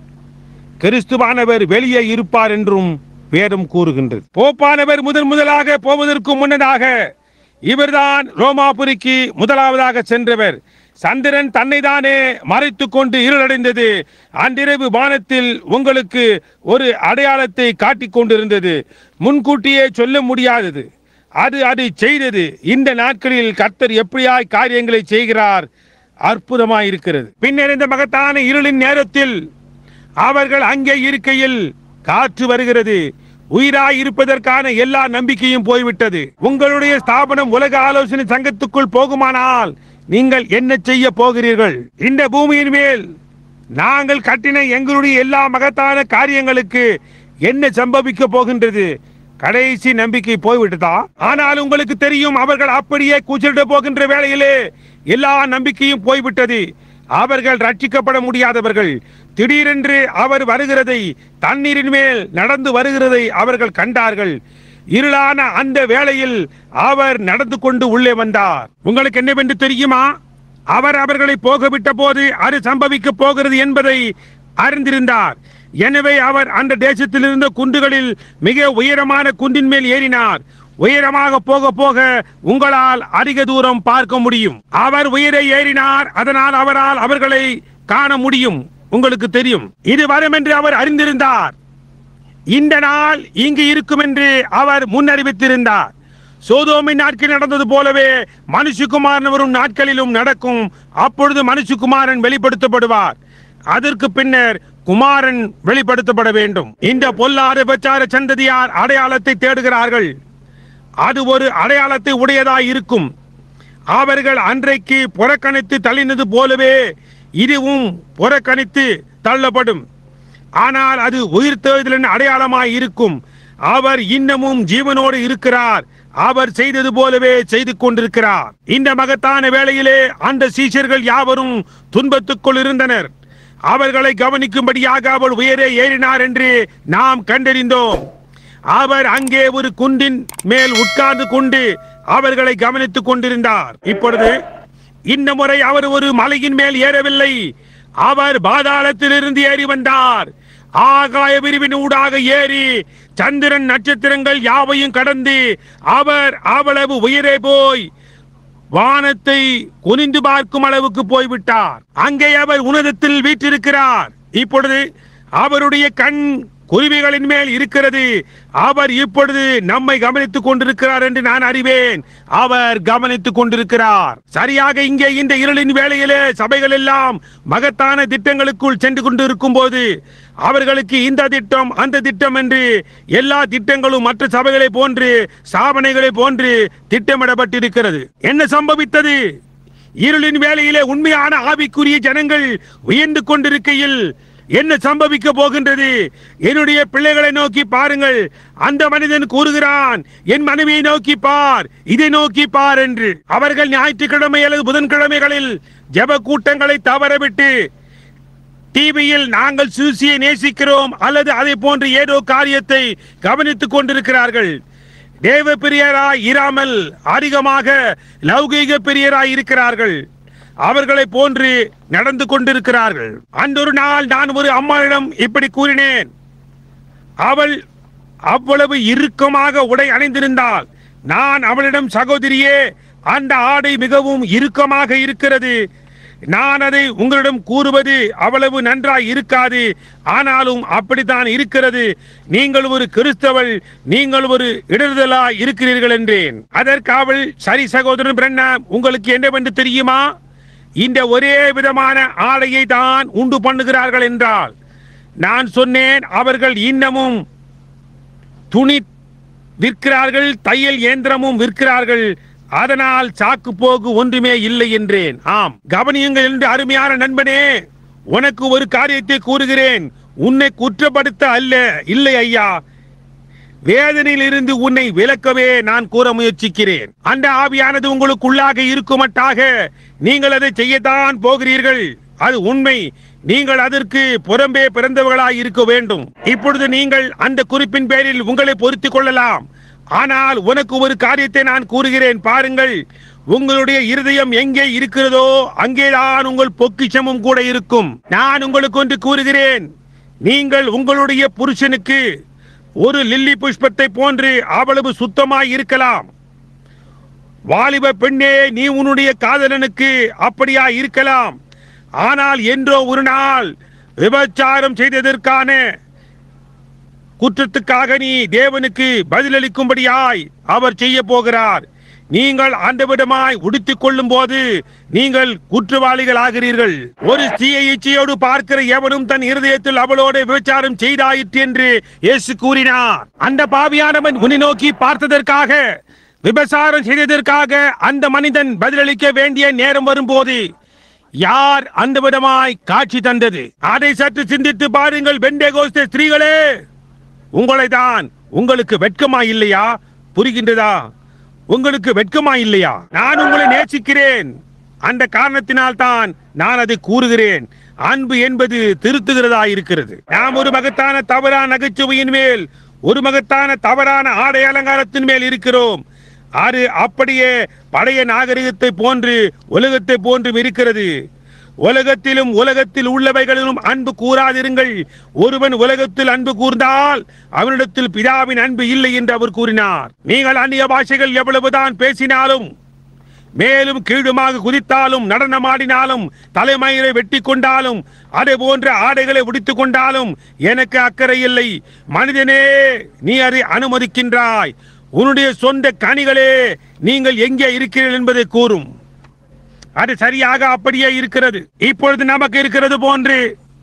கிறிஸ்துவானவர் வெளியே இருப்பார் என்றும் வேதம் கூறுகின்றது போப்பானவர் முதன் முதலாக போவதற்கு முன்னதாக இவர்தான் ரோமாபுரிக்கு முதலாவதாக சென்றவர் சந்திரன் தன்னைதானே மறைத்துக் கொண்டு இருளடைந்தது அன்றிரவு வானத்தில் உங்களுக்கு ஒரு அடையாளத்தை காட்டிக் கொண்டிருந்தது முன்கூட்டியே சொல்ல முடியாதது அது அதை செய்தது இந்த நாட்களில் கர்த்தர் எப்படியாய் காரியங்களை செய்கிறார் அற்புதமாய் இருக்கிறது பின்னர் இந்த மகத்தான இருளின் நேரத்தில் அவர்கள் அங்கே இருக்கையில் காற்று வருகிறது உயிராய் இருப்பதற்கான எல்லா நம்பிக்கையும் போய்விட்டது உங்களுடைய ஸ்தாபனம் உலக ஆலோசனை சங்கத்துக்குள் போகுமானால் நீங்கள் என்ன செய்ய போகிறீர்கள் இந்த பூமியின் மேல் நாங்கள் கட்டின எங்களுடைய எல்லா மகத்தான காரியங்களுக்கு என்ன சம்பவிக்க போகின்றது கடைசி நம்பிக்கை போய்விட்டதா ஆனால் உங்களுக்கு தெரியும் அவர்கள் அப்படியே கூச்சலிட போகின்ற வேளையிலே எல்லா நம்பிக்கையும் போய்விட்டது அவர்கள் ரட்சிக்கப்பட முடியாதவர்கள் திடீரென்று அவர் வருகிறதை தண்ணீரின் மேல் நடந்து வருகிறதை அவர்கள் கண்டார்கள் இருளான அந்த வேளையில் அவர் நடந்து கொண்டு உள்ளே வந்தார் உங்களுக்கு என்னவென்று தெரியுமா அவர் அவர்களை போக விட்ட போது அது சம்பவிக்க போகிறது என்பதை அறிந்திருந்தார் எனவே அவர் அந்த தேசத்தில் இருந்த குன்றுகளில் மிக உயரமான குன்றின் மேல் ஏறினார் உயரமாக போக போக உங்களால் அதிக தூரம் பார்க்க முடியும் அவர் உயர ஏறினார் அதனால் அவரால் அவர்களை காண முடியும் உங்களுக்கு தெரியும் இது வரும் என்று அவர் அறிந்திருந்தார் இந்த நாள் இங்கு இருக்கும் என்று அவர் முன்னறிவித்திருந்தார் சோதோமின் நாட்களில் நடந்தது போலவே மனுஷகுமாரன் வரும் நாட்களிலும் நடக்கும் அப்பொழுது மனுஷகுமாரன் வெளிப்படுத்தப்படுவார் அதற்கு பின்னர் குமாரன் வெளிப்படுத்தப்பட வேண்டும் இந்த பொல்லாத பிரச்சார சந்ததியார் அடையாளத்தை தேடுகிறார்கள் அது ஒரு அடையாளத்தை உடையதாய் இருக்கும் அவர்கள் அன்றைக்கு புறக்கணித்து தள்ளினது போலவே இதுவும் புறக்கணித்து தள்ளப்படும் ஆனால் அது உயிர்த்தெழுதலின் அடையாளமாய் இருக்கும் அவர் இன்னமும் ஜீவனோடு இருக்கிறார் அவர் செய்தது போலவே செய்து கொண்டிருக்கிறார் இந்த மகத்தான வேளையிலே அந்த சீஷர்கள் யாவரும் துன்பத்துக்குள் இருந்தனர் அவர்களை கவனிக்கும்படியாக அவர் உயரே ஏறினார் என்று நாம் கண்டறிந்தோம் அவர் அங்கே ஒரு குன்றின் மேல் உட்கார்ந்து கொண்டு அவர்களை கவனித்துக் கொண்டிருந்தார் இப்பொழுது இந்த முறை அவர் ஒரு மலையின் மேல் ஏறவில்லை அவர் பாதாளத்திலிருந்து ஏறி வந்தார் ஆகாய விரிவின் ஊடாக ஏறி சந்திரன் நட்சத்திரங்கள் யாவையும் கடந்து அவர் அவ்வளவு உயரே போய் வானத்தை குனிந்து பார்க்கும் அளவுக்கு போய்விட்டார் அங்கே அவர் உன்னதத்தில் வீற்றிருக்கிறார் இப்பொழுது அவருடைய கண் குருவிகளின் மேல் இருக்கிறது அவர் இப்பொழுது நம்மை கவனித்துக் கொண்டிருக்கிறார் என்று நான் அறிவேன் அவர் கவனித்துக் கொண்டிருக்கிறார் சரியாக இங்கே இந்த இருளின் வேளையிலே சபைகள் எல்லாம் மகத்தான திட்டங்களுக்குள் சென்று கொண்டிருக்கும் போது அவர்களுக்கு இந்த திட்டம் அந்த திட்டம் என்று எல்லா திட்டங்களும் மற்ற சபைகளை போன்று சாதனைகளை போன்று திட்டமிடப்பட்டிருக்கிறது என்ன சம்பவித்தது இருளின் வேளையிலே உண்மையான ஆவிக்குரிய ஜனங்கள் உயர்ந்து கொண்டிருக்கையில் என்ன சம்பவிக்க போகின்றது என்னுடைய பிள்ளைகளை நோக்கி பாருங்கள் அந்த மனிதன் கூறுகிறான் என் மனைவியை நோக்கி பார் இதை நோக்கி பார் என்று அவர்கள் ஞாயிற்றுக்கிழமை அல்லது புதன்கிழமைகளில் ஜெப கூட்டங்களை தவறவிட்டு டிவியில் நாங்கள் சூசியை நேசிக்கிறோம் அல்லது அதை போன்ற ஏதோ காரியத்தை கவனித்துக் கொண்டிருக்கிறார்கள் தேவ பிரியராய் இராமல் அதிகமாக லௌகீக பிரியராய் இருக்கிறார்கள் அவர்களை போன்று நடந்து கொண்டிருக்கிறார்கள் அன்றொரு நாள் நான் ஒரு அம்மாவிடம் இப்படி கூறினேன் அவள் அவ்வளவு இறுக்கமாக உடை அணிந்திருந்தாள் நான் அவளிடம் சகோதரியே அந்த ஆடை மிகவும் இறுக்கமாக இருக்கிறது நான் அதை உங்களிடம் கூறுவது அவ்வளவு நன்றாய் இருக்காது ஆனாலும் அப்படித்தான் இருக்கிறது நீங்கள் ஒரு கிறிஸ்தவள் நீங்கள் ஒரு இடறுதலாய் இருக்கிறீர்கள் என்றேன் அதற்கு அவள் சரி சகோதரன் பிரண்ணா உங்களுக்கு என்னவென்று தெரியுமா இந்த ஒரே விதமான ஆடையை தான் உண்டு பண்ணுகிறார்கள் என்றால் நான் சொன்னேன் அவர்கள் இன்னமும் துணி விற்கிறார்கள் தையல் இயந்திரமும் விற்கிறார்கள் அதனால் சாக்கு போக்கு ஒன்றுமே இல்லை என்றேன் ஆம் கவனியுங்கள் என்று அருமையான நண்பனே உனக்கு ஒரு காரியத்தை கூறுகிறேன் உன்னை குற்றப்படுத்த அல்ல இல்லை ஐயா வேதனையில் இருந்து உன்னை விலக்கவே நான் கூற முயற்சிக்கிறேன் அந்த ஆவியானது உங்களுக்குள்ளாக இருக்குமட்டாக நீங்கள் அதை செய்யத்தான் போகிறீர்கள் அது உண்மை நீங்கள் அதற்கு புறம்பே பிறந்தவர்களாய் இருக்க வேண்டும் இப்பொழுது நீங்கள் அந்த குறிப்பின் பேரில் உங்களை பொருத்திக் கொள்ளலாம் ஆனால் உனக்கு ஒரு காரியத்தை நான் கூறுகிறேன் பாருங்கள் உங்களுடைய இருதயம் எங்கே இருக்கிறதோ அங்கேதான் உங்கள் பொக்கிஷமும் கூட இருக்கும் நான் உங்களுக்கு ஒன்று கூறுகிறேன் நீங்கள் உங்களுடைய புருஷனுக்கு ஒரு லில்லி புஷ்பத்தை போன்று அவ்வளவு சுத்தமாய் இருக்கலாம் வாலிப பெண்ணே நீ உன்னுடைய காதலனுக்கு அப்படியா இருக்கலாம் ஆனால் என்றோ ஒரு நாள் விபச்சாரம் செய்ததற்கான குற்றத்துக்காக நீ தேவனுக்கு பதிலளிக்கும்படியாய் அவர் செய்ய போகிறார் நீங்கள் அந்த விடமாய் உடுத்திக் கொள்ளும் போது நீங்கள் குற்றவாளிகள் ஆகிறீர்கள் ஒரு ஸ்திரீயை இச்சையோடு பார்க்கிற எவனும் தன் இருதயத்தில் அவளோடு விபச்சாரம் செய்தாயிற்று என்று இயேசு கூறினார் அந்த பாவியானவன் உன்னை நோக்கி பார்த்ததற்காக விபச்சாரம் செய்ததற்காக அந்த மனிதன் பதிலளிக்க வேண்டிய நேரம் வரும்போது யார் அந்த விடமாய் காட்சி தந்தது அதை சற்று சிந்தித்து பாருங்கள் பெண்டேகோஸ்தே ஸ்திரீகளே உங்களை தான் உங்களுக்கு வெட்கமா இல்லையா புரிகின்றதா உங்களுக்கு வெட்கமா இல்லையா நான் உங்களை நேசிக்கிறேன் அந்த காரணத்தினால் தான் நான் அதை கூறுகிறேன் அன்பு என்பது திருத்துகிறதா இருக்கிறது நாம் ஒரு மகத்தான தவறான நகைச்சுவையின் மேல் ஒரு மகத்தான தவறான ஆடை அலங்காரத்தின் மேல் இருக்கிறோம் அது அப்படியே பழைய நாகரிகத்தை போன்று உலகத்தை போன்றும் இருக்கிறது உலகத்திலும் உலகத்தில் உள்ளவைகளிலும் அன்பு கூறாதிருங்கள் ஒருவன் உலகத்தில் அன்பு கூர்ந்தால் அவனிடத்தில் பிதாவின் அன்பு இல்லை என்று அவர் கூறினார் நீங்கள் அந்நிய பாஷைகள் எவ்வளவுதான் பேசினாலும் மேலும் கீழுமாக குதித்தாலும் நடனமாடினாலும் தலைமயிரை வெட்டி கொண்டாலும் அதே போன்ற ஆடைகளை உடித்துக் கொண்டாலும் எனக்கு அக்கறை இல்லை மனிதனே நீ அதை அனுமதிக்கின்றாய் உன்னுடைய சொந்த கனிகளே நீங்கள் எங்கே இருக்கிறீர்கள் என்பதை கூறும் அது சரியாக அப்படியே இருக்கிறது இப்பொழுது நமக்கு இருக்கிறது போன்று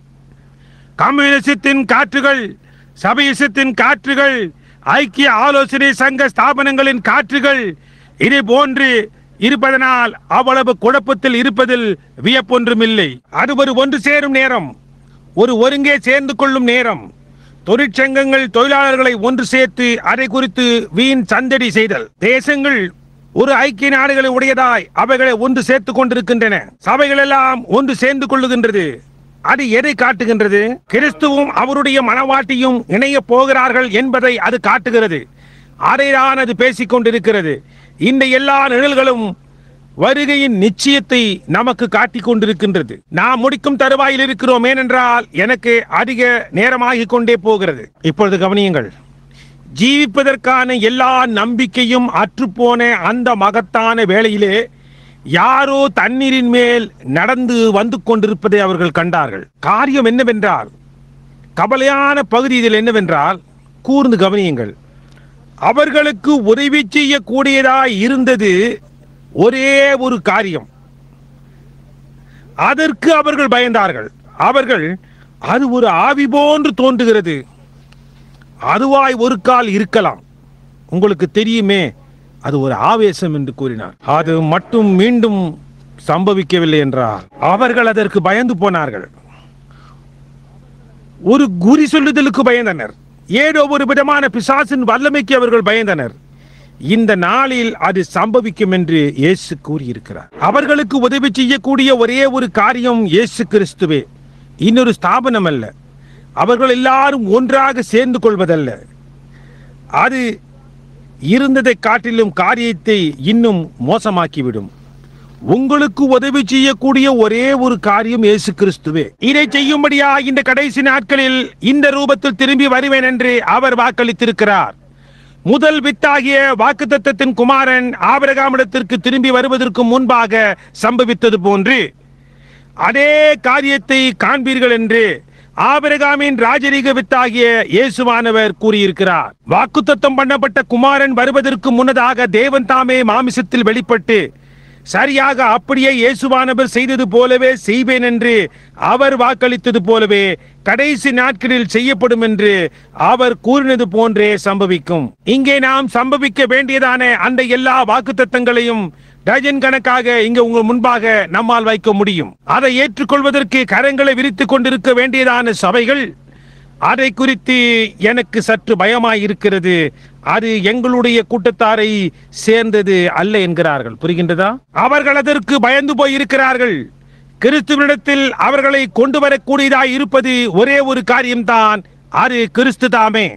கம்யூனிசத்தின் காற்றுகள் சபையிசத்தின் காற்றுகள் ஐக்கிய ஆலோசனை சங்க ஸ்தாபனங்களின் காற்றுகள் இது போன்று இருப்பதனால் அவ்வளவு குழப்பத்தில் இருப்பதில் வியப்பொன்றுமில்லை அது ஒரு ஒன்று சேரும் நேரம் ஒரு ஒருங்கே சேர்ந்து கொள்ளும் நேரம் தொழிற்சங்கங்கள் தொழிலாளர்களை ஒன்று சேர்த்து அதை குறித்து வீண் சந்தடி செய்தல் தேசங்கள் ஒரு ஐக்கிய நாடுகளை உடையதாய் அவைகளை ஒன்று சேர்த்துக் கொண்டிருக்கின்றன சபைகள் எல்லாம் ஒன்று சேர்ந்து கொள்ளுகின்றது அது எதை காட்டுகின்றது கிறிஸ்துவும் அவருடைய மனவாட்டியும் இணைய போகிறார்கள் என்பதை அது காட்டுகிறது அதைதான் அது பேசிக் கொண்டிருக்கிறது இந்த எல்லா நிழல்களும் வருகையின் நிச்சயத்தை நமக்கு காட்டிக் கொண்டிருக்கின்றது நாம் முடிக்கும் தருவாயில் இருக்கிறோம் ஏனென்றால் எனக்கு அதிக நேரமாகிக் கொண்டே போகிறது இப்பொழுது கவனியுங்கள் ஜீவிப்பதற்கான எல்லா நம்பிக்கையும் அற்றுப்போன அந்த மகத்தான வேளையிலே யாரோ தண்ணீரின் மேல் நடந்து வந்து கொண்டிருப்பதை அவர்கள் கண்டார்கள் காரியம் என்னவென்றால் கவலையான பகுதி இதில் என்னவென்றால் கூர்ந்து கவனியுங்கள் அவர்களுக்கு உதவி செய்யக்கூடியதாய் இருந்தது ஒரே ஒரு காரியம் அதற்கு அவர்கள் பயந்தார்கள் அவர்கள் அது ஒரு ஆவி போன்று தோன்றுகிறது அதுவாய் ஒரு கால் இருக்கலாம் உங்களுக்கு தெரியுமே அது ஒரு ஆவேசம் என்று கூறினார் அது மட்டும் மீண்டும் சம்பவிக்கவில்லை என்றால் அவர்கள் அதற்கு பயந்து போனார்கள் ஒரு குறி சொல்லுதலுக்கு பயந்தனர் ஏதோ ஒரு விதமான பிசாசின் வல்லமைக்கு அவர்கள் பயந்தனர் இந்த நாளில் அது சம்பவிக்கும் என்று இயேசு கூறியிருக்கிறார் அவர்களுக்கு உதவி செய்யக்கூடிய ஒரே ஒரு காரியம் இயேசு கிறிஸ்துவே இன்னொரு ஸ்தாபனம் அல்ல அவர்கள் எல்லாரும் ஒன்றாக சேர்ந்து கொள்வதல்ல அது இருந்ததை காட்டிலும் காரியத்தை இன்னும் மோசமாக்கிவிடும் உங்களுக்கு உதவி செய்யக்கூடிய ஒரே ஒரு காரியம் இயேசு கிறிஸ்துவே இதை செய்யும்படியா இந்த கடைசி நாட்களில் இந்த ரூபத்தில் திரும்பி வருவேன் என்று அவர் வாக்களித்திருக்கிறார் முதல் வித்தாகிய வாக்குத்தத்தத்தின் குமாரன் ஆபிரகாமிடத்திற்கு திரும்பி வருவதற்கு முன்பாக சம்பவித்தது போன்று அதே காரியத்தை காண்பீர்கள் என்று ஆபிரகாமின் ராஜரீக வித்தாகிய இயேசுவானவர் கூறியிருக்கிறார் வாக்குத்தத்தம் பண்ணப்பட்ட குமாரன் வருவதற்கு முன்னதாக தேவன் தாமே மாமிசத்தில் வெளிப்பட்டு சரியாக அப்படியே இயேசுவானவர் செய்தது போலவே செய்வேன் என்று அவர் வாக்களித்தது போலவே கடைசி நாட்களில் செய்யப்படும் என்று அவர் கூறினது போன்றே சம்பவிக்கும் இங்கே நாம் சம்பவிக்க வேண்டியதான அந்த எல்லா வாக்குத்தத்தங்களையும் டஜன் கணக்காக இங்க உங்கள் முன்பாக நம்மால் வைக்க முடியும் அதை ஏற்றுக்கொள்வதற்கு கரங்களை விரித்துக் கொண்டிருக்க வேண்டியதான சபைகள் அதை குறித்து எனக்கு சற்று பயமாய் இருக்கிறது அது எங்களுடைய கூட்டத்தாரை சேர்ந்தது அல்ல என்கிறார்கள் புரிகின்றதா அவர்கள் அதற்கு பயந்து போய் இருக்கிறார்கள் கிறிஸ்துவனிடத்தில் அவர்களை கொண்டு வரக்கூடியதாய் இருப்பது ஒரே ஒரு காரியம்தான் அது கிறிஸ்து தாமே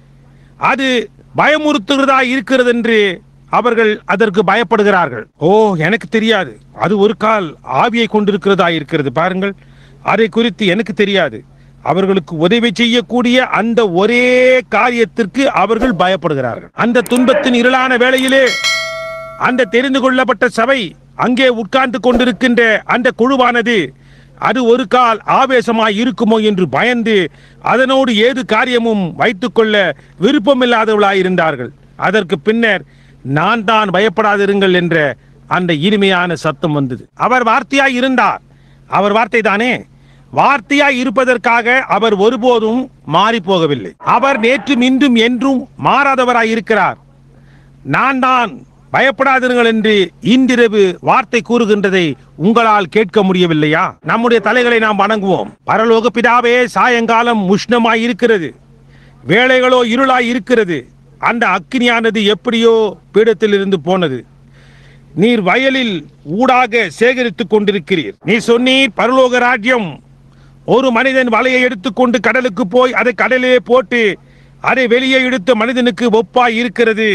அது பயமுறுத்துகிறதா இருக்கிறது என்று அவர்கள் அதற்கு பயப்படுகிறார்கள் ஓ எனக்கு தெரியாது அது ஒரு கால் ஆவியை கொண்டிருக்கிறதா இருக்கிறது பாருங்கள் அதை குறித்து எனக்கு தெரியாது அவர்களுக்கு உதவி செய்யக்கூடிய அந்த ஒரே காரியத்திற்கு அவர்கள் பயப்படுகிறார்கள் அந்த துன்பத்தின் இருளான வேளையிலே அந்த தெரிந்து கொள்ளப்பட்ட சபை அங்கே உட்கார்ந்து கொண்டிருக்கின்ற அந்த குழுவானது அது ஒரு கால் ஆவேசமாய் இருக்குமோ என்று பயந்து அதனோடு ஏது காரியமும் வைத்துக்கொள்ள விருப்பமில்லாதவர்களாய் இருந்தார்கள் அதற்கு பின்னர் நான் தான் பயப்படாதிருங்கள் என்ற அந்த இனிமையான சத்தம் வந்தது அவர் வார்த்தையாய் இருந்தார் அவர் வார்த்தை தானே வார்த்தையாய் இருப்பதற்காக அவர் ஒருபோதும் மாறி போகவில்லை அவர் நேற்றும் இன்றும் என்றும் மாறாதவராய் இருக்கிறார் நான் தான் பயப்படாதிருங்கள் என்று இன்றிரவு வார்த்தை கூறுகின்றதை உங்களால் கேட்க முடியவில்லையா நம்முடைய தலைகளை நாம் வணங்குவோம் பரலோக பிதாவே சாயங்காலம் உஷ்ணமாய் இருக்கிறது வேலைகளோ இருளாய் இருக்கிறது அந்த அக்கினியானது எப்படியோ பீடத்தில் இருந்து போனது நீர் வயலில் ஊடாக சேகரித்துக் கொண்டிருக்கிறீர் நீ சொன்னீர் பரலோக ராஜ்யம் ஒரு மனிதன் வலையை எடுத்துக்கொண்டு கடலுக்கு போய் அதை கடலிலே போட்டு அதை வெளியே இழுத்த மனிதனுக்கு ஒப்பாய் இருக்கிறது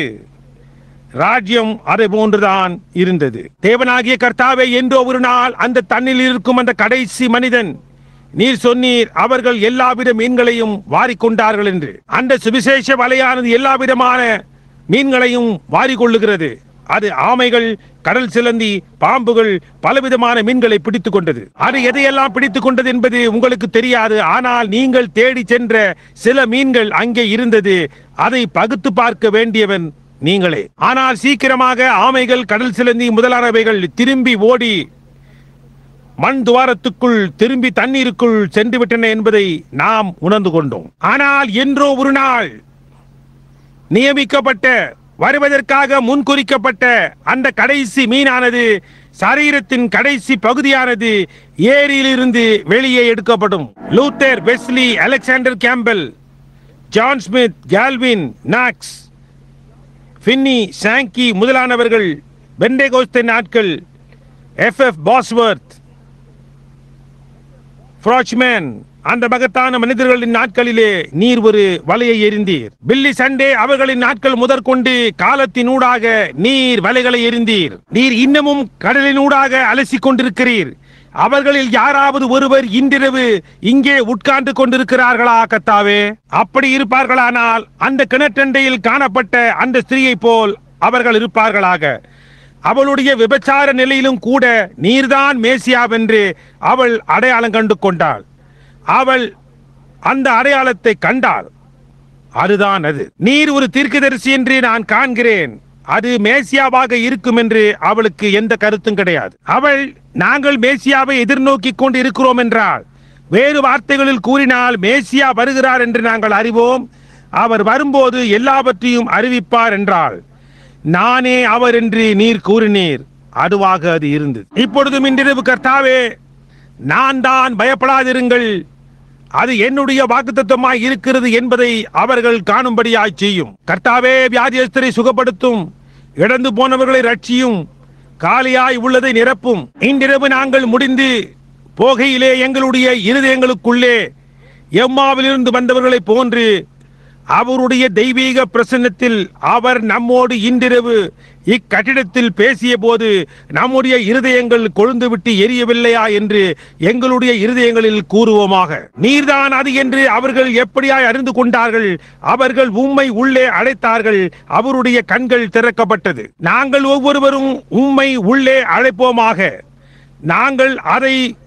ராஜ்யம் அதை போன்றுதான் இருந்தது தேவனாகிய கர்த்தாவே என்றோ ஒரு நாள் அந்த தண்ணில் இருக்கும் அந்த கடைசி மனிதன் நீர் சொன்னீர் அவர்கள் எல்லாவித மீன்களையும் வாரிக்கொண்டார்கள் என்று அந்த சுவிசேஷ வலையானது எல்லா விதமான மீன்களையும் வாரிக்கொள்ளுகிறது அது ஆமைகள் கடல் சிலந்தி பாம்புகள் பலவிதமான மீன்களை பிடித்துக் கொண்டது அது எதையெல்லாம் பிடித்துக் கொண்டது என்பது உங்களுக்கு தெரியாது ஆனால் நீங்கள் தேடி சென்ற சில மீன்கள் அங்கே இருந்தது அதை பகுத்து பார்க்க வேண்டியவன் நீங்களே ஆனால் சீக்கிரமாக ஆமைகள் கடல் சிலந்தி முதலானவைகள் திரும்பி ஓடி மண் துவாரத்துக்குள் திரும்பி தண்ணீருக்குள் சென்று விட்டன என்பதை நாம் உணர்ந்து கொண்டோம் ஆனால் என்றோ ஒரு நாள் நியமிக்கப்பட்ட வருவதற்காக முன்குறிக்கப்பட்ட அந்த கடைசி மீனானது சரீரத்தின் கடைசி பகுதியானது ஏரியிலிருந்து வெளியே எடுக்கப்படும் Luther Wesley Alexander Campbell John Smith Calvin Knox Finney Sankey முதலானவர்கள் பெண்டேகோஸ்தே நாட்கள் எஃப் எஃப் பாஸ்வர்த் ஃப்ராச்மேன் அந்த மகத்தான மனிதர்களின் நாட்களிலே நீர் ஒரு வலையை எறிந்தீர் பில்லி சண்டே அவர்களின் நாட்கள் முதற்கொண்டு காலத்தினூடாக நீர் வலைகளை எறிந்தீர் நீர் இன்னமும் கடலினூடாக அலசிக் கொண்டிருக்கிறீர் அவர்களில் யாராவது ஒருவர் இன்றிரவு இங்கே உட்கார்ந்து கொண்டிருக்கிறார்களா கத்தாவே அப்படி இருப்பார்களானால் அந்த கிணற்றண்டையில் காணப்பட்ட அந்த ஸ்திரீயை போல் அவர்கள் இருப்பார்களாக அவளுடைய விபச்சார நிலையிலும் கூட நீர்தான் மேசியாவென்று அவள் அடையாளம் கண்டு கொண்டாள் அவள் அந்த அடையாளத்தை கண்டாள் அதுதான் அது நீர் ஒரு தீர்க்கதரிசி என்று நான் காண்கிறேன் அது மேசியாவாக இருக்கும் என்று அவளுக்கு எந்த கருத்தும் கிடையாது அவள் நாங்கள் மேசியாவை எதிர்நோக்கி கொண்டு இருக்கிறோம் என்றால் வேறு வார்த்தைகளில் கூறினால் மேசியா வருகிறார் என்று நாங்கள் அறிவோம் அவர் வரும்போது எல்லாவற்றையும் அறிவிப்பார் என்றால் நானே அவர் என்று நீர் கூறினீர் அதுவாக அது இருந்தது இப்பொழுதும் இன்றிரவு கர்த்தாவே நான் தான் பயப்படாதிருங்கள் அது என்னுடைய வாக்குத்தத்தமாய் இருக்கிறது என்பதை அவர்கள் காணும்படியாய் செய்யும் கர்த்தாவே வியாதியஸ்தரை சுகப்படுத்தும் இழந்து போனவர்களை ரட்சியும் காலியாய் உள்ளதை நிரப்பும் இன்றிரவு நாங்கள் முடிந்து போகையிலே எங்களுடைய இருதயங்களுக்குள்ளே எம்மாவிலிருந்து வந்தவர்களைப் போன்று அவருடைய தெய்வீக பிரசன்னத்தில் அவர் நம்மோடு இன்றிரவு இக்கட்டிடத்தில் பேசிய போது நம்முடைய இருதயங்கள் கொழுந்து விட்டு எரியவில்லையா என்று எங்களுடைய இருதயங்களில் கூறுவோமாக நீர்தான் அது என்று அவர்கள் எப்படியாய் அறிந்து கொண்டார்கள் அவர்கள் உம்மை உள்ளே அழைத்தார்கள் அவருடைய கண்கள் திறக்கப்பட்டது நாங்கள் ஒவ்வொருவரும் உம்மை உள்ளே அழைப்போமாக நாங்கள் அதை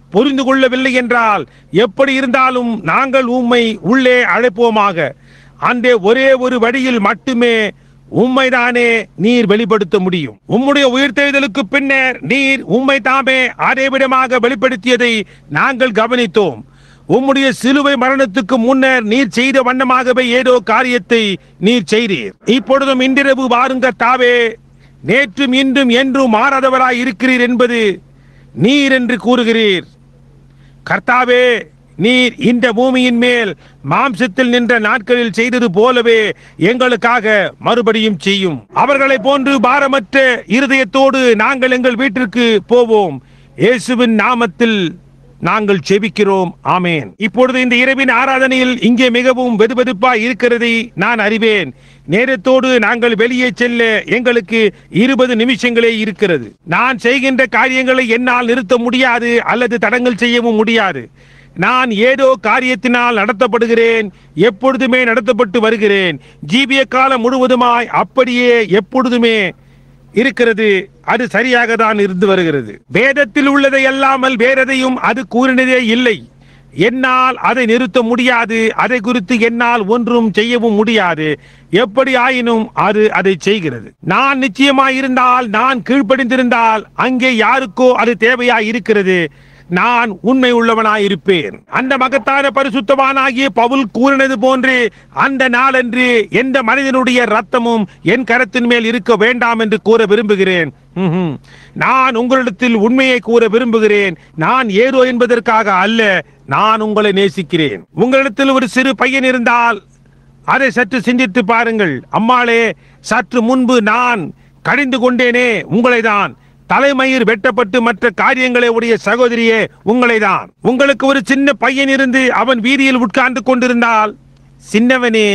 புரிந்து கொள்ளவில்லை என்றால் எப்படி இருந்தாலும் நாங்கள் உம்மை உள்ளே அழைப்போமாக அந்த ஒரே ஒரு வழியில் மட்டுமே உம்மைதானே நீர் வெளிப்படுத்த முடியும் உம்முடைய உயிர்த்தெழுதலுக்கு பின்னர் நீர் உம்மை தாமே அதேவிடமாக வெளிப்படுத்தியதை நாங்கள் கவனித்தோம் உம்முடைய சிலுவை மரணத்துக்கு முன்னர் நீர் செய்த வண்ணமாகவே ஏதோ காரியத்தை நீர் செய்தீர் இப்பொழுதும் இன்றிரவு வாருங்க தாவே நேற்றும் இன்றும் என்றும் மாறாதவராய் இருக்கிறீர் என்பது நீர் என்று கூறுகிறீர் கர்த்தாவே நீர் இந்த பூமியின் மேல் மாம்சத்தில் நின்ற நாட்களில் செய்தது போலவே எங்களுக்காக மறுபடியும் செய்யும் அவர்களை போன்று பாரமற்ற இருதயத்தோடு நாங்கள் எங்கள் வீட்டிற்கு போவோம் இயேசுவின் நாமத்தில் நாங்கள் செபிக்கிறோம் ஆமேன் இப்பொழுது இந்த இரவின் ஆராதனையில் இங்கே மிகவும் வெதுவெதுப்பாய் இருக்கிறதை நான் அறிவேன் நேரத்தோடு நாங்கள் வெளியே செல்ல எங்களுக்கு இருபது நிமிஷங்களே இருக்கிறது நான் செய்கின்ற காரியங்களை என்னால் நிறுத்த முடியாது அல்லது தடங்கல் செய்யவும் முடியாது நான் ஏதோ காரியத்தினால் நடத்தப்படுகிறேன் எப்பொழுதுமே நடத்தப்பட்டு வருகிறேன் ஜீவிய காலம் முழுவதுமாய் அப்படியே எப்பொழுதுமே இருக்கிறது அது சரியாக தான் இருந்து வருகிறது வேதத்தில் உள்ளதை அல்லாமல் வேறெதையும் அது கூறினதே இல்லை என்னால் அதை நிறுத்த முடியாது அதை குறித்து என்னால் ஒன்றும் செய்யவும் முடியாது எப்படி ஆயினும் அது அதை செய்கிறது நான் நிச்சயமாய் இருந்தால் நான் கீழ்ப்படிந்திருந்தால் அங்கே யாருக்கோ அது தேவையாய் இருக்கிறது நான் உண்மை உள்ளவனாய் இருப்பேன் அந்த மகத்தான பரிசுத்தவானாகிய பவுல் கூறினது போன்று அந்த நாளன்று எந்த மனிதனுடைய ரத்தமும் என் கரத்தின் மேல் இருக்க வேண்டாம் என்று கூற விரும்புகிறேன் ம்ஹும். நான் உங்களிடத்தில் உண்மையை கூற விரும்புகிறேன் நான் ஏதோ என்பதற்காக அல்ல நான் உங்களை நேசிக்கிறேன் உங்களிடத்தில் ஒரு சிறு பையன் இருந்தால் அதை சற்று சிந்தித்து பாருங்கள் அம்மாளே சற்று முன்பு நான் கடிந்து கொண்டேனே உங்களைதான் தலைமயிர் வெட்டப்பட்டு மற்ற காரியங்களை உடைய சகோதரியே உங்களைதான் உங்களுக்கு ஒரு சின்ன பையன் இருந்து அவன் வீதியில் உட்கார்ந்து கொண்டிருந்தால் சின்னவனே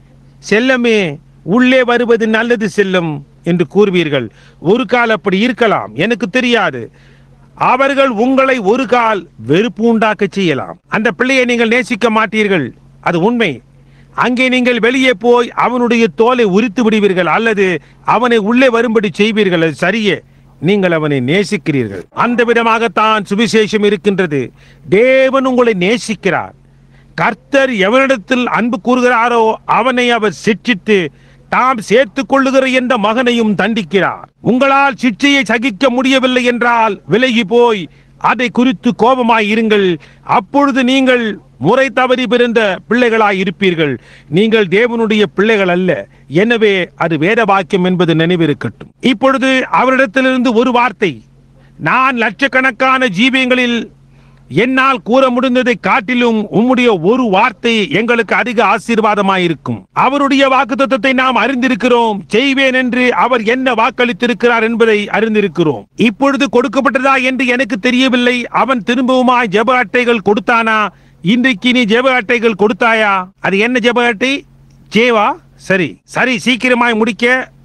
செல்லமே உள்ளே வருவது நல்லது செல்லும் என்று கூறுவீர்கள் ஒரு கால் அப்படி இருக்கலாம் எனக்கு தெரியாது அவர்கள் உங்களை ஒரு கால் வெறுப்பு உண்டாக்க செய்யலாம் அந்த பிள்ளையை நீங்கள் நேசிக்க மாட்டீர்கள் அது உண்மை அங்கே நீங்கள் வெளியே போய் அவனுடைய தோலை உரித்து விடுவீர்கள் அல்லது அவனை உள்ளே வரும்படி செய்வீர்கள் அது சரியே நீங்கள் அவனை நேசிக்கிறீர்கள் அந்த விதமாகத்தான் சுவிசேஷம் இருக்கின்றது தேவன் உங்களை நேசிக்கிறார் கர்த்தர் எவனிடத்தில் அன்பு கூறுகிறாரோ அவனை அவர் சிட்சித்து தாம் சேர்த்துக் கொள்ளுகிற எந்த மகனையும் தண்டிக்கிறார் உங்களால் சிட்சையை சகிக்க முடியவில்லை என்றால் விலகி போய் அதை குறித்து கோபமாய் இருங்கள் அப்பொழுது நீங்கள் முறை தவறி பிறந்த பிள்ளைகளாய் இருப்பீர்கள் நீங்கள் தேவனுடைய பிள்ளைகள் அல்ல எனவே அது வேத வாக்கியம் என்பது நினைவிருக்கட்டும் இப்பொழுது அவரிடத்திலிருந்து ஒரு வார்த்தை நான் லட்சக்கணக்கான ஜீவியங்களில் என்னால் கூற முடிந்ததை காட்டிலும் உம்முடைய ஒரு வார்த்தை எங்களுக்கு அதிக ஆசீர்வாதமாயிருக்கும் அவருடைய வாக்குத்தத்தத்தை நாம் அறிந்திருக்கிறோம் செய்வேன் என்று அவர் என்ன வாக்களித்திருக்கிறார் என்பதை அறிந்திருக்கிறோம் இப்பொழுது கொடுக்கப்பட்டதா என்று எனக்கு தெரியவில்லை அவன் திரும்பவுமாய் ஜெப அட்டைகள் கொடுத்தானா இன்றைக்கு நீ ஜெப அட்டைகள் கொடுத்தாயா அது என்ன ஜெப அட்டை ஜேவா சரி சரி சீக்கிரமாய் முடிக்க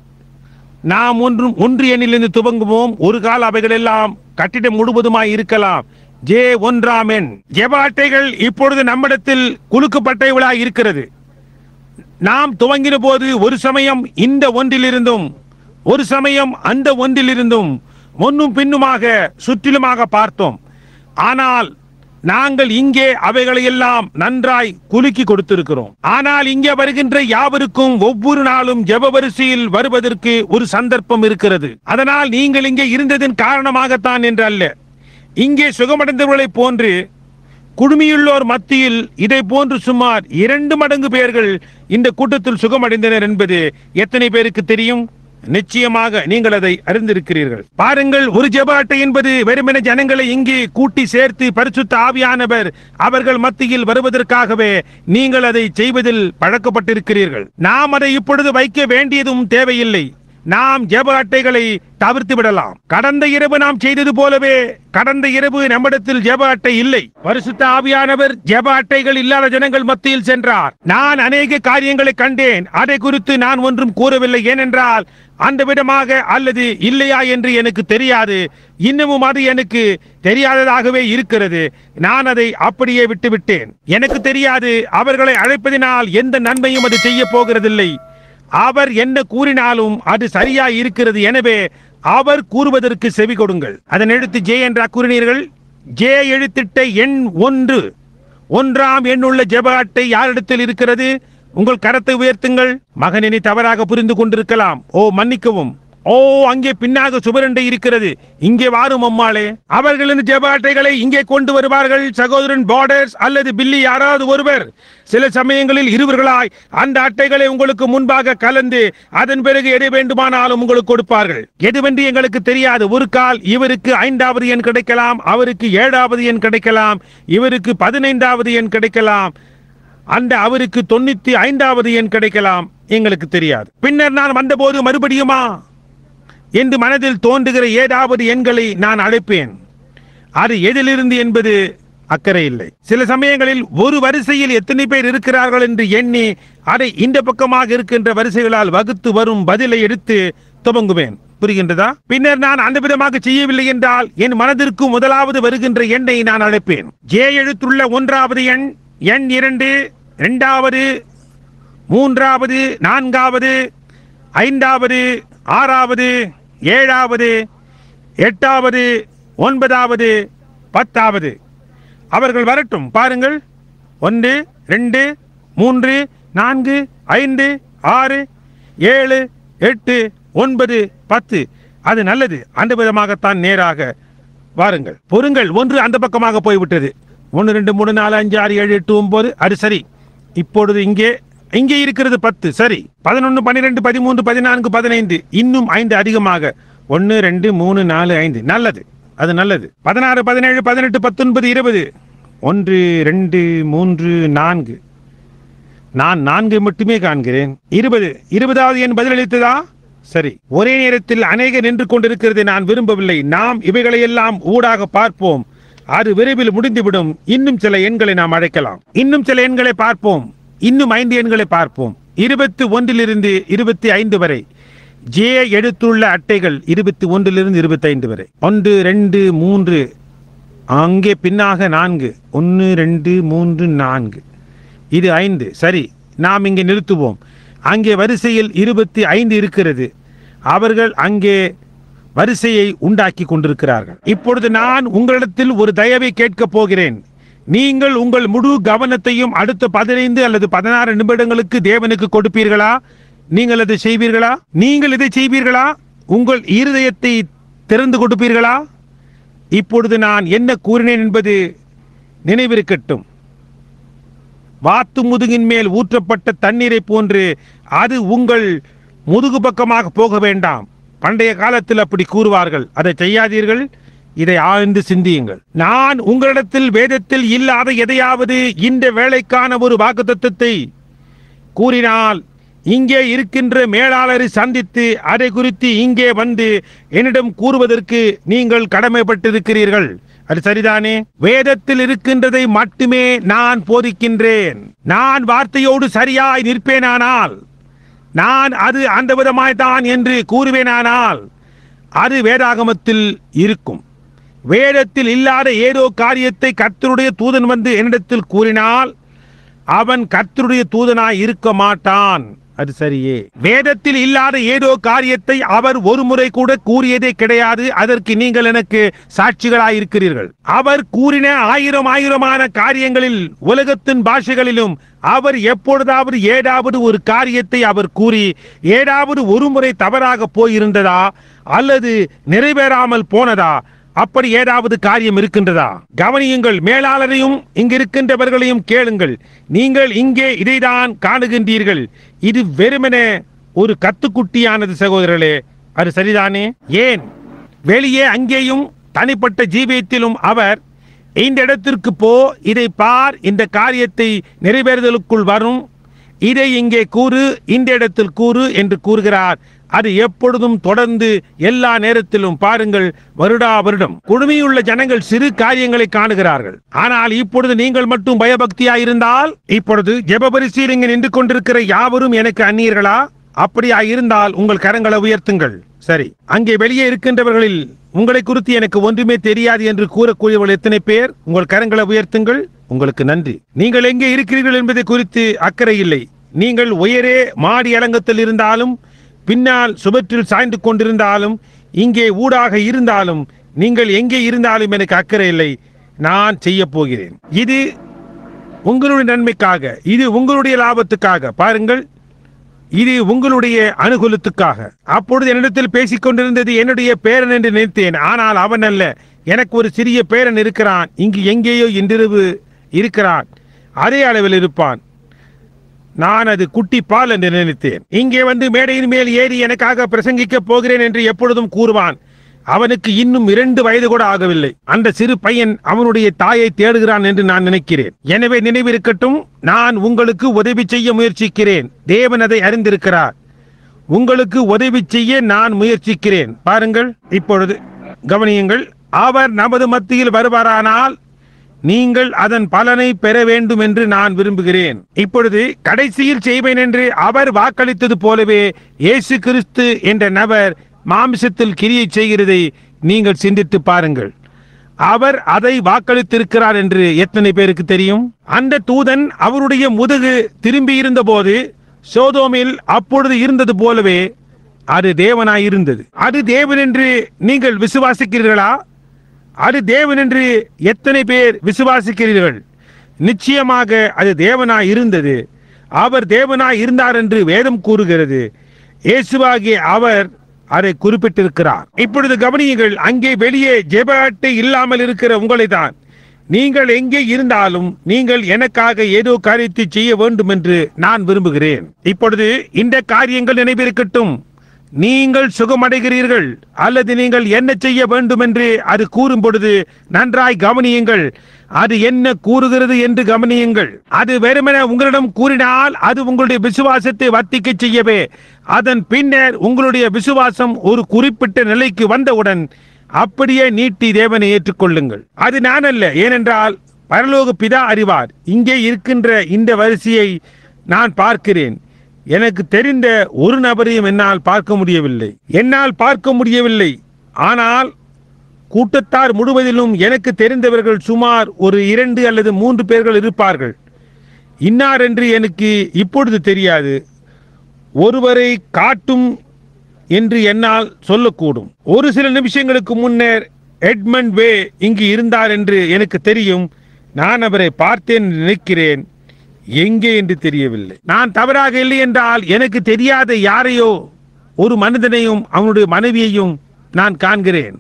நாம் ஒன்றும் ஒன்று எண்ணிலிருந்து துவங்குவோம் ஒரு கால அவைகள் எல்லாம் கட்டிடம் முழுவதுமாய் இருக்கலாம் ஜே ஒன்றாம் எண் ஜெப அட்டைகள் இப்பொழுது நம்மிடத்தில் குலுக்கப்பட்டவளாய் இருக்கிறது நாம் துவங்கின போது ஒரு சமயம் இந்த ஒன்றிலிருந்தும் ஒரு சமயம் அந்த ஒன்றிலிருந்தும் முன்னும் பின்னுமாக சுற்றிலுமாக பார்த்தோம் ஆனால் நாங்கள் இங்கே அவைகளை எல்லாம் நன்றாய் குலுக்கி கொடுத்திருக்கிறோம் ஆனால் இங்கே வருகின்ற யாவருக்கும் ஒவ்வொரு நாளும் ஜெப வரிசையில் வருவதற்கு ஒரு சந்தர்ப்பம் இருக்கிறது அதனால் நீங்கள் இங்கே இருந்ததின் காரணமாகத்தான் என்று அல்ல இங்கே சுகமடைந்தவர்களைப் போன்று குடுமியுள்ளோர் மத்தியில் இதை போன்று சுமார் இரண்டு மடங்கு பேர்கள் இந்த கூட்டத்தில் சுகமடைந்தனர் என்பது எத்தனை பேருக்கு தெரியும் நிச்சயமாக நீங்கள் அதை அறிந்திருக்கிறீர்கள் பாருங்கள் ஒரு ஜெப அட்டை என்பது வெறுமென ஜனங்களை இங்கே கூட்டி சேர்த்து பரிசுத்த ஆவியானவர் அவர்கள் மத்தியில் வருவதற்காகவே நீங்கள் அதை செய்வதில் பழக்கப்பட்டிருக்கிறீர்கள் நாம் அதை இப்பொழுது வைக்க வேண்டியதும் தேவையில்லை நாம் ஜெப அட்டைகளை தவிர்த்து விடலாம் கடந்த இரவு நாம் செய்தது போலவே கடந்த இரவு நம்மிடத்தில் ஜெப அட்டை இல்லை பரிசுத்த ஆவியானவர் ஜெப அட்டைகள் இல்லாத ஜனங்கள் மத்தியில் சென்றார் நான் அநேக காரியங்களை கண்டேன் அதை குறித்து நான் ஒன்றும் கூறவில்லை ஏனென்றால் அந்த விதமாக அல்லது இல்லையா என்று எனக்கு தெரியாது இன்னமும் அது எனக்கு தெரியாததாகவே இருக்கிறது நான் அதை அப்படியே விட்டுவிட்டேன் எனக்கு தெரியாது அவர்களை அழைப்பதினால் எந்த நன்மையும் அது செய்ய போகிறதில்லை அவர் என்ன கூறினாலும் அது சரியா இருக்கிறது எனவே அவர் கூறுவதற்கு செவி கொடுங்கள் அதன் எழுத்து ஜே என்றா கூறினீர்கள் ஜே எழுத்திட்ட எண் ஒன்று ஒன்றாம் எண்ணுள்ள ஜெப அட்டை யாரிடத்தில் இருக்கிறது உங்கள் கரத்தை உயர்த்துங்கள் மகன் இனி தவறாக புரிந்து கொண்டிருக்கலாம் ஓ மன்னிக்கவும் ஓ அங்கே பின்னாக சுபரண்டை இருக்கிறது இங்கே வாரும் அம்மாளே அவர்களின் ஜெப அட்டைகளை இங்கே கொண்டு வருவார்கள் சகோதரன் பார்டர்ஸ் அல்லது பில்லி யாராவது ஒருவர் சில சமயங்களில் இருவர்களாய் அந்த அட்டைகளை உங்களுக்கு முன்பாக கலந்து அதன் பிறகு எதை வேண்டுமானாலும் உங்களுக்கு கொடுப்பார்கள் எதுவென்று எங்களுக்கு தெரியாது ஒரு கால் இவருக்கு ஐந்தாவது எண் கிடைக்கலாம் அவருக்கு ஏழாவது எண் கிடைக்கலாம் இவருக்கு பதினைந்தாவது எண் கிடைக்கலாம் அந்த அவருக்கு தொண்ணூத்தி ஐந்தாவது எண் கிடைக்கலாம் எங்களுக்கு தெரியாது பின்னர் நான் வந்தபோது மறுபடியுமா என்று மனதில் தோன்றுகிற ஏதாவது எண்களை நான் அழைப்பேன் அது எதிலிருந்து என்பது அக்கறை இல்லை சில சமயங்களில் ஒரு வரிசையில் எத்தனை பேர் இருக்கிறார்கள் என்று எண்ணி அதை இந்த பக்கமாக இருக்கின்ற வரிசைகளால் வகுத்து வரும் பதிலை எடுத்து துவங்குவேன் புரிகின்றதா பின்னர் நான் அந்த விதமாக செய்யவில்லை என்றால் என் மனதிற்கு முதலாவது வருகின்ற எண்ணை நான் அழைப்பேன் ஜே எழுத்துள்ள ஒன்றாவது எண் எண் இரண்டு இரண்டாவது மூன்றாவது நான்காவது ஐந்தாவது ஆறாவது ஏழாவது எட்டாவது ஒன்பதாவது பத்தாவது அவர்கள் வரட்டும் பாருங்கள் ஒன்று ரெண்டு மூன்று நான்கு ஐந்து ஆறு ஏழு எட்டு ஒன்பது பத்து அது நல்லது அந்த விதமாகத்தான் நேராக வாருங்கள் பொறுங்கள் ஒன்று அந்த பக்கமாக போய்விட்டது ஒன்று ரெண்டு மூணு நாலு அஞ்சு ஆறு ஏழு எட்டு ஒன்பது அது சரி இப்பொழுது இங்கே இங்கே இருக்கிறது பத்து சரி பதினொன்று பன்னிரெண்டு பதிமூன்று பதினான்கு பதினைந்து இன்னும் ஐந்து அதிகமாக ஒன்று ரெண்டு மூணு நாலு ஐந்து நல்லது அது நல்லது பதினாறு பதினேழு பதினெட்டு பத்தொன்பது இருபது ஒன்று ரெண்டு மூன்று நான்கு நான் நான்கு மட்டுமே காண்கிறேன் இருபது இருபதாவது என் பதிலளித்ததா சரி ஒரே நேரத்தில் அநேக நின்று கொண்டிருக்கிறதை நான் விரும்பவில்லை நாம் இவைகளையெல்லாம் ஊடாக பார்ப்போம் அது விரைவில் முடிந்துவிடும் இன்னும் சில எண்களை நாம் அழைக்கலாம் இன்னும் சில எண்களை பார்ப்போம் இன்னும் ஐந்து எண்களை பார்ப்போம் இருபத்தி ஒன்றிலிருந்து இருபத்தி ஐந்து வரை ஜே எடுத்துள்ள அட்டைகள் இருபத்தி ஒன்றிலிருந்து இருபத்தி ஐந்து வரை ஒன்று ரெண்டு மூன்று அங்கே பின்னாக நான்கு ஒன்று ரெண்டு மூன்று நான்கு இது ஐந்து சரி நாம் இங்கே நிறுத்துவோம் அங்கே வரிசையில் இருபத்தி ஐந்து இருக்கிறது அவர்கள் அங்கே வரிசையை உண்டாக்கி கொண்டிருக்கிறார்கள் இப்பொழுது நான் உங்களிடத்தில் ஒரு தயவை கேட்கப் போகிறேன் நீங்கள் உங்கள் முழு கவனத்தையும் அடுத்த பதினைந்து அல்லது பதினாறு நிமிடங்களுக்கு தேவனுக்கு கொடுப்பீர்களா நீங்கள் அதை செய்வீர்களா நீங்கள் இதை செய்வீர்களா உங்கள் இருதயத்தை திறந்து கொடுப்பீர்களா இப்பொழுது நான் என்ன கூறினேன் என்பது நினைவிருக்கட்டும் வாத்து முதுகின் மேல் ஊற்றப்பட்ட தண்ணீரை போன்று அது உங்கள் முதுகு பக்கமாக போக வேண்டாம் பண்டைய காலத்தில் அப்படி கூறுவார்கள் அதை செய்யாதீர்கள் இதை ஆழ்ந்து சிந்தியுங்கள் நான் உங்களிடத்தில் வேதத்தில் இல்லாத எதையாவது இந்த வேலைக்கான ஒரு வாக்குத்தத்தத்தை கூறினால் இங்கே இருக்கின்ற மேலாளரை சந்தித்து அதை குறித்து இங்கே வந்து என்னிடம் கூறுவதற்கு நீங்கள் கடமைப்பட்டிருக்கிறீர்கள் அது சரிதானே வேதத்தில் இருக்கின்றதை மட்டுமே நான் போதிக்கின்றேன் நான் வார்த்தையோடு சரியாய் நிற்பேனானால் நான் அது அந்த விதமாய்தான் என்று கூறுவேனானால் அது வேதாகமத்தில் இருக்கும் வேதத்தில் இல்லாத ஏதோ காரியத்தை கர்த்தருடைய தூதன் வந்து என்னிடத்தில் கூறினால் அவன் கர்த்தருடைய தூதனாய் இருக்க மாட்டான் அது சரியே வேதத்தில் இல்லாத ஏதோ காரியத்தை அவர் ஒரு முறை கூட கூறியதே கிடையாது அதற்கு நீங்கள் எனக்கு சாட்சிகளாய் இருக்கிறீர்கள் அவர் கூறின ஆயிரம் ஆயிரமான காரியங்களில் உலகத்தின் பாஷைகளிலும் அவர் எப்பொழுதாவது ஏதாவது ஒரு காரியத்தை அவர் கூறி ஏதாவது ஒரு முறை தவறாக போயிருந்ததா அல்லது நிறைவேறாமல் போனதா அப்படி ஏதாவது காரியம் இருக்கின்றதா கவனியுங்கள் மேலாளரையும் இங்கிருக்கின்றவர்களையும் கேளுங்கள் நீங்கள் இங்கே இதைதான் காணுகின்றீர்கள் இது வெறுமனே ஒரு கத்துக்குட்டியானது சகோதரர்களே அது சரிதானே ஏன் வெளியே அங்கேயும் தனிப்பட்ட ஜீவியத்திலும் அவர் இந்த இடத்திற்கு போ இதை பார் இந்த காரியத்தை நிறைவேறுதலுக்குள் வரும் இதை இங்கே கூறு இந்த இடத்தில் கூறு என்று கூறுகிறார் அது எப்பொழுதும் தொடர்ந்து எல்லா நேரத்திலும் பாருங்கள் வருடா வருடம் குழுமையுள்ள ஜனங்கள் சிறு காரியங்களை காணுகிறார்கள் ஆனால் இப்பொழுது நீங்கள் மட்டும் பயபக்தியா இருந்தால் இப்பொழுது ஜெபபரிசீல் இங்கு நின்று கொண்டிருக்கிற யாவரும் எனக்கு அந்நியர்களா அப்படியா இருந்தால் உங்கள் கரங்களை உயர்த்துங்கள் சரி அங்கே வெளியே இருக்கின்றவர்களில் உங்களை குறித்து எனக்கு ஒன்றுமே தெரியாது என்று கூறக்கூடியவர்கள் எத்தனை பேர் உங்கள் கரங்களை உயர்த்துங்கள் உங்களுக்கு நன்றி நீங்கள் எங்கே இருக்கிறீர்கள் என்பதை குறித்து அக்கறை இல்லை நீங்கள் உயரே மாடி அலங்கத்தில் இருந்தாலும் பின்னால் சுவற்றில் சாய்ந்து கொண்டிருந்தாலும் இங்கே ஊடாக இருந்தாலும் நீங்கள் எங்கே இருந்தாலும் எனக்கு அக்கறை இல்லை நான் செய்ய போகிறேன் இது உங்களுடைய நன்மைக்காக இது உங்களுடைய லாபத்துக்காக பாருங்கள் இது உங்களுடைய அனுகூலத்துக்காக அப்பொழுது என்னிடத்தில் பேசிக் கொண்டிருந்தது என்னுடைய பேரன் என்று நினைத்தேன் ஆனால் அவன் அல்ல எனக்கு ஒரு சிறிய பேரன் இருக்கிறான் இங்கு எங்கேயோ இன்றிரவு இருக்கிறான் அதே அளவில் இருப்பான் நான் அது குட்டி பால் என்று நினைத்தேன் இங்கே வந்து மேடையின் மேல் ஏறி எனக்காக பிரசங்கிக்க போகிறேன் என்று எப்பொழுதும் கூறுவான் அவனுக்கு இன்னும் இரண்டு வயது கூட ஆகவில்லை அந்த சிறு பையன் அவனுடைய தாயை தேடுகிறான் என்று நான் நினைக்கிறேன் எனவே நினைவிருக்கட்டும் நான் உங்களுக்கு உதவி செய்ய முயற்சிக்கிறேன் தேவன் அதை அறிந்திருக்கிறார் உங்களுக்கு உதவி செய்ய நான் முயற்சிக்கிறேன் பாருங்கள் இப்பொழுது கவனியுங்கள் அவர் நமது மத்தியில் வருவாரானால் நீங்கள் அதன் பலனை பெற வேண்டும் என்று நான் விரும்புகிறேன் இப்பொழுது கடைசியில் செய்வேன் என்று அவர் வாக்களித்தது போலவே இயேசு கிறிஸ்து என்ற நபர் மாம்சத்தில் கிரியை செய்கிறதை நீங்கள் சிந்தித்து பாருங்கள் அவர் அதை வாக்களித்திருக்கிறார் என்று எத்தனை பேருக்கு தெரியும் அந்த தூதன் அவருடைய முதுகு திரும்பி இருந்தபோது சோதோமில் அப்பொழுது இருந்தது போலவே அது தேவனாய் இருந்தது அது தேவன் என்று நீங்கள் விசுவாசிக்கிறீர்களா அது தேவன் என்று எத்தனை பேர் விசுவாசிக்கிறீர்கள் நிச்சயமாக அது தேவனாய் இருந்தது அவர் தேவனாய் இருந்தார் என்று வேதம் கூறுகிறது இயேசுவாகிய அவர் அதை குறிப்பிட்டிருக்கிறார் இப்பொழுது கவனியுங்கள் அங்கே வெளியே ஜெப அட்டை இல்லாமல் இருக்கிற உங்களை தான் நீங்கள் எங்கே இருந்தாலும் நீங்கள் எனக்காக ஏதோ காரியத்தை செய்ய வேண்டும் என்று நான் விரும்புகிறேன் இப்பொழுது இந்த காரியங்கள் நினைவிருக்கட்டும் நீங்கள் சுகமடைகிறீர்கள் அல்லது நீங்கள் என்ன செய்ய வேண்டும் என்று அது கூறும் பொழுது நன்றாய் கவனியுங்கள் அது என்ன கூறுகிறது என்று கவனியுங்கள் அது வெறுமனே உங்களிடம் கூறினால் அது உங்களுடைய விசுவாசத்தை வர்த்திக்க செய்யவே அதன் பின்னர் உங்களுடைய விசுவாசம் ஒரு குறிப்பிட்ட நிலைக்கு வந்தவுடன் அப்படியே நீட்டி தேவனை ஏற்றுக்கொள்ளுங்கள் அது நான் அல்ல ஏனென்றால் பரலோக பிதா அறிவார் இங்கே இருக்கின்ற இந்த வரிசையை நான் பார்க்கிறேன் எனக்கு தெரிந்த ஒரு நபரையும் என்னால் பார்க்க முடியவில்லை என்னால் பார்க்க முடியவில்லை ஆனால் கூட்டத்தார் முழுவதிலும் எனக்கு தெரிந்தவர்கள் சுமார் ஒரு இரண்டு அல்லது மூன்று பேர்கள் இருப்பார்கள் இன்னார் என்று எனக்கு இப்பொழுது தெரியாது ஒருவரை காட்டும் என்று என்னால் சொல்லக்கூடும் ஒரு சில நிமிஷங்களுக்கு முன்னர் எட்மண்ட் வே இங்கு இருந்தார் என்று எனக்கு தெரியும் நான் அவரை பார்த்தேன் என்று நினைக்கிறேன் எங்கே என்று தெரியவில்லை நான் தவறாக இல்லை என்றால் எனக்கு தெரியாத யாரையோ ஒரு மனிதனையும் அவனுடைய மனைவியையும் நான் காண்கிறேன்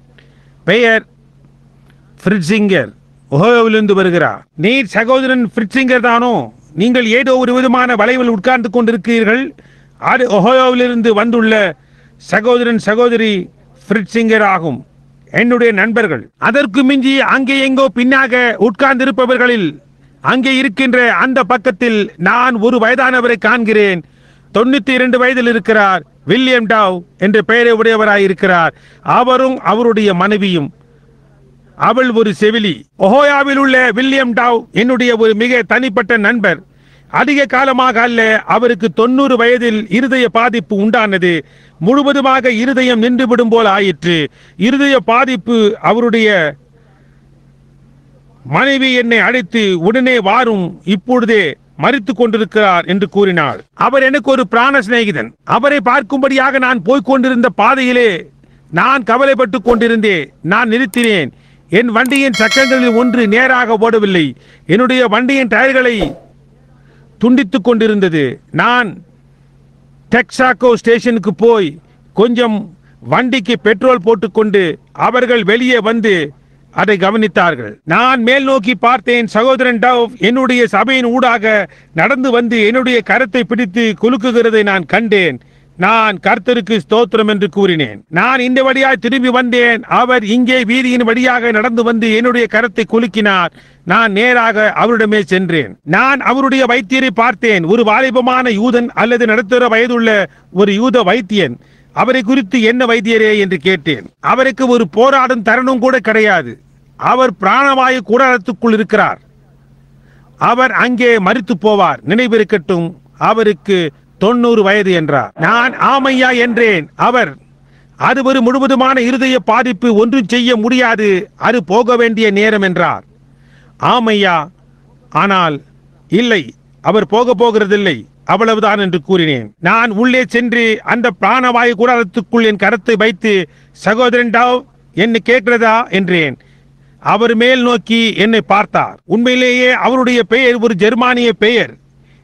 பெயர் ஃப்ரிட்சிங்கர் ஒஹோவிலிருந்து வருகிறார் நீர் சகோதரன் ஃப்ரிட்சிங்கர் தானோ நீங்கள் ஏதோ ஒரு விதமான வளைவில் உட்கார்ந்து கொண்டிருக்கிறீர்கள் அது ஒஹோயோவிலிருந்து வந்துள்ள சகோதரன் சகோதரி ஃப்ரிட்சிங்கர் ஆகும் என்னுடைய நண்பர்கள் அதற்கு மிஞ்சி அங்கே எங்கோ பின்னாக உட்கார்ந்திருப்பவர்களில் அங்கே இருக்கின்ற அந்த பக்கத்தில் நான் ஒரு வயதானவரை காண்கிறேன் தொண்ணூத்தி இரண்டு வயதில் இருக்கிறார் வில்லியம் டாவ் என்ற பெயரை உடையவராய் இருக்கிறார் அவரும் அவருடைய மனைவியும் அவள் ஒரு செவிலி ஒஹோயாவில் உள்ள வில்லியம் டாவ் என்னுடைய ஒரு மிக தனிப்பட்ட நண்பர் அதிக காலமாக அல்ல அவருக்கு தொண்ணூறு வயதில் இருதய பாதிப்பு உண்டானது முழுவதுமாக இருதயம் நின்றுவிடும் போல் ஆயிற்று இருதய பாதிப்பு அவருடைய மனைவி என்னை அழைத்து உடனே வாரும் இப்பொழுதே மறித்துக் கொண்டிருக்கிறார் என்று கூறினாள் அவர் எனக்கு ஒரு பிராண சிநேகிதன் அவரை பார்க்கும்படியாக நான் போய்க் கொண்டிருந்த பாதையிலே நான் கவலைப்பட்டுக் கொண்டிருந்தேன் நான் நிறுத்தினேன் என் வண்டியின் சக்கரங்களில் ஒன்று நேராக ஓடவில்லை என்னுடைய வண்டியின் டயர்களை துண்டித்துக் கொண்டிருந்தது நான் டெக்சாக்கோ ஸ்டேஷனுக்கு போய் கொஞ்சம் வண்டிக்கு பெட்ரோல் போட்டுக்கொண்டு அவர்கள் வெளியே வந்து அதை கவனித்தார்கள் நான் மேல் நோக்கி பார்த்தேன் சகோதரன் டவ் என்னுடைய சபையின் ஊடாக நடந்து வந்து என்னுடைய கரத்தை பிடித்து குலுக்குகிறதை நான் கண்டேன் நான் கர்த்தருக்கு ஸ்தோத்திரம் என்று கூறினேன் நான் இந்த வழியாய் திரும்பி வந்தேன் அவர் இங்கே வீதியின் வழியாக நடந்து வந்து என்னுடைய கரத்தை குலுக்கினார் நான் நேராக அவரிடமே சென்றேன் நான் அவருடைய வைத்தியரை பார்த்தேன் ஒரு வாலிபமான யூதன் அல்லது நடுத்தர வயதுள்ள ஒரு யூத வைத்தியன் அவரை குறித்து என்ன வைத்தியரே என்று கேட்டேன் அவருக்கு ஒரு போராடும் தருணம் கூட கிடையாது அவர் பிராணவாயு கூடாரத்துக்குள் இருக்கிறார் அவர் அங்கே மறித்து போவார் நினைவிருக்கட்டும் அவருக்கு தொண்ணூறு வயது என்றார் நான் ஆமையா என்றேன் அவர் அது ஒரு முழுவதுமான இருதய பாதிப்பு ஒன்றும் செய்ய முடியாது அது போக வேண்டிய நேரம் என்றார் ஆமையா ஆனால் இல்லை அவர் போக போகிறதில்லை அவ்வளவுதான் என்று கூறினேன் நான் உள்ளே சென்று அந்த பிராணவாயு கூடாரத்துக்குள் என் கரத்தை வைத்து சகோதரன் டாவ் என்ன கேட்கிறதா என்றேன் அவர் மேல் நோக்கி என்னை பார்த்தார் உண்மையிலேயே அவருடைய பெயர் ஒரு ஜெர்மானிய பெயர்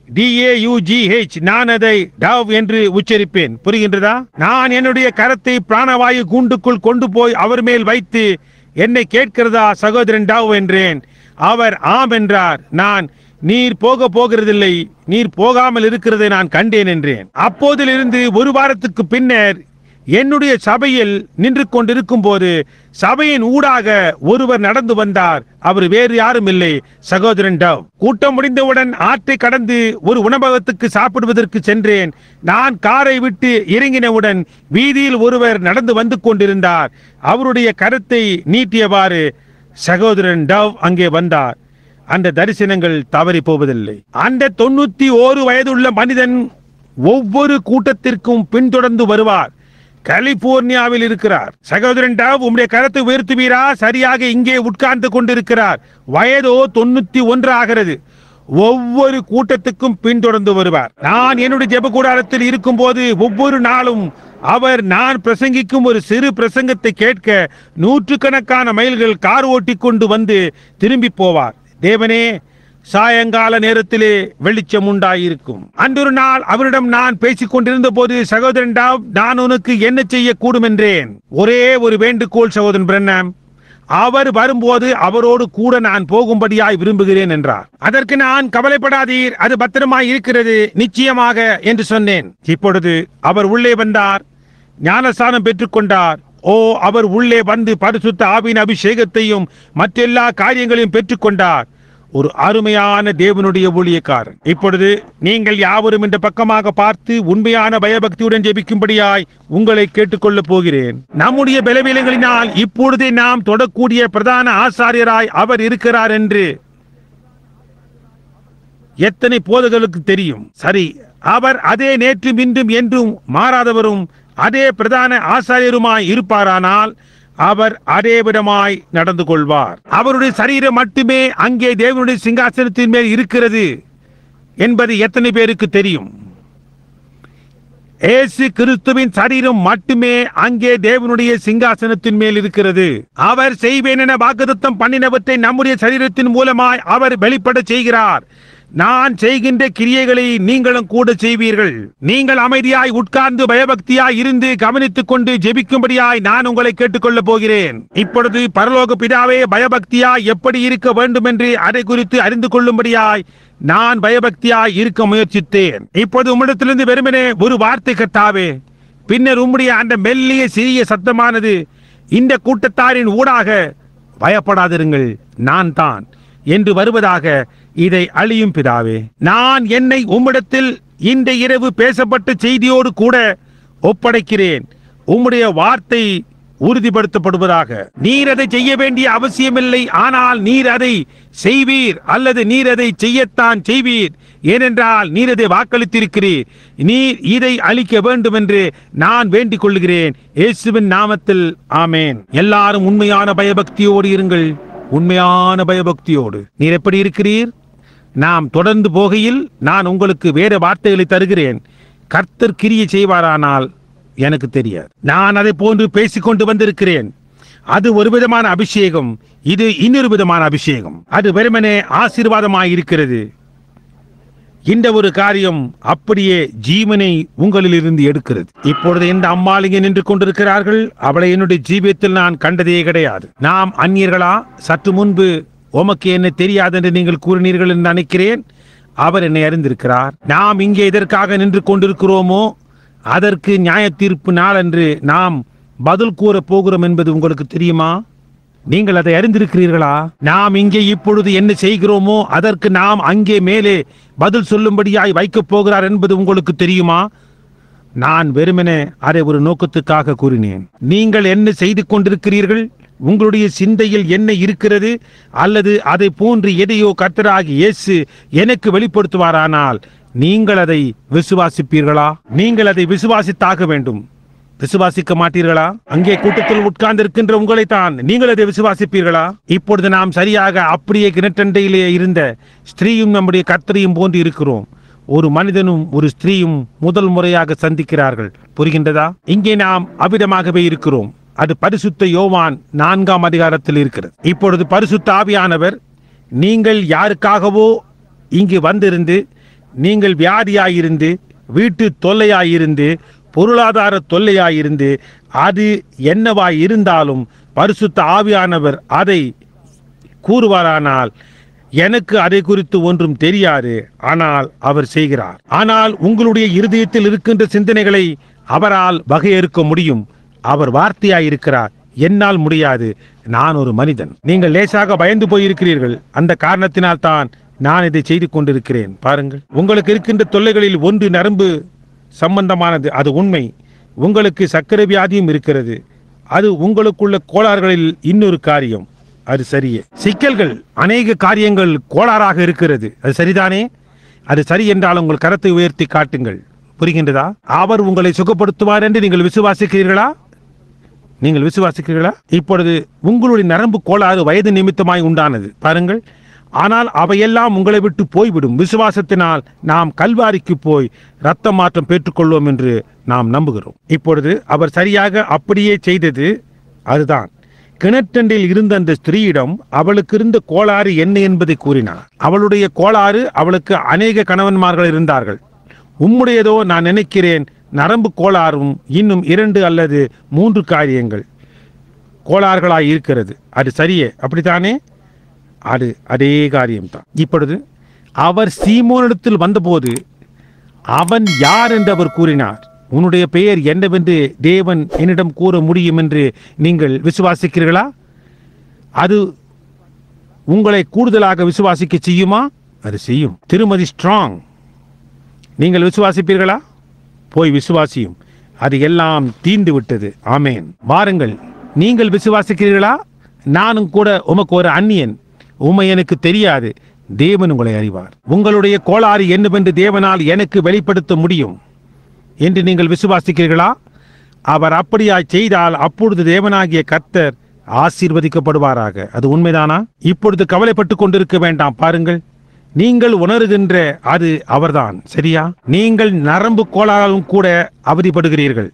டிஏயுஜிஹெச் நான் அதை டவ் என்று உச்சரிப்பேன் புரிகின்றதா நான் என்னுடைய கரத்தை பிராணவாயு கூண்டுக்குள் கொண்டு போய் அவர் மேல் வைத்து என்னை கேட்கிறதா சகோதரன் டவ் என்றேன் அவர் ஆம் என்றார் நான் நீர் போக போகிறதில்லை நீர் போகாமல் இருக்கிறதை நான் கண்டேன் என்றேன் அப்போதிலிருந்து ஒரு வாரத்துக்கு பின்னர் என்னுடைய சபையில் நின்று கொண்டிருக்கும் போது சபையின் ஊடாக ஒருவர் நடந்து வந்தார் அவர் வேறு யாரும் இல்லை சகோதரன் டவ் கூட்டம் முடிந்தவுடன் ஆற்றை கடந்து ஒரு உணவகத்துக்கு சாப்பிடுவதற்கு சென்றேன் நான் காரை விட்டு இறங்கினவுடன் வீதியில் ஒருவர் நடந்து வந்து கொண்டிருந்தார் அவருடைய கருத்தை நீட்டியவாறு சகோதரன் டவ் அங்கே வந்தார் அந்த தரிசனங்கள் தவறி போவதில்லை அந்த தொண்ணூத்தி ஓரு வயதுள்ள மனிதன் ஒவ்வொரு கூட்டத்திற்கும் பின்தொடர்ந்து வருவார் கலிபோர்னியாவில் இருக்கிறார் சகோதரன் டாவ் உம்முடைய கருத்தை உயர்த்துவீரா சரியாக இங்கே உட்கார்ந்து கொண்டிருக்கிறார் வயதோ தொண்ணூத்தி ஒன்று ஆகிறது ஒவ்வொரு கூட்டத்துக்கும் பின்தொடர்ந்து வருவார் நான் என்னுடைய ஜெப கூடாரத்தில் இருக்கும் போது ஒவ்வொரு நாளும் அவர் நான் பிரசங்கிக்கும் ஒரு சிறு பிரசங்கத்தை கேட்க நூற்றுக்கணக்கான மைல்கள் கார் ஓட்டி கொண்டு வந்து திரும்பி போவார் தேவனே சாயங்கால நேரத்திலே வெளிச்சம் உண்டாயிருக்கும் அன்றொரு நாள் அவரிடம் நான் பேசிக் கொண்டிருந்த போது சகோதரன் டாவ் நான் உனக்கு என்ன செய்யக்கூடும் என்றேன் ஒரே ஒரு வேண்டுகோள் சகோதரன் பிரண்ணம் அவர் வரும்போது அவரோடு கூட நான் போகும்படியாய் விரும்புகிறேன் என்றார் அதற்கு நான் கவலைப்படாதீர் அது பத்திரமாய் இருக்கிறது நிச்சயமாக என்று சொன்னேன் இப்பொழுது அவர் உள்ளே வந்தார் ஞானஸ்தானம் பெற்றுக்கொண்டார் ஓ அவர் உள்ளே வந்து பரிசுத்த ஆவின் அபிஷேகத்தையும் மற்றெல்லா காரியங்களையும் பெற்றுக்கொண்டார் ஒரு அருமையான தேவனுடைய ஊழியக்காரன் இப்பொழுது நீங்கள் யாவரும் இந்த பக்கமாக பார்த்து உண்மையான பயபக்தியுடன் ஜெபிக்கும்படியாய் உங்களை கேட்டுக்கொள்ளப் போகிறேன் நம்முடைய பலவீனங்களினால் இப்பொழுதே நாம் தொடக்கூடிய பிரதான ஆசாரியராய் அவர் இருக்கிறார் என்று எத்தனை போதகர்களுக்கு தெரியும் சரி அவர் அதே நேற்றும் இன்றும் என்றும் மாறாதவரும் அதே பிரதான ஆசாரியருமாய் இருப்பாரானால் அவர் அதே விதமாய் நடந்து கொள்வார் அவருடைய சரீரம் மட்டுமே அங்கே தேவனுடைய சிங்காசனத்தின் மேல் இருக்கிறது என்பது எத்தனை பேருக்கு தெரியும் ஏசு கிறிஸ்துவின் சரீரம் மட்டுமே அங்கே தேவனுடைய சிங்காசனத்தின் மேல் இருக்கிறது அவர் செய்வேன் என வாக்குத்தத்தம் பண்ணினவற்றை நம்முடைய சரீரத்தின் மூலமாய் அவர் வெளிப்பட செய்கிறார் நான் செய்கின்ற கிரியைகளை நீங்களும் கூட செய்வீர்கள் நீங்கள் அமைதியாய் உட்கார்ந்து பயபக்தியாய் இருந்து கவனித்துக் கொண்டு ஜெபிக்கும்படியாய் நான் உங்களை கேட்டுக்கொள்ளப் போகிறேன் இப்பொழுது பரலோக பிதாவே பயபக்தியாய் எப்படி இருக்க வேண்டும் என்று அதை குறித்து அறிந்து கொள்ளும்படியாய் நான் பயபக்தியாய் இருக்க முயற்சித்தேன் இப்போது உம்மிடத்திலிருந்து வெறுமனே ஒரு வார்த்தை கத்தாவே பின்னர் உம்முடைய அந்த மெல்லிய சிறிய சத்தமானது இந்த கூட்டத்தாரின் ஊடாக பயப்படாதிருங்கள் நான் தான் என்று வருவதாக இதை அழியும் பிதாவே நான் என்னை உம்மிடத்தில் இந்த இரவு பேசப்பட்ட செய்தியோடு கூட ஒப்படைக்கிறேன் உம்முடைய வார்த்தை உறுதிப்படுத்தப்படுவதாக நீர் அதை செய்ய வேண்டிய அவசியமில்லை ஆனால் நீர் அதை செய்வீர் அல்லது நீர் அதை செய்யத்தான் செய்வீர் ஏனென்றால் நீர் அதை வாக்களித்திருக்கிறீர் நீர் இதை அளிக்க வேண்டும் என்று நான் வேண்டிக் கொள்கிறேன் இயேசுவின் நாமத்தில் ஆமேன் எல்லாரும் உண்மையான பயபக்தியோடு இருங்கள் உண்மையான பயபக்தியோடு நீர் எப்படி இருக்கிறீர் நாம் தொடர்ந்து போகையில் நான் உங்களுக்கு வேற வார்த்தைகளை தருகிறேன் கர்த்தர் கிரியை செய்வாரானால் எனக்கு தெரியாது நான் அதை போன்று பேசிக்கொண்டு வந்திருக்கிறேன் அது ஒரு விதமான அபிஷேகம் இது இன்னொரு விதமான அபிஷேகம் அது வெறுமனே ஆசீர்வாதமாய் இருக்கிறது இந்த ஒரு காரியம் அப்படியே ஜீவனை உங்களில் இருந்து எடுக்கிறது இப்பொழுது இந்த அம்மாளிங்க நின்று கொண்டிருக்கிறார்கள் அவளை என்னுடைய ஜீவியத்தில் நான் கண்டதே கிடையாது நாம் அந்நியர்களா சற்று முன்பு உமக்கு என்ன தெரியாது என்று நீங்கள் கூறினீர்கள் என்று நினைக்கிறேன் அவர் என்னை அறிந்திருக்கிறார் நாம் இங்கே எதற்காக நின்று கொண்டிருக்கிறோமோ அதற்கு நியாய தீர்ப்பு நாளன்று நாம் பதில் கூற போகிறோம் என்பது உங்களுக்கு தெரியுமா நீங்கள் அதை அறிந்திருக்கிறீர்களா நாம் இங்கே இப்பொழுது என்ன செய்கிறோமோ அதற்கு நாம் அங்கே மேலே பதில் சொல்லும்படியாய் வைக்கப் போகிறார் என்பது உங்களுக்கு தெரியுமா நான் வெறுமனே அதை ஒரு நோக்கத்துக்காக கூறினேன் நீங்கள் என்ன செய்து கொண்டிருக்கிறீர்கள் உங்களுடைய சிந்தையில் என்ன இருக்கிறது அல்லது அதை போன்று எதையோ கர்த்தராகி இயேசு எனக்கு வெளிப்படுத்துவாரானால் நீங்கள் அதை விசுவாசிப்பீர்களா நீங்கள் அதை விசுவாசித்தாக வேண்டும் விசுவாசிக்க மாட்டீர்களா அங்கே கூட்டத்தில் உட்கார்ந்து இருக்கின்ற உங்களை தான் நீங்கள் அதை விசுவாசிப்பீர்களா இப்பொழுது நாம் சரியாக அப்படியே கிணற்றண்டையிலே இருந்த ஸ்திரீயும் நம்முடைய கர்த்தரையும் போன்று இருக்கிறோம் ஒரு மனிதனும் ஒரு ஸ்திரீயும் முதல் முறையாக சந்திக்கிறார்கள் புரிகின்றதா இங்கே நாம் அவ்விதமாகவே இருக்கிறோம் அது பரிசுத்த யோவான் நான்காம் அதிகாரத்தில் இருக்கிறது இப்பொழுது பரிசுத்த ஆவியானவர் நீங்கள் யாருக்காகவோ இங்கு வந்திருந்து நீங்கள் வியாதியாயிருந்து வீட்டு தொல்லையாயிருந்து பொருளாதார தொல்லையாயிருந்து அது என்னவாய் இருந்தாலும் பரிசுத்த ஆவியானவர் அதை கூறுவாரானால் எனக்கு அதை குறித்து ஒன்றும் தெரியாது ஆனால் அவர் செய்கிறார் ஆனால் உங்களுடைய இருதயத்தில் இருக்கின்ற சிந்தனைகளை அவரால் வகையறுக்க முடியும் அவர் வார்த்தையாய் இருக்கிறார் என்னால் முடியாது நான் ஒரு மனிதன் நீங்கள் லேசாக பயந்து போயிருக்கிறீர்கள் அந்த காரணத்தினால் தான் நான் இதை செய்து கொண்டிருக்கிறேன் பாருங்கள் உங்களுக்கு இருக்கின்ற தொல்லைகளில் ஒன்று நரம்பு சம்பந்தமானது அது உண்மை உங்களுக்கு சக்கரை வியாதியும் இருக்கிறது அது உங்களுக்குள்ள கோளாறுகளில் இன்னொரு காரியம் அது சரியே சிக்கல்கள் அநேக காரியங்கள் கோளாறாக இருக்கிறது அது சரிதானே அது சரி என்றால் உங்கள் கரத்தை உயர்த்தி காட்டுங்கள் புரிகின்றதா அவர் உங்களை சுகப்படுத்துவார் என்று நீங்கள் விசுவாசிக்கிறீர்களா நீங்கள் விசுவாசிக்கிறீர்களா இப்பொழுது உங்களுடைய நரம்பு கோளாறு வயது நிமித்தமாய் உண்டானது பாருங்கள் ஆனால் அவையெல்லாம் உங்களை விட்டு போய்விடும் விசுவாசத்தினால் நாம் கல்வாரிக்கு போய் ரத்த மாற்றம் பெற்றுக்கொள்வோம் என்று நாம் நம்புகிறோம் இப்பொழுது அவர் சரியாக அப்படியே செய்தது அதுதான் கிணற்றண்டில் இருந்த அந்த ஸ்திரீயிடம் அவளுக்கு இருந்த கோளாறு என்ன என்பதை கூறினார் அவளுடைய கோளாறு அவளுக்கு அநேக கணவன்மார்கள் இருந்தார்கள் உம்முடையதோ நான் நினைக்கிறேன் நரம்பு கோளாறும் இன்னும் இரண்டு அல்லது மூன்று காரியங்கள் கோளாறுகளாய் இருக்கிறது அது சரியே அப்படித்தானே அது அதே காரியம்தான் இப்பொழுது அவர் சீமோனிடத்தில் வந்தபோது அவன் யார் என்று அவர் கூறினார் உன்னுடைய பெயர் என்னவென்று தேவன் என்னிடம் கூற முடியும் என்று நீங்கள் விசுவாசிக்கிறீர்களா அது உங்களை கூடுதலாக விசுவாசிக்க செய்யுமா அது செய்யும் திருமதி ஸ்ட்ராங் நீங்கள் விசுவாசிப்பீர்களா போய் விசுவாசியும் அது எல்லாம் தீர்ந்து விட்டது ஆமேன் வாருங்கள் நீங்கள் விசுவாசிக்கிறீர்களா நானும் கூட உமக்கு ஒரு அந்நியன் உமை எனக்கு தெரியாது தேவன் உங்களை அறிவார் உங்களுடைய கோளாறு என்னவென்று தேவனால் எனக்கு வெளிப்படுத்த முடியும் என்று நீங்கள் விசுவாசிக்கிறீர்களா அவர் அப்படியாய் செய்தால் அப்பொழுது தேவனாகிய கர்த்தர் ஆசீர்வதிக்கப்படுவாராக அது உண்மைதானா இப்பொழுது கவலைப்பட்டுக் கொண்டிருக்க வேண்டாம் பாருங்கள் நீங்கள் உணருகின்ற அது அவர்தான் சரியா நீங்கள் நரம்பு கோளாறும் கூட அவதிப்படுகிறீர்கள்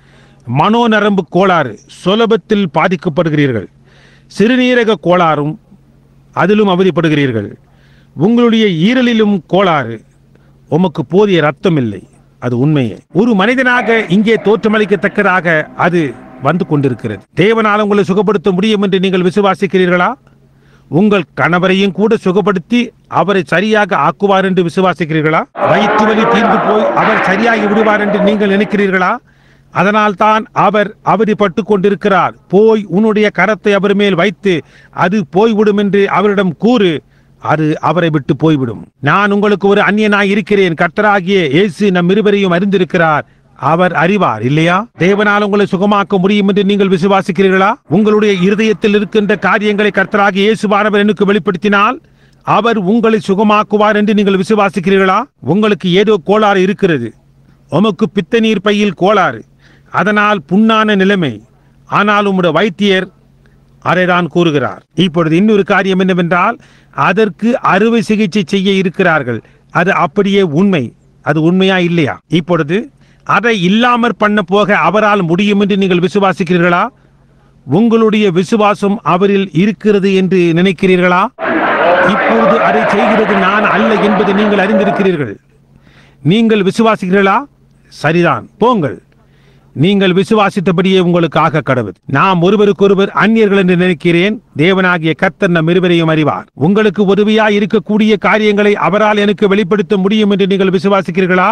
மனோ நரம்பு கோளாறு சுலபத்தில் பாதிக்கப்படுகிறீர்கள் சிறுநீரக கோளாறும் அதிலும் அவதிப்படுகிறீர்கள் உங்களுடைய ஈரலிலும் கோளாறு உமக்கு போதிய ரத்தம் இல்லை அது உண்மையே ஒரு மனிதனாக இங்கே தோற்றமளிக்கத்தக்கதாக அது வந்து கொண்டிருக்கிறது தேவனால் உங்களை சுகப்படுத்த முடியும் என்று நீங்கள் விசுவாசிக்கிறீர்களா உங்கள் கணவரையும் கூட சுகப்படுத்தி அவரை சரியாக ஆக்குவார் என்று விசுவாசிக்கிறீர்களா வயிற்று வலி தீர்ந்து போய் அவர் சரியாகி விடுவார் என்று நீங்கள் நினைக்கிறீர்களா அதனால் தான் அவர் அவதிப்பட்டு கொண்டிருக்கிறார் போய் உன்னுடைய கரத்தை அவர் மேல் வைத்து அது போய்விடும் என்று அவரிடம் கூறு அது அவரை விட்டு போய்விடும் நான் உங்களுக்கு ஒரு அந்நியனாய் இருக்கிறேன் கர்த்தராகிய இயேசு நம் இருவரையும் அறிந்திருக்கிறார் அவர் அறிவார் இல்லையா தேவனால் உங்களை சுகமாக்க முடியும் என்று நீங்கள் விசுவாசிக்கிறீர்களா உங்களுடைய இருதயத்தில் இருக்கின்ற காரியங்களை கர்த்தராகிய இயேசுவானவர் எனக்கு வெளிப்படுத்தினால் அவர் உங்களை சுகமாக்குவார் என்று நீங்கள் விசுவாசிக்கிறீர்களா உங்களுக்கு ஏதோ கோளாறு இருக்கிறது உமக்கு பித்த நீர் பையில் கோளாறு அதனால் புண்ணான நிலைமை ஆனால் உம்முடைய வைத்தியர் அதைதான் கூறுகிறார் இப்பொழுது இன்னொரு காரியம் என்னவென்றால் அதற்கு அறுவை சிகிச்சை செய்ய இருக்கிறார்கள் அது அப்படியே உண்மை அது உண்மையா இல்லையா இப்பொழுது அதை இல்லாமற் பண்ண போக அவரால் முடியும் என்று நீங்கள் விசுவாசிக்கிறீர்களா உங்களுடைய விசுவாசம் அவரில் இருக்கிறது என்று நினைக்கிறீர்களா இப்பொழுது அதை செய்கிறது நான் அல்ல என்பதை நீங்கள் அறிந்திருக்கிறீர்கள் நீங்கள் விசுவாசிக்கிறீர்களா சரிதான் போங்கள் நீங்கள் விசுவாசித்தபடியே உங்களுக்கு ஆக கடவுள் நாம் ஒருவருக்கொருவர் அந்நியர்கள் என்று நினைக்கிறேன் தேவனாகிய கர்த்தர் நம் இருவரையும் அறிவார் உங்களுக்கு உதவியாய் இருக்கக்கூடிய காரியங்களை அவரால் எனக்கு வெளிப்படுத்த முடியும் என்று நீங்கள் விசுவாசிக்கிறீர்களா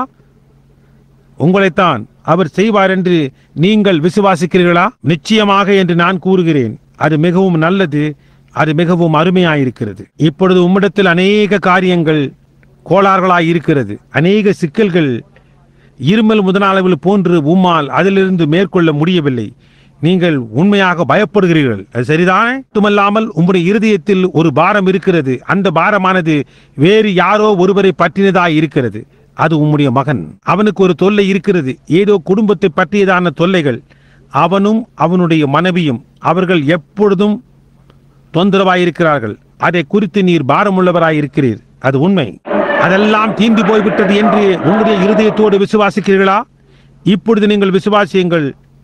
உங்களைத்தான் அவர் செய்வார் என்று நீங்கள் விசுவாசிக்கிறீர்களா நிச்சயமாக என்று நான் கூறுகிறேன் அது மிகவும் நல்லது அது மிகவும் அருமையாயிருக்கிறது இப்பொழுது உம்மிடத்தில் அநேக காரியங்கள் கோளாறுகளாய் இருக்கிறது அநேக சிக்கல்கள் இருமல் முதலாளவில் போன்று உம்மால் அதிலிருந்து மேற்கொள்ள முடியவில்லை நீங்கள் உண்மையாக பயப்படுகிறீர்கள் அது சரிதானே மட்டுமல்லாமல் உம்முடைய இருதயத்தில் ஒரு பாரம் இருக்கிறது அந்த பாரமானது வேறு யாரோ ஒருவரை பற்றினதாய் இருக்கிறது அது உம்முடைய மகன் அவனுக்கு ஒரு தொல்லை இருக்கிறது ஏதோ குடும்பத்தை பற்றியதான தொல்லைகள் அவனும் அவனுடைய மனைவியும் அவர்கள் எப்பொழுதும் தொந்தரவாயிருக்கிறார்கள் அதை குறித்து நீர் பாரமுள்ளவராயிருக்கிறீர் அது உண்மை அதெல்லாம் தீந்து போய்விட்டது என்று உங்களுடைய இருதயத்தோடு விசுவாசிக்கிறீர்களா இப்பொழுது நீங்கள் விசுவாசியுங்கள் கர்த்தர்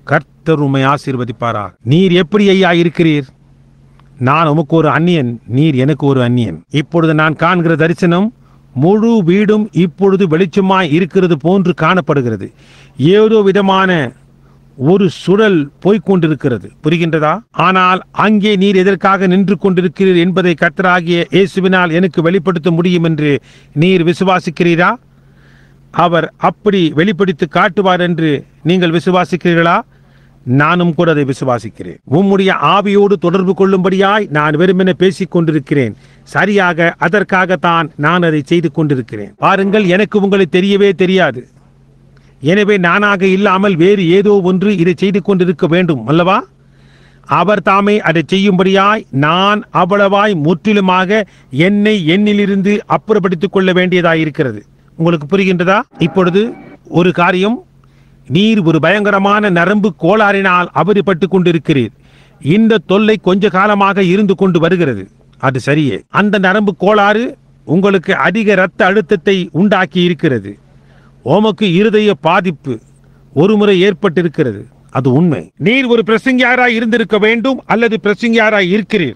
கர்த்தர் உம்மை ஆசீர்வதிப்பாரா நீர் எப்படி ஐயா இருக்கிறீர் நான் உமக்கு ஒரு அந்நியன் நீர் எனக்கு ஒரு அந்நியன் இப்பொழுது நான் காண்கிற தரிசனம் முழு வீடும் இப்பொழுது வெளிச்சமாய் இருக்கிறது போன்று காணப்படுகிறது ஏதோ விதமான ஒரு சுழல் போய்க் கொண்டிருக்கிறது புரிகின்றதா ஆனால் அங்கே நீர் எதற்காக நின்று கொண்டிருக்கிறீர் என்பதை கர்த்தராகிய இயேசுவினால் எனக்கு வெளிப்படுத்த முடியும் என்று நீர் விசுவாசிக்கிறீரா அவர் அப்படி வெளிப்படுத்தி காட்டுவார் என்று நீங்கள் விசுவாசிக்கிறீர்களா நானும் கூட அதை விசுவாசிக்கிறேன் உம்முடைய ஆவியோடு தொடர்பு கொள்ளும்படியாய் நான் வெறுமென பேசிக் கொண்டிருக்கிறேன் சரியாக அதற்காகத்தான் நான் அதை செய்து கொண்டிருக்கிறேன் பாருங்கள் எனக்கு உங்களை தெரியவே தெரியாது எனவே நானாக இல்லாமல் வேறு ஏதோ ஒன்று இதை செய்து கொண்டிருக்க வேண்டும் அல்லவா அவர் தாமே அதை செய்யும்படியாய் நான் அவ்வளவாய் முற்றிலுமாக என்னை என்னிலிருந்து அப்புறப்படுத்திக் கொள்ள வேண்டியதாயிருக்கிறது உங்களுக்கு புரிகின்றதா இப்பொழுது ஒரு காரியம் நீர் ஒரு பயங்கரமான நரம்பு கோளாறினால் அவதிப்பட்டு கொண்டிருக்கிறீர் இந்த தொல்லை கொஞ்ச காலமாக இருந்து கொண்டு வருகிறது அது சரியே அந்த நரம்பு கோளாறு உங்களுக்கு அதிக இரத்த அழுத்தத்தை உண்டாக்கி இருக்கிறது உமக்கு இருதய பாதிப்பு ஒருமுறை ஏற்பட்டிருக்கிறது அது உண்மை நீர் ஒரு பிரசங்கியாராய் இருந்திருக்க வேண்டும் அல்லது பிரசங்கியாராய் இருக்கிறீர்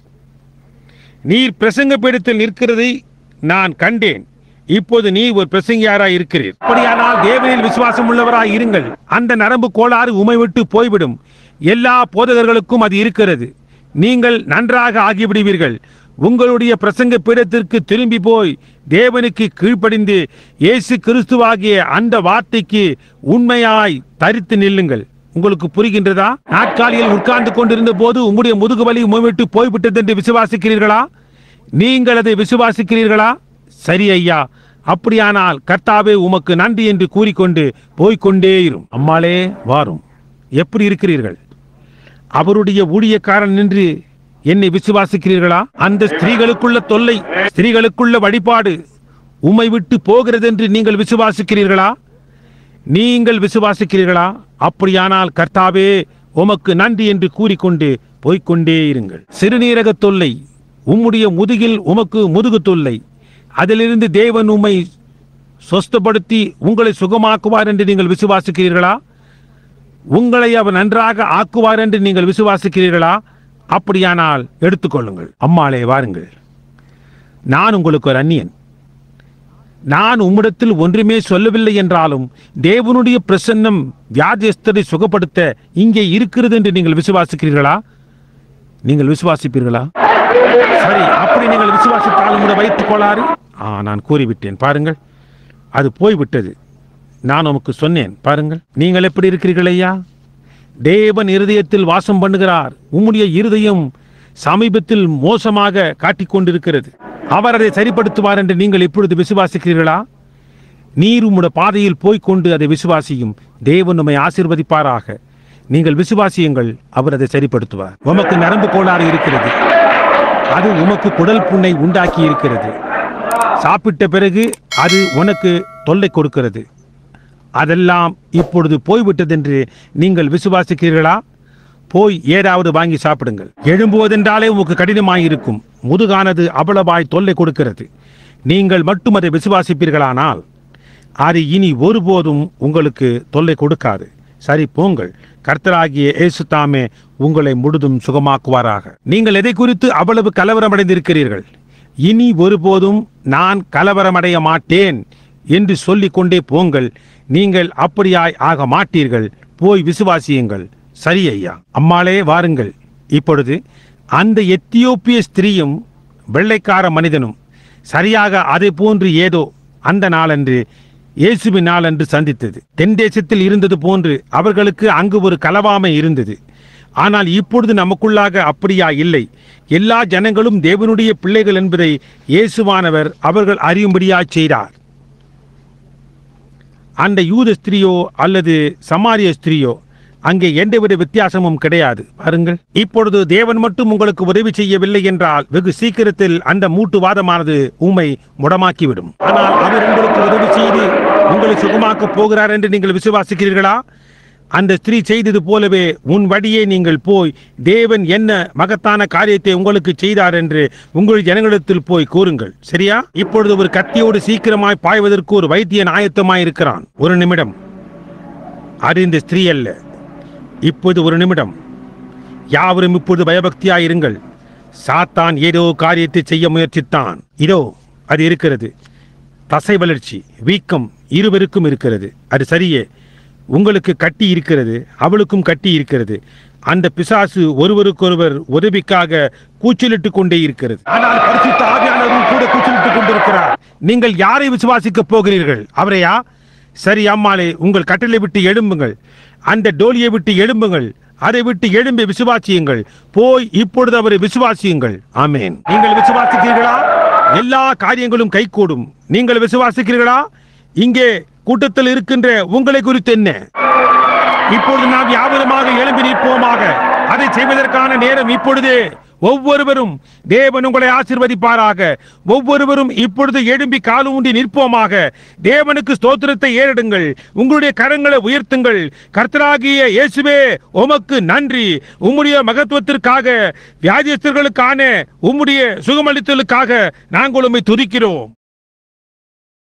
நீர் பிரசங்க பீடத்தில் நிற்கிறதை நான் கண்டேன் இப்போது நீ ஒரு பிரசங்கியாராய் இருக்கிறீர் அப்படியானால் தேவனில் விசுவாசம் உள்ளவராய் இருங்கள் அந்த நரம்பு கோளாறு உமை விட்டு போய்விடும் எல்லா போதகர்களுக்கும் அது இருக்கிறது நீங்கள் நன்றாக ஆகிவிடுவீர்கள் உங்களுடைய பிரசங்க பீடத்திற்கு திரும்பி போய் தேவனுக்கு கீழ்ப்படிந்து இயேசு கிறிஸ்துவாகிய அந்த வார்த்தைக்கு உண்மையாய் தரித்து நில்லுங்கள் உங்களுக்கு புரிகின்றதா நாட்காலியில் உட்கார்ந்து கொண்டிருந்த போது உங்களுடைய முதுகு வலி உமை விட்டு போய்விட்டது என்று விசுவாசிக்கிறீர்களா நீங்கள் அதை விசுவாசிக்கிறீர்களா சரி ஐயா அப்படியானால் கர்த்தாவே உமக்கு நன்றி என்று கூறிக்கொண்டு போய்க்கொண்டே இரும் அம்மாளே வாரும் எப்படி இருக்கிறீர்கள் அவருடைய ஊழியக்காரன் நின்று என்னை விசுவாசிக்கிறீர்களா அந்த ஸ்திரீகளுக்குள்ள தொல்லை ஸ்திரீகளுக்குள்ள வழிபாடு உம்மை விட்டு போகிறது என்று நீங்கள் விசுவாசிக்கிறீர்களா நீங்கள் விசுவாசிக்கிறீர்களா அப்படியானால் கர்த்தாவே உமக்கு நன்றி என்று கூறிக்கொண்டு போய்க்கொண்டே இருங்கள் சிறுநீரக தொல்லை உம்முடைய முதுகில் உமக்கு முதுகு தொல்லை அதிலிருந்து தேவன் உம்மை சொஸ்தப்படுத்தி உங்களை சுகமாக்குவார் என்று நீங்கள் விசுவாசிக்கிறீர்களா உங்களை அவர் நன்றாக ஆக்குவார் என்று நீங்கள் விசுவாசிக்கிறீர்களா அப்படியானால் எடுத்துக்கொள்ளுங்கள் அம்மாளே வாருங்கள் நான் உங்களுக்கு ஒரு அந்நியன் நான் உம்மிடத்தில் ஒன்றுமே சொல்லவில்லை என்றாலும் தேவனுடைய பிரசன்னம் வியாதியஸ்தரை சுகப்படுத்த இங்கே இருக்கிறது என்று நீங்கள் விசுவாசிக்கிறீர்களா நீங்கள் விசுவாசிப்பீர்களா சரி அப்படி நீங்கள் விசுவாசித்தால் உங்களுடைய வயிற்றுக் கோளாறு ஆ நான் கூறிவிட்டேன் பாருங்கள் அது போய்விட்டது நான் உமக்கு சொன்னேன் பாருங்கள் நீங்கள் எப்படி இருக்கிறீர்கள் ஐயா தேவன் இருதயத்தில் வாசம் பண்ணுகிறார் உம்முடைய இருதயம் சமீபத்தில் மோசமாக காட்டிக் கொண்டிருக்கிறது அவர் அதை சரிப்படுத்துவார் என்று நீங்கள் இப்பொழுது விசுவாசிக்கிறீர்களா நீர் உம்முடைய பாதையில் போய்க் கொண்டு அதை விசுவாசியும் தேவன் உம்மை ஆசீர்வதிப்பாராக நீங்கள் விசுவாசியுங்கள் அவர் அதை சரிப்படுத்துவார் உமக்கு நரம்பு கோளாறு இருக்கிறது அது உமக்கு குடல் புண்ணை உண்டாக்கி இருக்கிறது சாப்பிட்ட பிறகு அது உனக்கு தொல்லை கொடுக்கிறது அதெல்லாம் இப்பொழுது போய்விட்டதென்று நீங்கள் விசுவாசிக்கிறீர்களா போய் ஏதாவது வாங்கி சாப்பிடுங்கள் எழும்புவதென்றாலே உமக்கு கடினமாயிருக்கும் முதுகானது அவ்வளவாய் தொல்லை கொடுக்கிறது நீங்கள் மட்டும் அதை விசுவாசிப்பீர்களானால் அது இனி ஒருபோதும் உங்களுக்கு தொல்லை கொடுக்காது சரி போங்கள் கர்த்தராகிய இயேசு தாமே உங்களை முழுதும் சுகமாக்குவாராக நீங்கள் எதை குறித்து அவ்வளவு கலவரமடைந்திருக்கிறீர்கள் இனி ஒருபோதும் நான் கலவரமடைய மாட்டேன் என்று சொல்லிக் கொண்டே போங்கள் நீங்கள் அப்படியாய் ஆக மாட்டீர்கள் போய் விசுவாசியுங்கள் சரி ஐயா அம்மாளே வாருங்கள் இப்பொழுது அந்த எத்தியோப்பிய ஸ்திரீயும் வெள்ளைக்கார மனிதனும் சரியாக அதை போன்று ஏதோ அந்த நாளன்று இயேசுவின் நாளன்று சந்தித்தது தென் தேசத்தில் இருந்தது போன்று அவர்களுக்கு அங்கு ஒரு கலவாமை இருந்தது ஆனால் இப்பொழுது நமக்குள்ளாக அப்படியா இல்லை எல்லா ஜனங்களும் தேவனுடைய பிள்ளைகள் என்பதை இயேசுவானவர் அவர்கள் அறியும்படியாய் செய்தார் அந்த யூத ஸ்திரியோ அல்லது சமாரிய ஸ்திரியோ அங்கே எந்தவித வித்தியாசமும் கிடையாது பாருங்கள் இப்பொழுது தேவன் மட்டும் உங்களுக்கு உதவி செய்யவில்லை என்றால் வெகு சீக்கிரத்தில் அந்த மூட்டுவாதமானது உம்மை முடமாக்கிவிடும் ஆனால் அவர் உங்களுக்கு உதவி செய்து உங்களை சுகமாக்கப் போகிறார் என்று நீங்கள் விசுவாசிக்கிறீர்களா அந்த ஸ்திரீ செய்தது போலவே உன் வழியே நீங்கள் போய் தேவன் என்ன மகத்தான காரியத்தை உங்களுக்கு செய்தார் என்று உங்கள் ஜனங்களிடத்தில் போய் கூறுங்கள் சரியா இப்பொழுது ஒரு கத்தியோடு சீக்கிரமாய் பாய்வதற்கு ஒரு வைத்தியன் ஆயத்தமாய் இருக்கிறான் ஒரு நிமிடம் அது இந்த ஸ்திரீ அல்ல இப்போது ஒரு நிமிடம் யாவரும் இப்பொழுது பயபக்தியாயிருங்கள் சாத்தான் ஏதோ காரியத்தை செய்ய முயற்சித்தான் இதோ அது இருக்கிறது தசை வளர்ச்சி வீக்கம் இருவருக்கும் இருக்கிறது அது சரியே உங்களுக்கு கட்டி இருக்கிறது அவளுக்கும் கட்டி இருக்கிறது அந்த பிசாசு ஒருவருக்கொருவர் உதவிக்காக கூச்சலிட்டு கொண்டே இருக்கிறது ஆனால் பரிசுத்த ஆவியானவரும் கூட கூச்சலிட்டு கொண்டிருக்கிறார் நீங்கள் யாரை விசுவாசிக்கப் போகிறீர்கள் அவரையா சரி அம்மாளே உங்கள் கட்டளை விட்டு எழும்புங்கள் அந்த டோலியை விட்டு எழும்புங்கள் அதை விட்டு எழும்பி விசுவாசியுங்கள் போய் இப்பொழுது அவரை விசுவாசியுங்கள் ஆமென் நீங்கள் விசுவாசிக்கிறீர்களா எல்லா காரியங்களும் கைகூடும் நீங்கள் விசுவாசிக்கிறீர்களா இங்கே கூட்டத்தில் இருக்கின்ற உங்களை குறித்து என்ன இப்பொழுது நாம் யாவருமாக எழும்பி நிற்போமாக அதை செய்வதற்கான நேரம் இப்பொழுதே ஒவ்வொருவரும் தேவன் உங்களை ஆசிர்வதிப்பாராக ஒவ்வொருவரும் இப்பொழுது எழும்பி காலு ஊன்றி நிற்போமாக தேவனுக்கு ஸ்தோத்திரத்தை ஏறிடுங்கள் உங்களுடைய கரங்களை உயர்த்துங்கள் கர்த்தராகிய இயேசுவே உமக்கு நன்றி உம்முடைய மகத்துவத்திற்காக வியாதியஸ்தர்களுக்கான உம்முடைய சுகமளித்தலுக்காக நாங்கள் உம்மை துதிக்கிறோம்